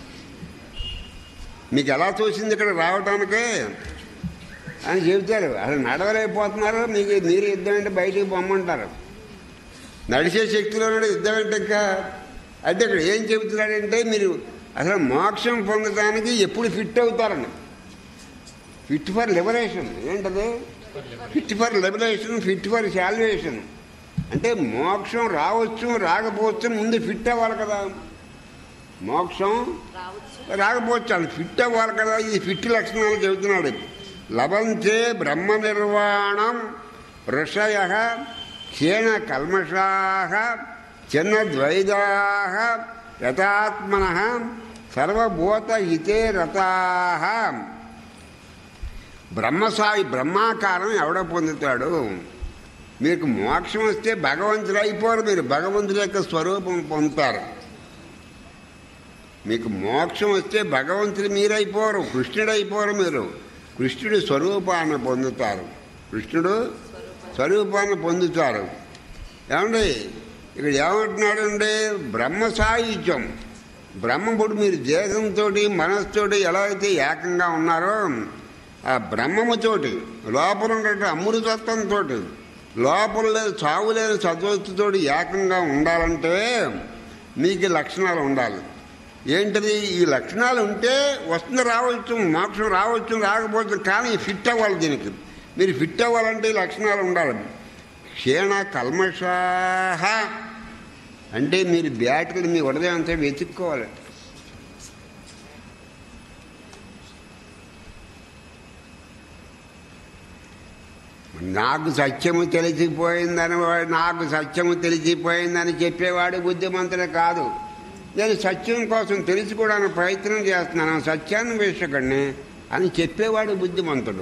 మీకు ఎలా తోసింది ఇక్కడ రావటానికి అని చెబుతారు అసలు నడవలేకపోతున్నారు మీకు మీరు యుద్ధం అంటే బయటికి పొమ్మంటారు నడిచే శక్తిలో నుండి యుద్ధం అంటే ఇంకా అంటే ఇక్కడ ఏం చెబుతున్నాడంటే మీరు అసలు మోక్షం పొందడానికి ఎప్పుడు ఫిట్ అవుతారని ఫిట్ ఫర్ లిబరేషన్ ఏంటది fit for liberation fit for salvation అంటే మోక్షం రావచ్చు రాకపోవచ్చు ముందు ఫిట్ అవ్వాలి కదా మోక్షం రావచ్చు రాకపోవచ్చు అది ఫిట్ అవ్వాలి కదా ఇది ఫిట్ లక్షణాలు చెబుతున్నాడు లభంతే బ్రహ్మ నిర్వాణం ఋషయ క్షీణ కల్మషా చిన్న ద్వైదా యథాత్మన సర్వభూత హితే రతా బ్రహ్మసాయి బ్రహ్మాకారం ఎవడ పొందుతాడు మీకు మోక్షం వస్తే భగవంతుడు అయిపోరు మీరు భగవంతుడి యొక్క స్వరూపం పొందుతారు మీకు మోక్షం వస్తే భగవంతుడు మీరైపోరు కృష్ణుడు అయిపోరు మీరు కృష్ణుడి స్వరూపాన్ని పొందుతారు కృష్ణుడు స్వరూపాన్ని పొందుతారు ఏమండి ఇక్కడ ఏమంటున్నాడండి బ్రహ్మ సాహిత్యం బ్రహ్మపుడు మీరు దేహంతో మనస్సుతోటి ఎలా అయితే ఏకంగా ఉన్నారో ఆ బ్రహ్మముతోటి లోపల ఉండే అమృతత్వంతో లోపల లేదు చావు లేని సద్వస్తుతోటి ఏకంగా ఉండాలంటే మీకు ఈ లక్షణాలు ఉండాలి ఏంటిది ఈ లక్షణాలు ఉంటే వస్తుంది రావచ్చు మోక్షం రావచ్చు రాకపోవచ్చు కానీ ఫిట్ అవ్వాలి దీనికి మీరు ఫిట్ అవ్వాలంటే ఈ లక్షణాలు ఉండాలి క్షీణ కల్మషాహ అంటే మీరు బ్యాటరీలు మీ హృదయం అంతా వెతుక్కోవాలి నాకు సత్యము తెలిసిపోయిందని వాడు నాకు సత్యము తెలిసిపోయిందని చెప్పేవాడు బుద్ధిమంతుడే కాదు నేను సత్యం కోసం తెలుసుకోవడానికి ప్రయత్నం చేస్తున్నాను సత్యాన్ని వేసకండి అని చెప్పేవాడు బుద్ధిమంతుడు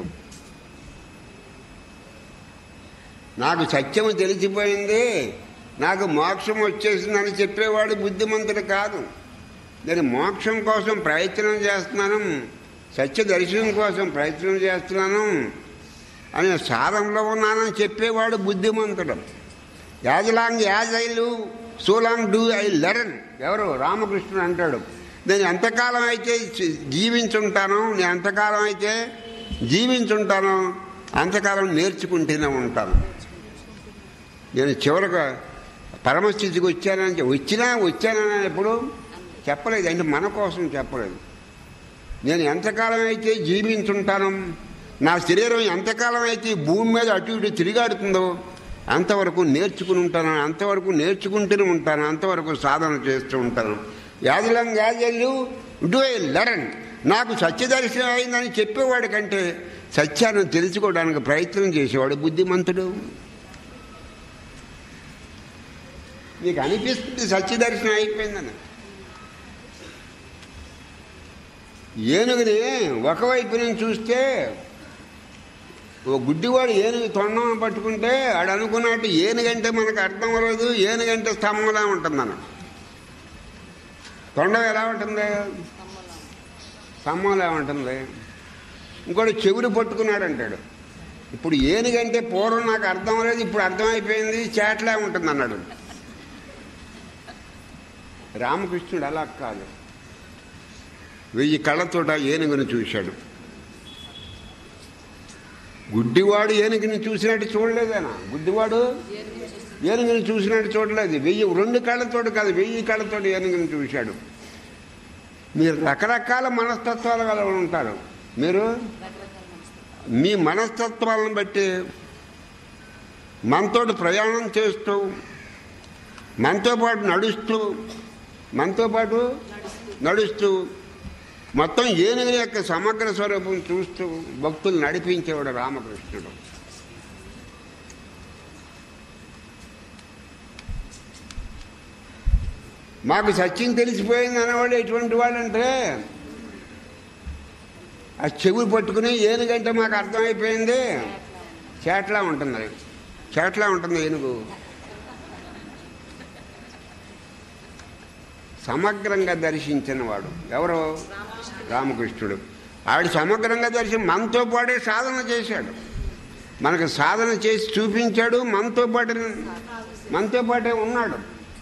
నాకు సత్యము తెలిసిపోయింది నాకు మోక్షం వచ్చేసిందని చెప్పేవాడు బుద్ధిమంతుడు కాదు నేను మోక్షం కోసం ప్రయత్నం చేస్తున్నాను సత్య దర్శనం కోసం ప్రయత్నం చేస్తున్నాను అనే సాధనలో ఉన్నానని చెప్పేవాడు బుద్ధిమంతుడు as long as I live so long do I learn ఎవరు రామకృష్ణుడు అంటాడు నేను ఎంతకాలం అయితే జీ- జీవించుంటానో నేను ఎంతకాలం అయితే జీవించుంటానో అంతకాలం నేర్చుకుంటూనే ఉంటాను నేను చివరిగా పరమస్థితికి వచ్చానని చె- వచ్చినా వచ్చానని ఎప్పుడు చెప్పలేదు అంటే మన కోసం చెప్పలేదు నేను ఎంతకాలం అయితే జీవించుంటాను నా శరీరం ఎంతకాలం అయితే ఈ భూమి మీద అటు ఇటు తిరిగాడుతుందో అంతవరకు నేర్చుకుని ఉంటాను అంతవరకు నేర్చుకుంటూనే ఉంటాను అంతవరకు సాధన చేస్తూ ఉంటాను యాదులం యాజల్లు డూ ఐ లెరన్ నాకు సత్యదర్శనం అయిందని చెప్పేవాడి కంటే సత్యాన్ని తెలుసుకోవడానికి ప్రయత్నం చేసేవాడు బుద్ధిమంతుడు నీకు అనిపిస్తుంది సత్యదర్శనం అయిపోయిందని ఏనుగుని ఒకవైపు నుంచి చూస్తే ఓ గుడ్డివాడు ఏనుగు తొండం పట్టుకుంటే ఆడు అనుకున్నట్టు ఏనుగంటే మనకు అర్థం అవ్వలేదు ఏనుగంటే స్తంభంలా ఉంటుంది మనం తొండం ఎలా ఉంటుంది స్తంభంలా ఉంటుంది ఇంకోటి చెవులు పట్టుకున్నాడు అంటాడు ఇప్పుడు ఏనుగంటే పూర్వం నాకు అర్థం అవ్వలేదు ఇప్పుడు అర్థమైపోయింది చేట్లా ఉంటుంది అన్నాడు రామకృష్ణుడు అలా కాదు వెయ్యి కళ్ళతోట ఏనుగును చూశాడు గుడ్డివాడు ఏనుగుని చూసినట్టు చూడలేదనా గుడ్డివాడు ఏనుగుని చూసినట్టు చూడలేదు వెయ్యి రెండు కళ్ళతోటి కాదు వెయ్యి కళ్ళతోటి ఏనుగుని చూశాడు మీరు రకరకాల మనస్తత్వాలు గల ఉంటారు మీరు మీ మనస్తత్వాలను బట్టి మనతోటి ప్రయాణం చేస్తూ మనతో పాటు నడుస్తూ మనతో పాటు నడుస్తూ మొత్తం ఏనుగుల యొక్క సమగ్ర స్వరూపం చూస్తూ భక్తులు నడిపించేవాడు రామకృష్ణుడు మాకు సత్యం తెలిసిపోయింది అనేవాడు ఎటువంటి వాడంటే ఆ చెవులు పట్టుకుని ఏనుగంటే మాకు అర్థమైపోయింది చేట్లా ఉంటుంది అది. చేట్లా ఉంటుంది ఏనుగు సమగ్రంగా దర్శించిన వాడు ఎవరు రామకృష్ణుడు ఆవిడ సమగ్రంగా దర్శనం మనతో పాటే సాధన చేశాడు మనకు సాధన చేసి చూపించాడు మనతో పాటు మనతో పాటే ఉన్నాడు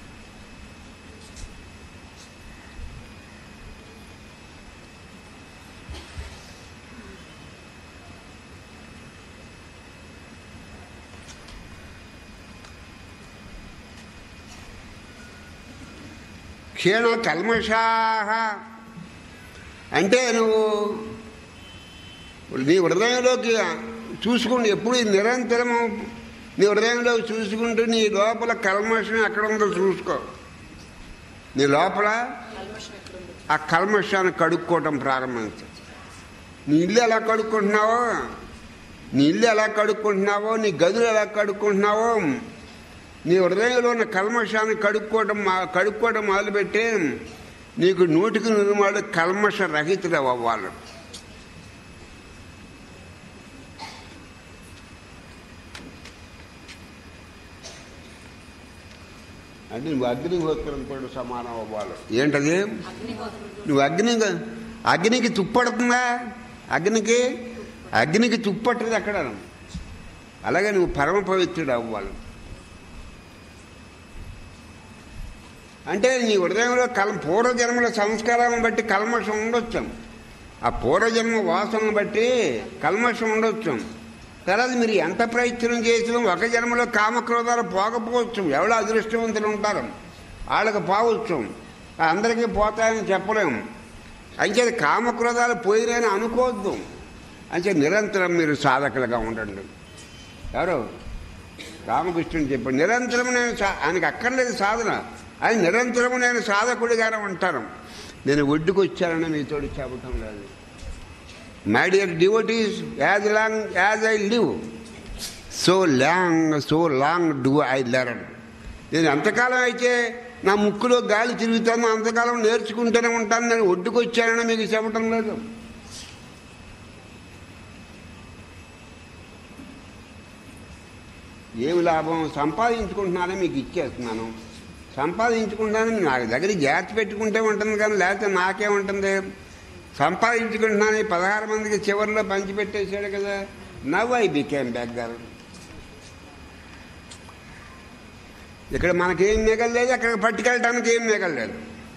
క్షీణ కల్మషాహ అంటే నువ్వు నీ హృదయంలోకి చూసుకుంటూ ఎప్పుడు నిరంతరము నీ హృదయంలోకి చూసుకుంటూ నీ లోపల కల్మషం ఎక్కడ ఉందో చూసుకో నీ లోపల ఆ కల్మషాన్ని కడుక్కోవటం ప్రారంభించు నీ ఇల్లు ఎలా కడుక్కుంటున్నావో నీ ఇల్లు ఎలా కడుక్కుంటున్నావో నీ గదులు ఎలా కడుక్కుంటున్నావో నీ హృదయంలో ఉన్న కల్మషాన్ని కడుక్కోవడం మా- కడుక్కోవడం మొదలుపెట్టి నీకు నూటికి నిర్మాడు కల్మష రహితుడు అవ్వాలి అంటే నువ్వు అగ్నిహోత్రంతో సమానం అవ్వాలి ఏంటది నువ్వు అగ్ని అగ్నికి తుప్పడుతుందా అగ్నికి అగ్నికి తుప్పట్టదు అక్కడ అలాగే నువ్వు పరమ పవిత్రుడు అవ్వాలి అంటే నీ హృదయంలో కల్ పూర్వజన్మల సంస్కారాలను బట్టి కల్మషం ఉండొచ్చు ఆ పూర్వజన్మ వాసనను బట్టి కల్మషం ఉండొచ్చు తర్వాత మీరు ఎంత ప్రయత్నం చేసినా ఒక జన్మలో కామక్రోధాలు పోకపోవచ్చు ఎవరో అదృష్టవంతులు ఉంటారు వాళ్ళకి పోవచ్చు అందరికీ పోతాయని చెప్పలేము అంచేది కామక్రోధాలు పోయినాయని అనుకోవద్దు అంటే నిరంతరం మీరు సాధకులుగా ఉండండి ఎవరు రామకృష్ణుని చెప్పాడు నిరంతరం నేను సా- ఆయనకి అక్కర్లేదు సాధన ఆయన నిరంతరం నేను సాధకుడిగానే ఉంటాను నేను ఒడ్డుకు వచ్చానని మీతో చెప్పటం లేదు my dear devotees as long as I live so long so long do I learn నేను ఎంతకాలం అయితే నా ముక్కులో గాలి తిరుగుతాను అంతకాలం నేర్చుకుంటూనే ఉంటాను నేను ఒడ్డుకు వచ్చానని మీకు చెప్పటం లేదు ఏమి లాభం సంపాదించుకుంటున్నానని మీకు ఇచ్చేస్తున్నాను సంపాదించుకుంటున్నానని నాకు దగ్గర జాగ్రత్త పెట్టుకుంటే ఉంటుంది కానీ లేకపోతే నాకే ఉంటుంది సంపాదించుకుంటున్నాను ఈ పదహారు మందికి చివరిలో పంచిపెట్టేశాడు కదా నవ్ ఐ బికేమ్ బెగ్గర్ ఇక్కడ మనకేం మిగలలేదు అక్కడ పట్టుకెళ్ళడానికి ఏం మిగలలేదు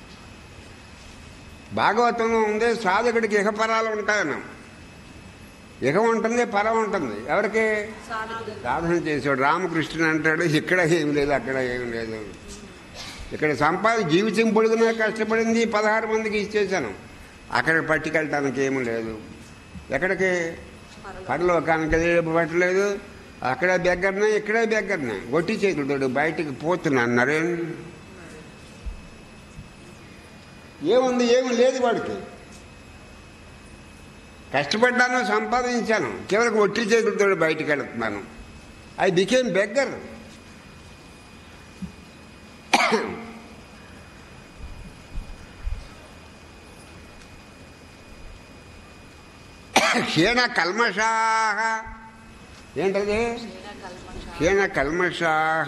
భాగవతంలో ఉంది సాధకుడికి ఇహపరాలు ఉంటాయన్నాం ఇహ ఉంటుంది పరం ఉంటుంది ఎవరికి సాధకుడు సాధన చేసాడు రామకృష్ణుడు అంటాడు ఇక్కడ ఏం లేదు అక్కడ ఏం లేదు ఇక్కడ సంపాద జీవితం పొడుగునా కష్టపడింది పదహారు మందికి ఇచ్చేసాను అక్కడ పట్టుకెళ్ళటానికి ఏమీ లేదు ఎక్కడికి పరలోకానికి పట్టలేదు అక్కడ బెగ్గరనే ఇక్కడే బెగ్గరనే గొట్టి చేతుడు బయటికి పోతున్నాను నరేన్ ఏముంది ఏమి లేదు వాడికి కష్టపడ్డాను సంపాదించాను చివరికి ఒట్టి చేతులతో బయటికి వెళుతున్నాను ఐ బికేమ్ బెగ్గర్ క్షీణ కల్మషాహ ఏంటది క్షీణ కల్మషాహ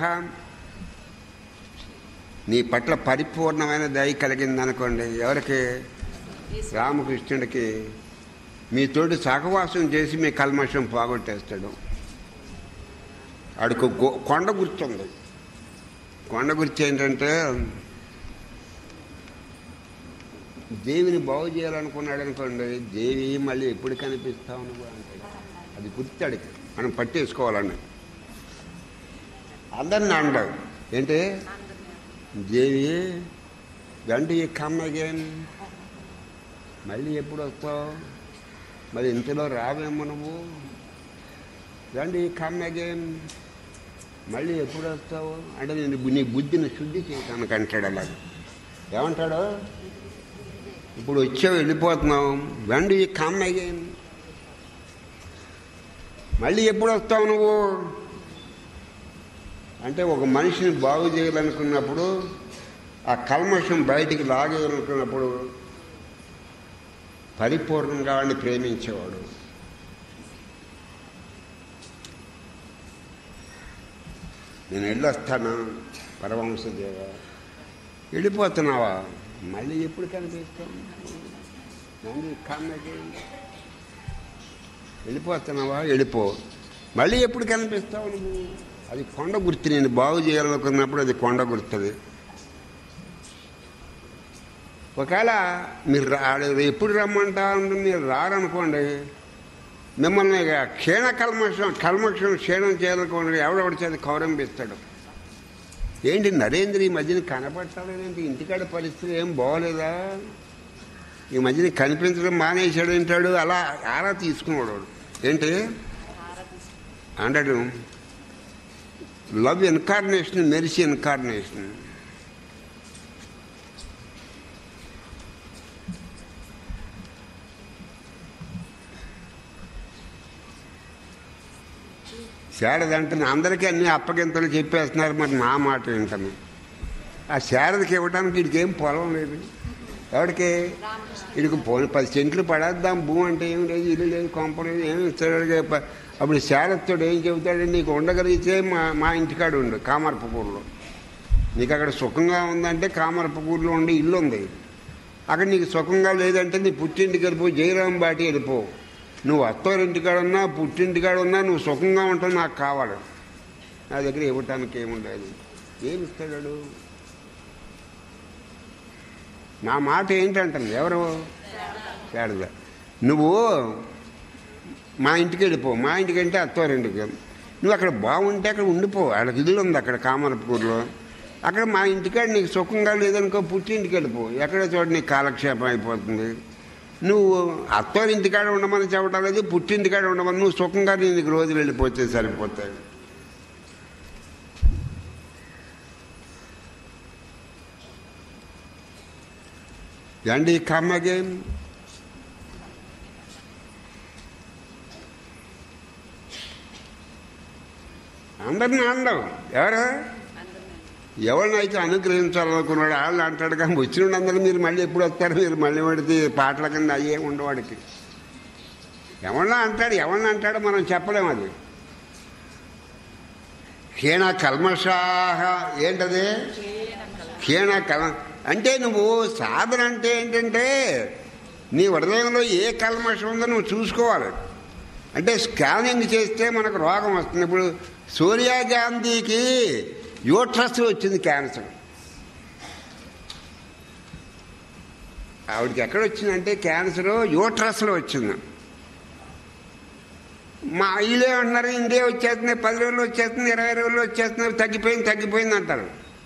నీ పట్ల పరిపూర్ణమైన దయ కలిగిందనుకోండి ఎవరికి రామకృష్ణుడికి మీతోటి సహవాసం చేసి మీ కల్మషం పోగొట్టేస్తాడు ఆడికి గో- కొండ గుర్తుంది కొండ గుర్తు ఏంటంటే దేవిని బాగు చేయాలనుకున్నాడు అనుకోండి దేవి మళ్ళీ ఎప్పుడు కనిపిస్తావు నువ్వు అంటాడు అది గుర్తాడికి మనం పట్టేసుకోవాలండి అందరిని అండవు ఏంటి దేవి గంట ఈ కమ్ అగైన్ మళ్ళీ ఎప్పుడు వస్తావు మరి ఇంతలో రావేమో నువ్వు రండి కమ్ అగైన్ మళ్ళీ ఎప్పుడు వస్తావు అంటే నేను నీ బుద్ధిని శుద్ధి చేయటానికి అంటాడు అలా ఏమంటాడు ఇప్పుడు వచ్చావు వెళ్ళిపోతున్నావు రండి కమ్ అగైన్ మళ్ళీ ఎప్పుడు వస్తావు నువ్వు అంటే ఒక మనిషిని బాగు చేయాలనుకున్నప్పుడు ఆ కల్మషం బయటికి లాగేయాలనుకున్నప్పుడు పరిపూర్ణంగా వాడిని ప్రేమించేవాడు నేను వెళ్ళొస్తాను పరవంశదేవ వెళ్ళిపోతున్నావా మళ్ళీ ఎప్పుడు కనిపిస్తాం మళ్ళీ కన్నకి వెళ్ళిపోతున్నావా వెళ్ళిపో మళ్ళీ ఎప్పుడు కనిపిస్తావు నువ్వు అది కొండ గుర్తు నేను బాగు చేయాలనుకున్నప్పుడు అది కొండ గుర్తుంది ఒకవేళ మీరు రా ఎప్పుడు రమ్మంటారు మీరు రారనుకోండి మిమ్మల్ని ఇక క్షీణ కల్మషం కల్మషం క్షీణం చేయాలనుకోండి ఎవడెవడి చేత కౌరంపిస్తాడు ఏంటి నరేంద్ర ఈ మధ్యన కనపడతాడేంటి ఇంటికాడ పరిస్థితి ఏం బాగోలేదా ఈ మధ్యన కనిపించడం మానేశాడు ఏంటాడు అలా ఆరా తీసుకున్నాడు వాడు. ఏంటి అంటాడు love incarnation mercy incarnation Sarada అంటే అందరికీ అన్ని అప్పగింతలు చెప్పేస్తున్నారు మరి నా మాట వింటాను ఆ శారదకి ఇవ్వడానికి వీడికి ఏం పొలం లేదు ఎవరికి వీడికి పోనీ పది సెంట్లు పడేద్దాం భూమి అంటే ఏం లేదు ఇల్లు లేదు కొంప లేదు ఏమి ఇస్తాడు ప- అప్పుడు శారదతో ఏం చెబుతాడు నీకు ఉండగలిగితే మా మా ఇంటికాడ ఉండు కామర్పకూరులో నీకు అక్కడ సుఖంగా ఉందంటే కామర్పకూరులో ఉండి ఇల్లు ఉంది అక్కడ నీకు సుఖంగా లేదంటే నీ పుట్టింటికి వెళ్ళిపో జయరాం బాటి వెళ్ళిపో నువ్వు అత్తవారింటికాడ ఉన్నా పుట్టింటికాడ ఉన్నా నువ్వు సుఖంగా ఉంటావు నాకు కావాలి నా దగ్గర ఇవ్వటానికి ఏముండదు ఏమి ఇస్తాడు నా మాట ఏంటంటుంది ఎవరు శారద నువ్వు మా ఇంటికి వెళ్ళిపో మా ఇంటికి అంటే అత్తవారింటికి నువ్వు అక్కడ బాగుంటే అక్కడ ఉండిపో వాళ్ళకి ఇల్లు ఉంది అక్కడ కామరపూర్లో అక్కడ మా ఇంటికాడ నీకు సుఖంగా లేదనుకో పుట్టింటికి వెళ్ళిపో ఎక్కడ చోట నీకు కాలక్షేపం అయిపోతుంది నువ్వు అత్తవారి ఇంటికాడ ఉండమని చెప్పడం లేదు పుట్టింటికాడ ఉండమని నువ్వు సుఖంగా నీకు రోజులు వెళ్ళిపోతే సరిపోతాయి అండి కమ్ అగైన్ అందరిని అనడం ఎవరు ఎవరినైతే అనుగ్రహించాలనుకున్నాడు వాళ్ళు అంటాడు కానీ వచ్చిన అందరూ మీరు మళ్ళీ ఎప్పుడు వస్తారు మీరు మళ్ళీ పడితే పాటల కింద అయ్యే ఉండవాడికి ఎవరినా అంటాడు ఎవరిని అంటాడో మనం చెప్పలేము అది క్షీణ కల్మషాహ ఏంటది క్షీణ కల అంటే నువ్వు సాధన అంటే ఏంటంటే నీ హృదయంలో ఏ కల్మషం ఉందో నువ్వు చూసుకోవాలి అంటే స్కానింగ్ చేస్తే మనకు రోగం వస్తుంది ఇప్పుడు సోనియా గాంధీకి యూట్రస్ వచ్చింది క్యాన్సర్ ఆవిడకి ఎక్కడ వచ్చిందంటే క్యాన్సర్ యూట్రస్లో వచ్చింది మా ఇల్లే అంటున్నారు ఇండియా వచ్చేస్తుంది పది రోజులు వచ్చేస్తుంది ఇరవై రోజులు వచ్చేస్తున్నారు తగ్గిపోయింది తగ్గిపోయింది అంటారు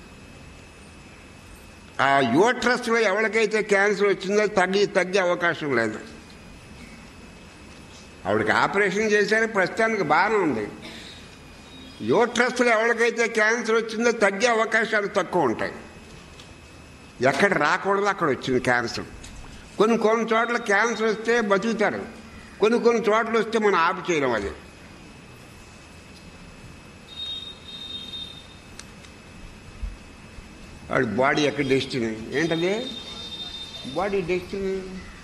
ఆ యూట్రస్లో ఎవరికైతే క్యాన్సర్ వచ్చిందో తగ్గి తగ్గే అవకాశం లేదు ఆవిడకి ఆపరేషన్ చేశారు ప్రస్తుతానికి బాగానే ఉంది యూట్రస్లో ఎవరికైతే క్యాన్సర్ వచ్చిందో తగ్గే అవకాశాలు తక్కువ ఉంటాయి ఎక్కడ రాకూడదు అక్కడ వచ్చింది క్యాన్సర్ కొన్ని కొన్ని చోట్ల క్యాన్సర్ వస్తే బతుకుతారు కొన్ని కొన్ని చోట్ల వస్తే మనం ఆపు చేయడం అది వాడి బాడీ యొక్క డెస్టినీ ఏంటది బాడీ డెస్టినీ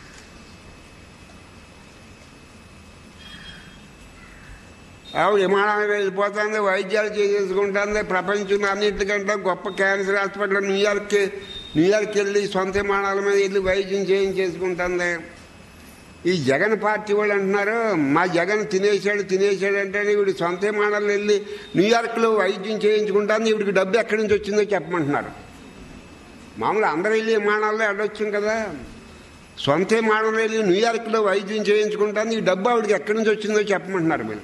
ఆవిడ విమానాలు వెళ్ళిపోతుంది వైద్యాలు చేసేసుకుంటుంది ప్రపంచంలో అన్నింటికంటే గొప్ప క్యాన్సర్ హాస్పిటల్ న్యూయార్క్ న్యూయార్క్ వెళ్ళి సొంత విమానాల మీద వెళ్ళి వైద్యం చేయించేసుకుంటుంది ఈ జగన్ పార్టీ వాళ్ళు అంటున్నారు మా జగన్ తినేసాడు తినేసాడు అంటే వీడి సొంత విమానాలు వెళ్ళి న్యూయార్క్లో వైద్యం చేయించుకుంటాను వీడికి డబ్బు ఎక్కడి నుంచి వచ్చిందో చెప్పమంటున్నారు మామూలు అందరూ వెళ్ళి విమానాల్లో వెళ్ళొచ్చు కదా సొంత విమానంలో వెళ్ళి న్యూయార్క్లో వైద్యం చేయించుకుంటాను ఈ డబ్బు ఆవిడకి ఎక్కడి నుంచి వచ్చిందో చెప్పమంటున్నారు మీరు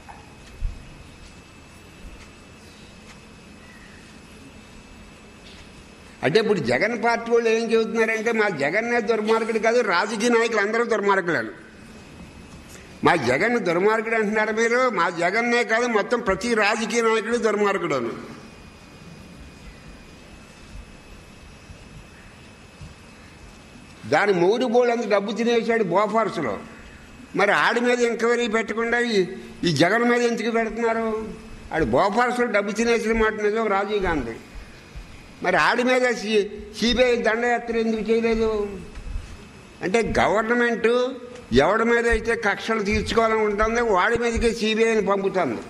అంటే ఇప్పుడు జగన్ పార్టీ వాళ్ళు ఏం చెబుతున్నారంటే మా జగన్నే దుర్మార్గుడు కాదు రాజకీయ నాయకులు అందరూ దుర్మార్గులు మా జగన్ దుర్మార్గుడు అంటున్నారు మీరు మా జగన్నే కాదు మొత్తం ప్రతి రాజకీయ నాయకుడు దుర్మార్గుడు అని దాని మూడు బోళ్ళంత డబ్బు తినేసాడు బోఫార్స్లో మరి ఆడి మీద ఎంక్వైరీ పెట్టకుండా ఈ- ఈ జగన్ మీద ఎందుకు పెడుతున్నారు ఆడు బోఫార్స్లో డబ్బు తినేసిన మాట నిజం రాజీవ్ గాంధీ మరి ఆడి మీద సి- సిబిఐ దండయాత్ర ఎందుకు చేయలేదు అంటే గవర్నమెంట్ ఎవడి మీద అయితే కక్షలు తీర్చుకోవాలని ఉంటుందో వాడి మీదకే సిబిఐని పంపుతుంది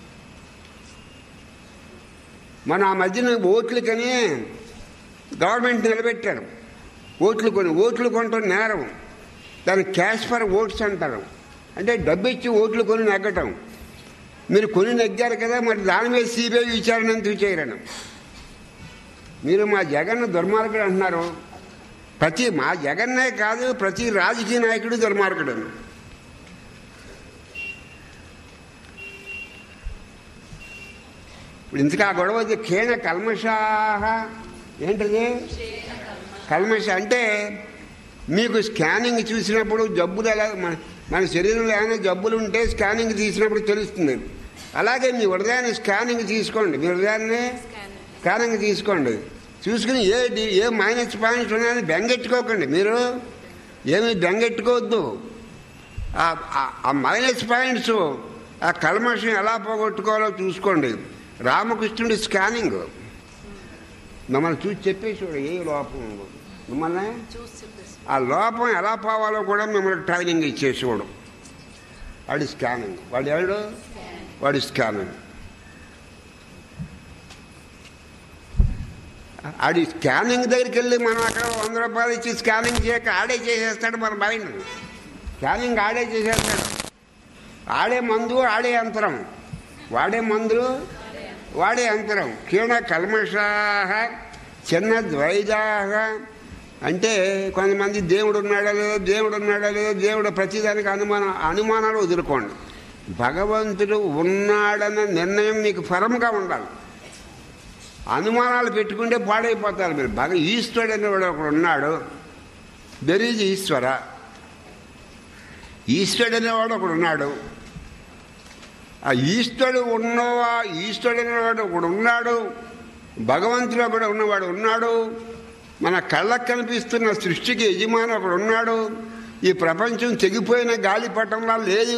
మన ఆ మధ్యన ఓట్లకని గవర్నమెంట్ నిలబెట్టారు ఓట్లు కొని ఓట్లు కొనటం నేరం దాన్ని క్యాష్ ఫర్ ఓట్స్ అంటారు అంటే డబ్బు ఇచ్చి ఓట్లు కొని నెగ్గటం మీరు కొని నెగ్గారు కదా మరి దాని మీద సిబిఐ విచారణ ఎందుకు చేయరని మీరు మా జగన్ దుర్మార్గుడు అంటున్నారు ప్రతి మా జగన్నే కాదు ప్రతి రాజకీయ నాయకుడు దుర్మార్గుడు ఇప్పుడు ఇంతకు ఆ గొడవ వచ్చి కేన కల్మషాహ ఏంటది కల్మష అంటే మీకు స్కానింగ్ చూసినప్పుడు జబ్బులు ఎలా మన మన శరీరంలో ఏమైనా జబ్బులు ఉంటే స్కానింగ్ తీసినప్పుడు తెలుస్తుంది అలాగే మీ హృదయాన్ని స్కానింగ్ తీసుకోండి మీ హృదయాన్ని స్కానింగ్ తీసుకోండి చూసుకుని ఏ డి- ఏ మైనస్ పాయింట్స్ ఉన్నాయని బెంగెట్టుకోకండి మీరు ఏమీ బెంగెట్టుకోవద్దు ఆ- ఆ- ఆ మైనస్ పాయింట్స్ ఆ కల్మషం ఎలా పోగొట్టుకోవాలో చూసుకోండి రామకృష్ణుడి స్కానింగ్ మిమ్మల్ని చూసి చెప్పేసాడు ఏ లోపం ఉందో మిమ్మల్ని చూసి చెప్పేసి ఆ లోపం ఎలా పోవాలో కూడా మిమ్మల్ని ట్రైనింగ్ ఇచ్చేసేవాడు వాడి స్కానింగ్ వాడు ఎవడు వాడి స్కానింగ్ ఆడి స్కానింగ్ దగ్గరికి వెళ్ళి మనం అక్కడ వంద రూపాయలు ఇచ్చి స్కానింగ్ చేయక ఆడే చేసేస్తాడు మన మైండ్ స్కానింగ్ ఆడే చేసేస్తాడు ఆడే మందు ఆడే యంత్రం వాడే మందులు వాడే యంత్రం క్షీణ కల్మషాహ చిన్న ద్వైదాహ అంటే కొంతమంది దేవుడు ఉన్నాడా లేదో దేవుడు ఉన్నాడా లేదో దేవుడు ప్రతిదానికి అనుమాన అనుమానాలు వదులుకోండి భగవంతుడు ఉన్నాడన్న నిర్ణయం మీకు ఫలంగా ఉండాలి అనుమానాలు పెట్టుకుంటే పాడైపోతారు మీరు భగ ఈశ్వరుడు అనేవాడు ఒకడు ఉన్నాడు దెర్ ఈజ్ ఈశ్వర ఈశ్వరుడు అనేవాడు ఒకడు ఉన్నాడు ఆ ఈశ్వరుడు ఉన్నవా ఈశ్వరుడు అనేవాడు ఒకడు ఉన్నాడు భగవంతుడు ఒకడు ఉన్నవాడు ఉన్నాడు మన కళ్ళకు కనిపిస్తున్న సృష్టికి యజమాని ఒకడు ఉన్నాడు ఈ ప్రపంచం తెగిపోయిన గాలిపటంలా లేదు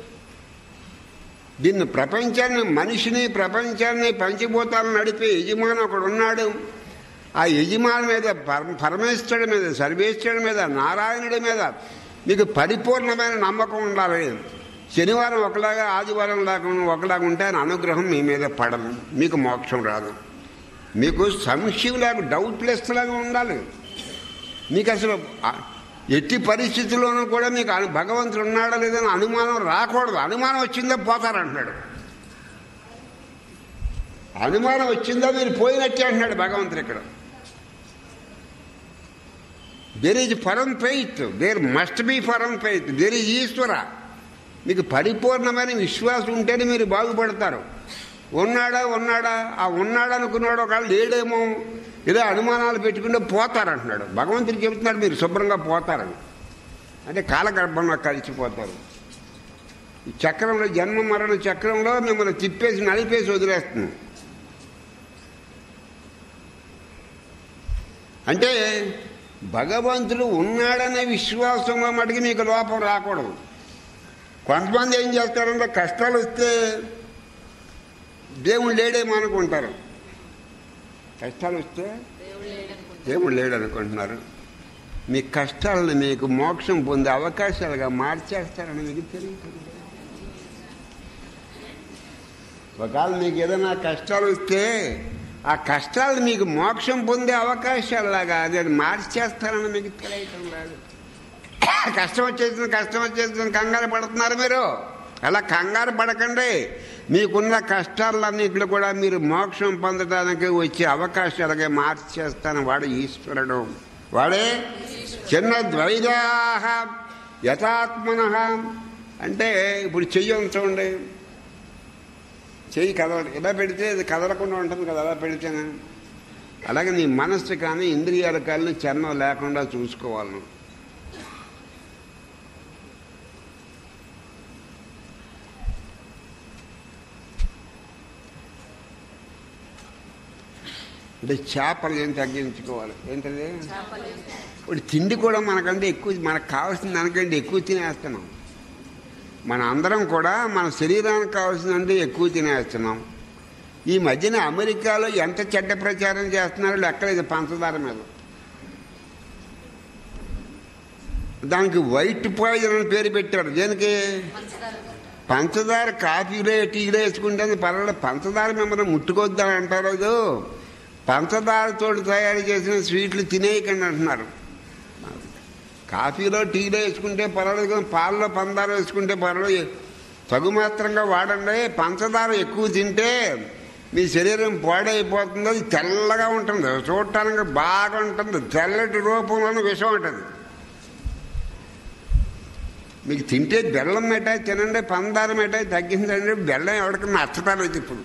దీన్ని ప్రపంచాన్ని మనిషిని ప్రపంచాన్ని పంచిభూతాలను నడిపే యజమాని ఒకడు ఉన్నాడు ఆ యజమాని మీద పర- పరమేశ్వరుడి మీద సర్వేశ్వరుడి మీద నారాయణుడి మీద మీకు పరిపూర్ణమైన నమ్మకం ఉండాలి శనివారం ఒకలాగా ఆదివారం లాగా ఒకలాగా ఉంటే ఆయన అనుగ్రహం మీ మీద పడదు మీకు మోక్షం రాదు మీకు సంశయం లేక డౌట్లెస్ లాగా ఉండాలి మీకు అసలు ఆ- ఎట్టి పరిస్థితుల్లోనూ కూడా మీకు అను- భగవంతుడు ఉన్నాడా లేదని అనుమానం రాకూడదు అనుమానం వచ్చిందో పోతారంటున్నాడు అనుమానం వచ్చిందో మీరు పోయినట్టే అంటున్నాడు భగవంతుడు ఇక్కడ there is firm faith there must be firm faith there is ఈశ్వర మీకు పరిపూర్ణమైన విశ్వాసం ఉంటేనే మీరు బాగుపడతారు ఉన్నాడా ఉన్నాడా ఆ ఉన్నాడా అనుకున్నాడు ఒకవేళ లేడేమో ఏదో అనుమానాలు పెట్టుకుంటే పోతారంటున్నాడు భగవంతుడు చెబుతున్నాడు మీరు శుభ్రంగా పోతారని అంటే కాలగర్భంలో కలిసిపోతారు ఈ చక్రంలో జన్మ మరణ చక్రంలో మిమ్మల్ని తిప్పేసి నలిపేసి వదిలేస్తుంది అంటే భగవంతుడు ఉన్నాడనే విశ్వాసంలో మటుకు మీకు లోపం రాకూడదు కొంతమంది ఏం చేస్తారంటే కష్టాలు వస్తే దేవుడు లేడేమో అనుకుంటారు కష్టాలు వస్తే దేవుడు లేడు అనుకుంటున్నారు మీ కష్టాలను మీకు మోక్షం పొందే అవకాశాలుగా మార్చేస్తారని మీకు తెలియదు ఒకవేళ మీకు ఏదైనా కష్టాలు వస్తే ఆ కష్టాలు మీకు మోక్షం పొందే అవకాశాలులాగా అది మార్చేస్తారని మీకు తెలియటం లేదు కష్టం వచ్చేసింది కష్టం వచ్చేసింది కంగారు పడుతున్నారు మీరు అలా కంగారు పడకండి మీకున్న కష్టాలన్నింటిలో కూడా మీరు మోక్షం పొందడానికి వచ్చే అవకాశాలుగా మార్చేస్తాను వాడు ఈశ్వరుడు వాడే చిన్న ద్వైదాహ యథాత్మన అంటే ఇప్పుడు చెయ్యి ఉంచండి చెయ్యి కదల ఇలా పెడితే అది కదలకుండా ఉంటుంది కదా అలా పెడితేనే అలాగే నీ మనస్సు కానీ ఇంద్రియాలు కానీ చర్మం లేకుండా చూసుకోవాలి నువ్వు. అంటే చేపలు ఏం తగ్గించుకోవాలి ఏంటది ఇప్పుడు తిండి కూడా మనకంటే ఎక్కువ మనకు కావాల్సిన దానికంటే ఎక్కువ తినేస్తున్నాం మన అందరం కూడా మన శరీరానికి కావాల్సిందంటే ఎక్కువ తినేస్తున్నాం ఈ మధ్యన అమెరికాలో ఎంత చెడ్డ ప్రచారం చేస్తున్నారో లెక్కలేదు పంచదార మీద దానికి వైట్ పాయిజన్ అని పేరు పెట్టారు దేనికి పంచదార కాఫీలో టీలో వేసుకుంటే అది పర్వాలేదు పంచదార మిమ్మల్ని ముట్టుకొద్దని అంటారు అది పంచదారతో తయారు చేసిన స్వీట్లు తినేయకండి అంటున్నారు కాఫీలో టీలో వేసుకుంటే పర్వాలేదు కానీ పాలలో పంచదార వేసుకుంటే పర్వాలేదు తగుమాత్రంగా వాడండి పంచదార ఎక్కువ తింటే మీ శరీరం పాడైపోతుంది అది తెల్లగా ఉంటుంది చూడటానికి బాగా ఉంటుంది తెల్లటి రూపంలోని విషం ఉంటుంది మీకు తింటే బెల్లం మిఠాయి తినండి పందార మిఠాయి తగ్గించండి బెల్లం ఎవరికి నచ్చటాలు అయితే ఇప్పుడు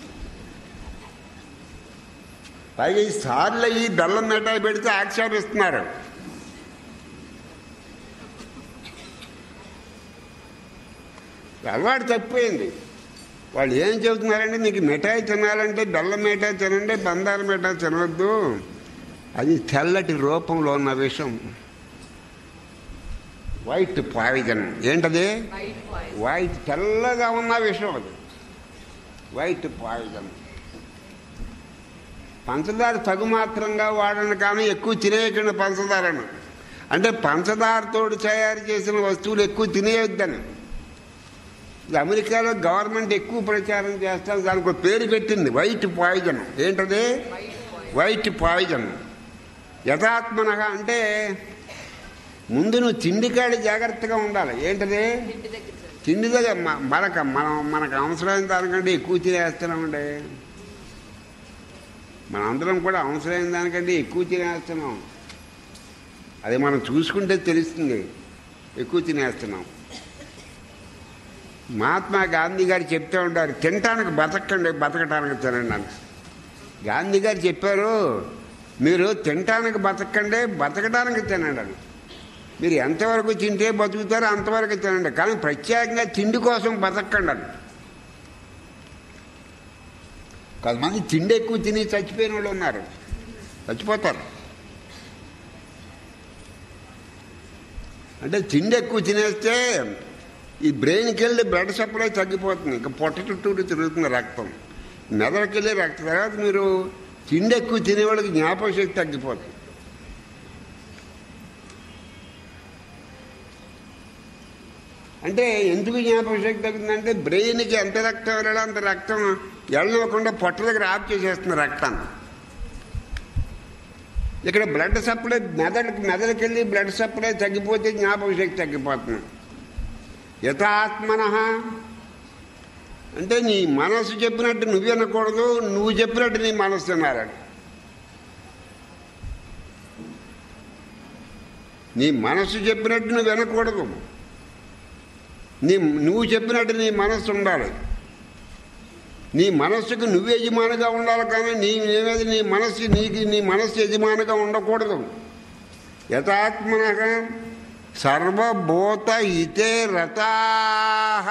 పైగా ఈ సార్లు ఈ బెల్లం మిఠాయి పెడితే ఆక్షేపిస్తున్నారు అలవాటు తప్పిపోయింది వాళ్ళు ఏం చెబుతున్నారంటే మీకు మిఠాయి తినాలంటే బెల్లం మిఠాయి తినండి బందార మిఠాయి తినవద్దు అది తెల్లటి రూపంలో ఉన్న విషం వైట్ పాయిజన్ ఏంటది వైట్ తెల్లగా ఉన్న విషయం అది వైట్ పాయిజన్ పంచదార తగు మాత్రంగా వాడను కానీ ఎక్కువ తినేయకుండా పంచదారను అంటే పంచదారతో తయారు చేసిన వస్తువులు ఎక్కువ తినేయొద్దని ఇది అమెరికాలో గవర్నమెంట్ ఎక్కువ ప్రచారం చేస్తారు దానికి ఒక పేరు పెట్టింది వైట్ పాయిజన్ ఏంటది వైట్ పాయిజన్ యథాత్మనగా అంటే ముందు నువ్వు తిండికాడి జాగ్రత్తగా ఉండాలి ఏంటది తిండి దగ్గర మ- మనకు మనం మనకు అవసరమైన దానికంటే ఎక్కువ తినేస్తున్నామండి మనందరం కూడా అవసరమైన దానికంటే ఎక్కువ తినేస్తున్నాం అది మనం చూసుకుంటే తెలుస్తుంది ఎక్కువ తినేస్తున్నాం మహాత్మా గాంధీ గారు చెప్తూ ఉంటారు తినటానికి బతకండి బతకటానికి తినండి అని గాంధీ గారు చెప్పారు మీరు తినటానికి బతకండి బతకడానికి తినండి అని మీరు ఎంతవరకు తింటే బతుకుతారో అంతవరకు తినండి కానీ ప్రత్యేకంగా తిండి కోసం బతకండి అని కొంతమంది తిండి ఎక్కువ తిని చచ్చిపోయిన వాళ్ళు ఉన్నారు చచ్చిపోతారు అంటే తిండి ఎక్కువ తినేస్తే ఈ బ్రెయిన్కి వెళ్ళి బ్లడ్ సప్లై తగ్గిపోతుంది ఇంకా పొట్ట చుట్టూరు తిరుగుతుంది రక్తం మెదడుకి వెళ్ళి రక్తం తర్వాత మీరు తిండి ఎక్కువ తినేవాళ్ళకి జ్ఞాపక శక్తి తగ్గిపోతుంది అంటే ఎందుకు జ్ఞాపక శక్తి తగ్గుతుందంటే బ్రెయిన్కి ఎంత రక్తం వెళ్ళాలో అంత రక్తం వెళ్ళనివ్వకుండా పొట్ట దగ్గర ఆఫ్ చేసేస్తుంది రక్తాన్ని ఇక్కడ బ్లడ్ సప్లై మెదడుకి మెదడుకి వెళ్ళి బ్లడ్ సప్లై తగ్గిపోతే జ్ఞాపక శక్తి తగ్గిపోతుంది యథాత్మన అంటే నీ మనసు చెప్పినట్టు నువ్వు వినకూడదు నువ్వు చెప్పినట్టు నీ మనసు వినాలని నీ మనసు చెప్పినట్టు నువ్వు వినకూడదు నీ నువ్వు చెప్పినట్టు నీ మనస్సు ఉండాలి నీ మనస్సుకు నువ్వు యజమానిగా ఉండాలి కానీ నీ నీ మీద నీ మనస్సు నీకు నీ మనస్సు యజమానిగా ఉండకూడదు యథాత్మన సర్వభూత ఇతే రతాహ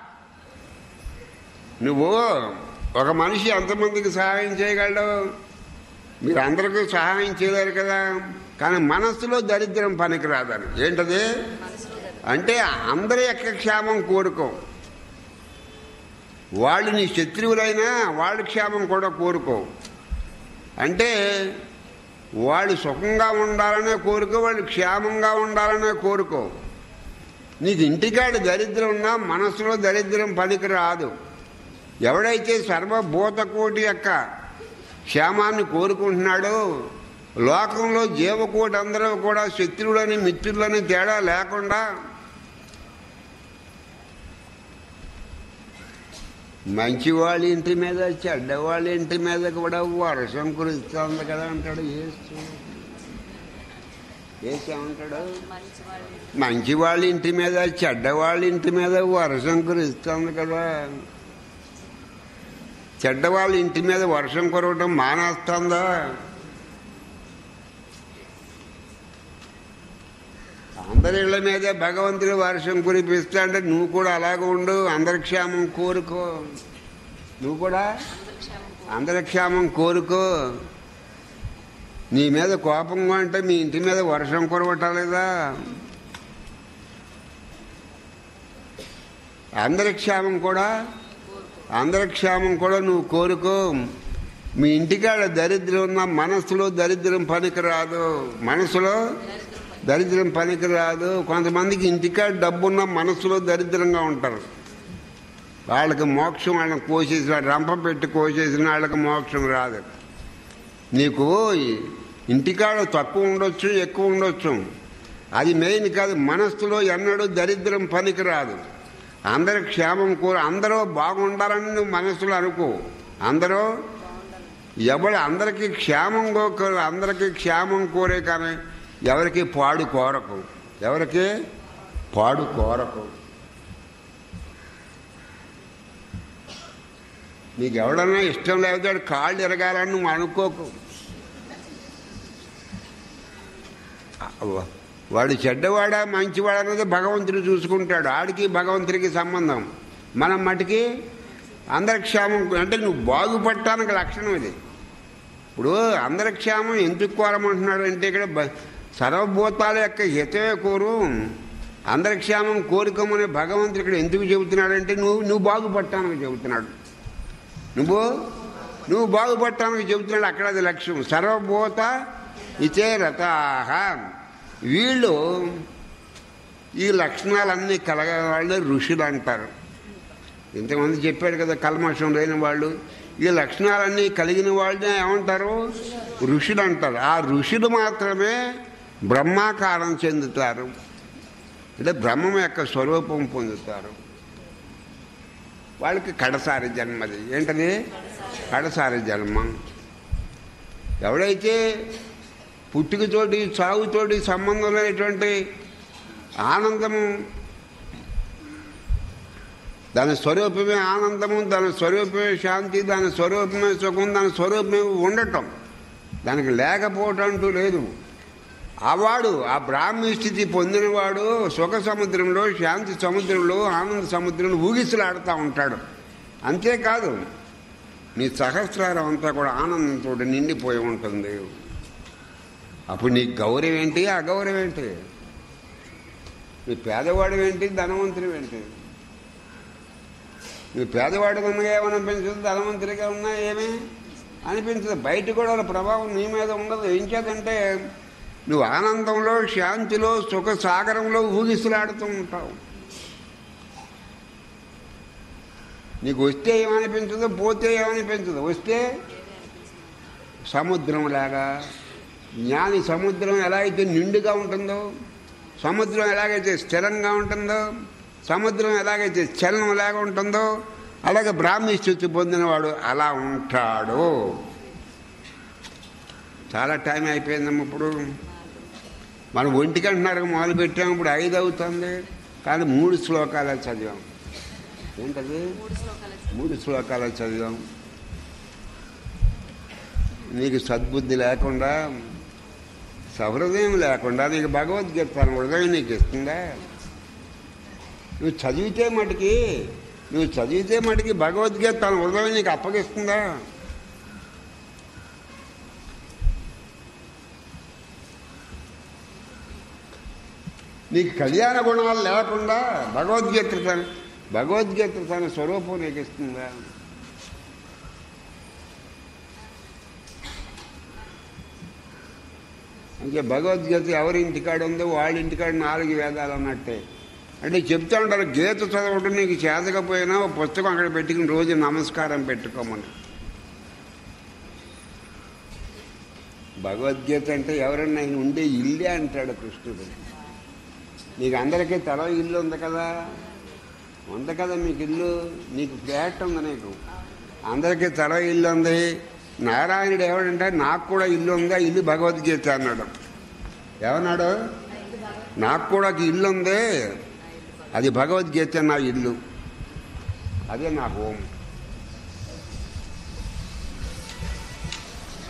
నువ్వు ఒక మనిషి ఎంతమందికి సహాయం చేయగలడు మీరు అందరికీ సహాయం చేయలేరు కదా కానీ మనస్సులో దరిద్రం పనికిరాదని ఏంటది అంటే అందరి యొక్క క్షేమం కోరుకో వాళ్ళు నీ శత్రువులైనా వాళ్ళ క్షేమం కూడా కోరుకో అంటే వాళ్ళు సుఖంగా ఉండాలనే కోరుకో వాళ్ళు క్షేమంగా ఉండాలనే కోరుకో నీకు ఇంటికాడ దరిద్రం ఉన్నా మనసులో దరిద్రం పనికి రాదు ఎవడైతే సర్వభూతకోటి యొక్క క్షేమాన్ని కోరుకుంటున్నాడో లోకంలో జీవకోటి అందరూ కూడా శత్రువులని మిత్రులని తేడా లేకుండా మంచి వాళ్ళ ఇంటి మీద చెడ్డ వాళ్ళ ఇంటి మీద కూడా వర్షం కురుస్తుంది కదా అంటాడు ఏసు ఏమంటాడు మంచి వాళ్ళు మంచి వాళ్ళ ఇంటి మీద చెడ్డ వాళ్ళ ఇంటి మీద వర్షం కురుస్తుంది కదా చెడ్డ వాళ్ళ ఇంటి మీద వర్షం కురవటం మానేస్తుందా అందరి ఇళ్ల మీదే భగవంతుడి వర్షం కురిపిస్తా అంటే నువ్వు కూడా అలాగ ఉండు అందరి క్షేమం కోరుకో నువ్వు కూడా అందరి క్షేమం కోరుకో నీ మీద కోపంగా అంటే మీ ఇంటి మీద వర్షం కురవటలేదా అందరి క్షేమం కూడా అందరి క్షేమం కూడా నువ్వు కోరుకో మీ ఇంటికాడ దరిద్రం ఉన్న మనసులో దరిద్రం పనికిరాదు మనసులో దరిద్రం పనికిరాదు కొంతమందికి ఇంటికాడ డబ్బున్న మనసులో దరిద్రంగా ఉంటారు వాళ్ళకి మోక్షం వాళ్ళని కోసేసిన రంప పెట్టి కోసేసిన వాళ్ళకి మోక్షం రాదు నీకు ఇంటికాడ తక్కువ ఉండొచ్చు ఎక్కువ ఉండొచ్చు అది మెయిన్ కాదు మనస్సులో ఎన్నడూ దరిద్రం పనికి రాదు అందరి క్షేమం కోరు అందరూ బాగుండాలని నువ్వు మనస్సులో అనుకో అందరూ ఎవరు అందరికీ క్షేమం కో అందరికీ క్షేమం కోరే కానీ ఎవరికి పాడు కోరకు ఎవరికి పాడు కోరకు నీకు ఎవడన్నా ఇష్టం లేకపోతే వాడు కాళ్ళు ఎరగాలని నువ్వు అనుకోకు వాడు చెడ్డవాడా మంచివాడా అనేది భగవంతుడు చూసుకుంటాడు ఆడికి భగవంతుడికి సంబంధం మనం మటుకి అందరి క్షేమం అంటే నువ్వు బాగుపడటానికి లక్షణం ఇది ఇప్పుడు అందరి క్షేమం ఎందుకు కోరమంటున్నాడు అంటే ఇక్కడ బ- సర్వభూతాల యొక్క హితవే కోరు అందరి క్షేమం కోరుకోమని భగవంతుడు ఇక్కడ ఎందుకు చెబుతున్నాడంటే నువ్వు నువ్వు బాగుపడటానికి చెబుతున్నాడు నువ్వు నువ్వు బాగుపడటానికి చెబుతున్నాడు అక్కడ అది లక్ష్యం సర్వభూత ఇచే రథాహ వీళ్ళు ఈ లక్షణాలన్నీ కలగ వాళ్ళు ఋషులు అంటారు ఇంతమంది చెప్పాడు కదా కల్మషం లేని వాళ్ళు ఈ లక్షణాలన్నీ కలిగిన వాళ్ళని ఏమంటారు ఋషులు అంటారు ఆ ఋషులు మాత్రమే బ్రహ్మాకారం చెందుతారు అంటే బ్రహ్మం యొక్క స్వరూపం పొందుతారు వాళ్ళకి కడసారి జన్మది ఏంటది కడసారి జన్మ ఎవడైతే పుట్టుకతోటి చావుతోటి సంబంధం లేనటువంటి ఆనందము దాని స్వరూపమే ఆనందము దాని స్వరూపమే శాంతి దాని స్వరూపమే సుఖం దాని స్వరూపమే ఉండటం దానికి లేకపోవటం అంటూ లేదు ఆవాడు ఆ బ్రాహ్మీ స్థితి పొందినవాడు సుఖ సముద్రంలో శాంతి సముద్రంలో ఆనంద సముద్రంలో ఊగిసలాడుతూ ఉంటాడు అంతేకాదు నీ సహస్రారం అంతా కూడా ఆనందంతో నిండిపోయి ఉంటుంది అప్పుడు నీ గౌరవం ఏంటి అగౌరవం ఏంటి నీ పేదవాడు ఏంటి ధనవంతుడు ఏంటి నువ్వు పేదవాడిగా ఉన్నా ఏమనిపించదు ధనవంతుడిగా ఉన్నా ఏమీ అనిపించదు బయట కూడా వాళ్ళ ప్రభావం నీ మీద ఉండదు ఏం చేతంటే నువ్వు ఆనందంలో శాంతిలో సుఖ సాగరంలో ఊగిసలాడుతూ ఉంటావు నీకు వస్తే ఏమనిపించదు పోతే ఏమనిపించదు వస్తే సముద్రం లాగా జ్ఞాని సముద్రం ఎలా అయితే నిండుగా ఉంటుందో సముద్రం ఎలాగైతే స్థిరంగా ఉంటుందో సముద్రం ఎలాగైతే చలనం లాగా ఉంటుందో అలాగే బ్రాహ్మీ స్థితి పొందినవాడు అలా ఉంటాడు చాలా టైం అయిపోయిందమ్మ ఇప్పుడు మనం ఒంటి గంటన్నరకు మొదలు పెట్టాము ఇప్పుడు ఐదు అవుతుంది కానీ మూడు శ్లోకాలు చదివాం ఏంటది మూడు శ్లోకాలు మూడు శ్లోకాలు చదివాం నీకు సద్బుద్ధి లేకుండా సహృదయం లేకుండా నీకు భగవద్గీత తన హృదయం నీకు ఇస్తుందా నువ్వు చదివితే మటుకి నువ్వు చదివితే మటుకి భగవద్గీత తన హృదయం నీకు అప్పగిస్తుందా నీకు కళ్యాణ గుణాలు లేకుండా భగవద్గీత తన భగవద్గీత తన స్వరూపం నీకు ఇస్తుందా అంటే భగవద్గీత ఎవరి ఇంటికాడ ఉందో వాళ్ళ ఇంటికాడ నాలుగు వేదాలు అన్నట్టే అంటే చెప్తా ఉంటారు గీత చదవడం నీకు చేతకపోయినా ఓ పుస్తకం అక్కడ పెట్టుకుని రోజు నమస్కారం పెట్టుకోమని భగవద్గీత అంటే ఎవరన్నా ఆయన ఉండే ఇల్లే అంటాడు కృష్ణుడు నీకు అందరికీ తల ఇల్లు ఉంది కదా ఉంది కదా మీకు ఇల్లు నీకు ఫ్లాట్ ఉంది నీకు అందరికీ తల ఇల్లు ఉంది నారాయణుడు ఎవడంటే నాకు కూడా ఇల్లు ఉంది ఆ ఇల్లు భగవద్గీత అన్నాడు ఏమన్నాడు నాకు కూడా ఒక ఇల్లు ఉంది అది భగవద్గీత నా ఇల్లు అదే నా హోమ్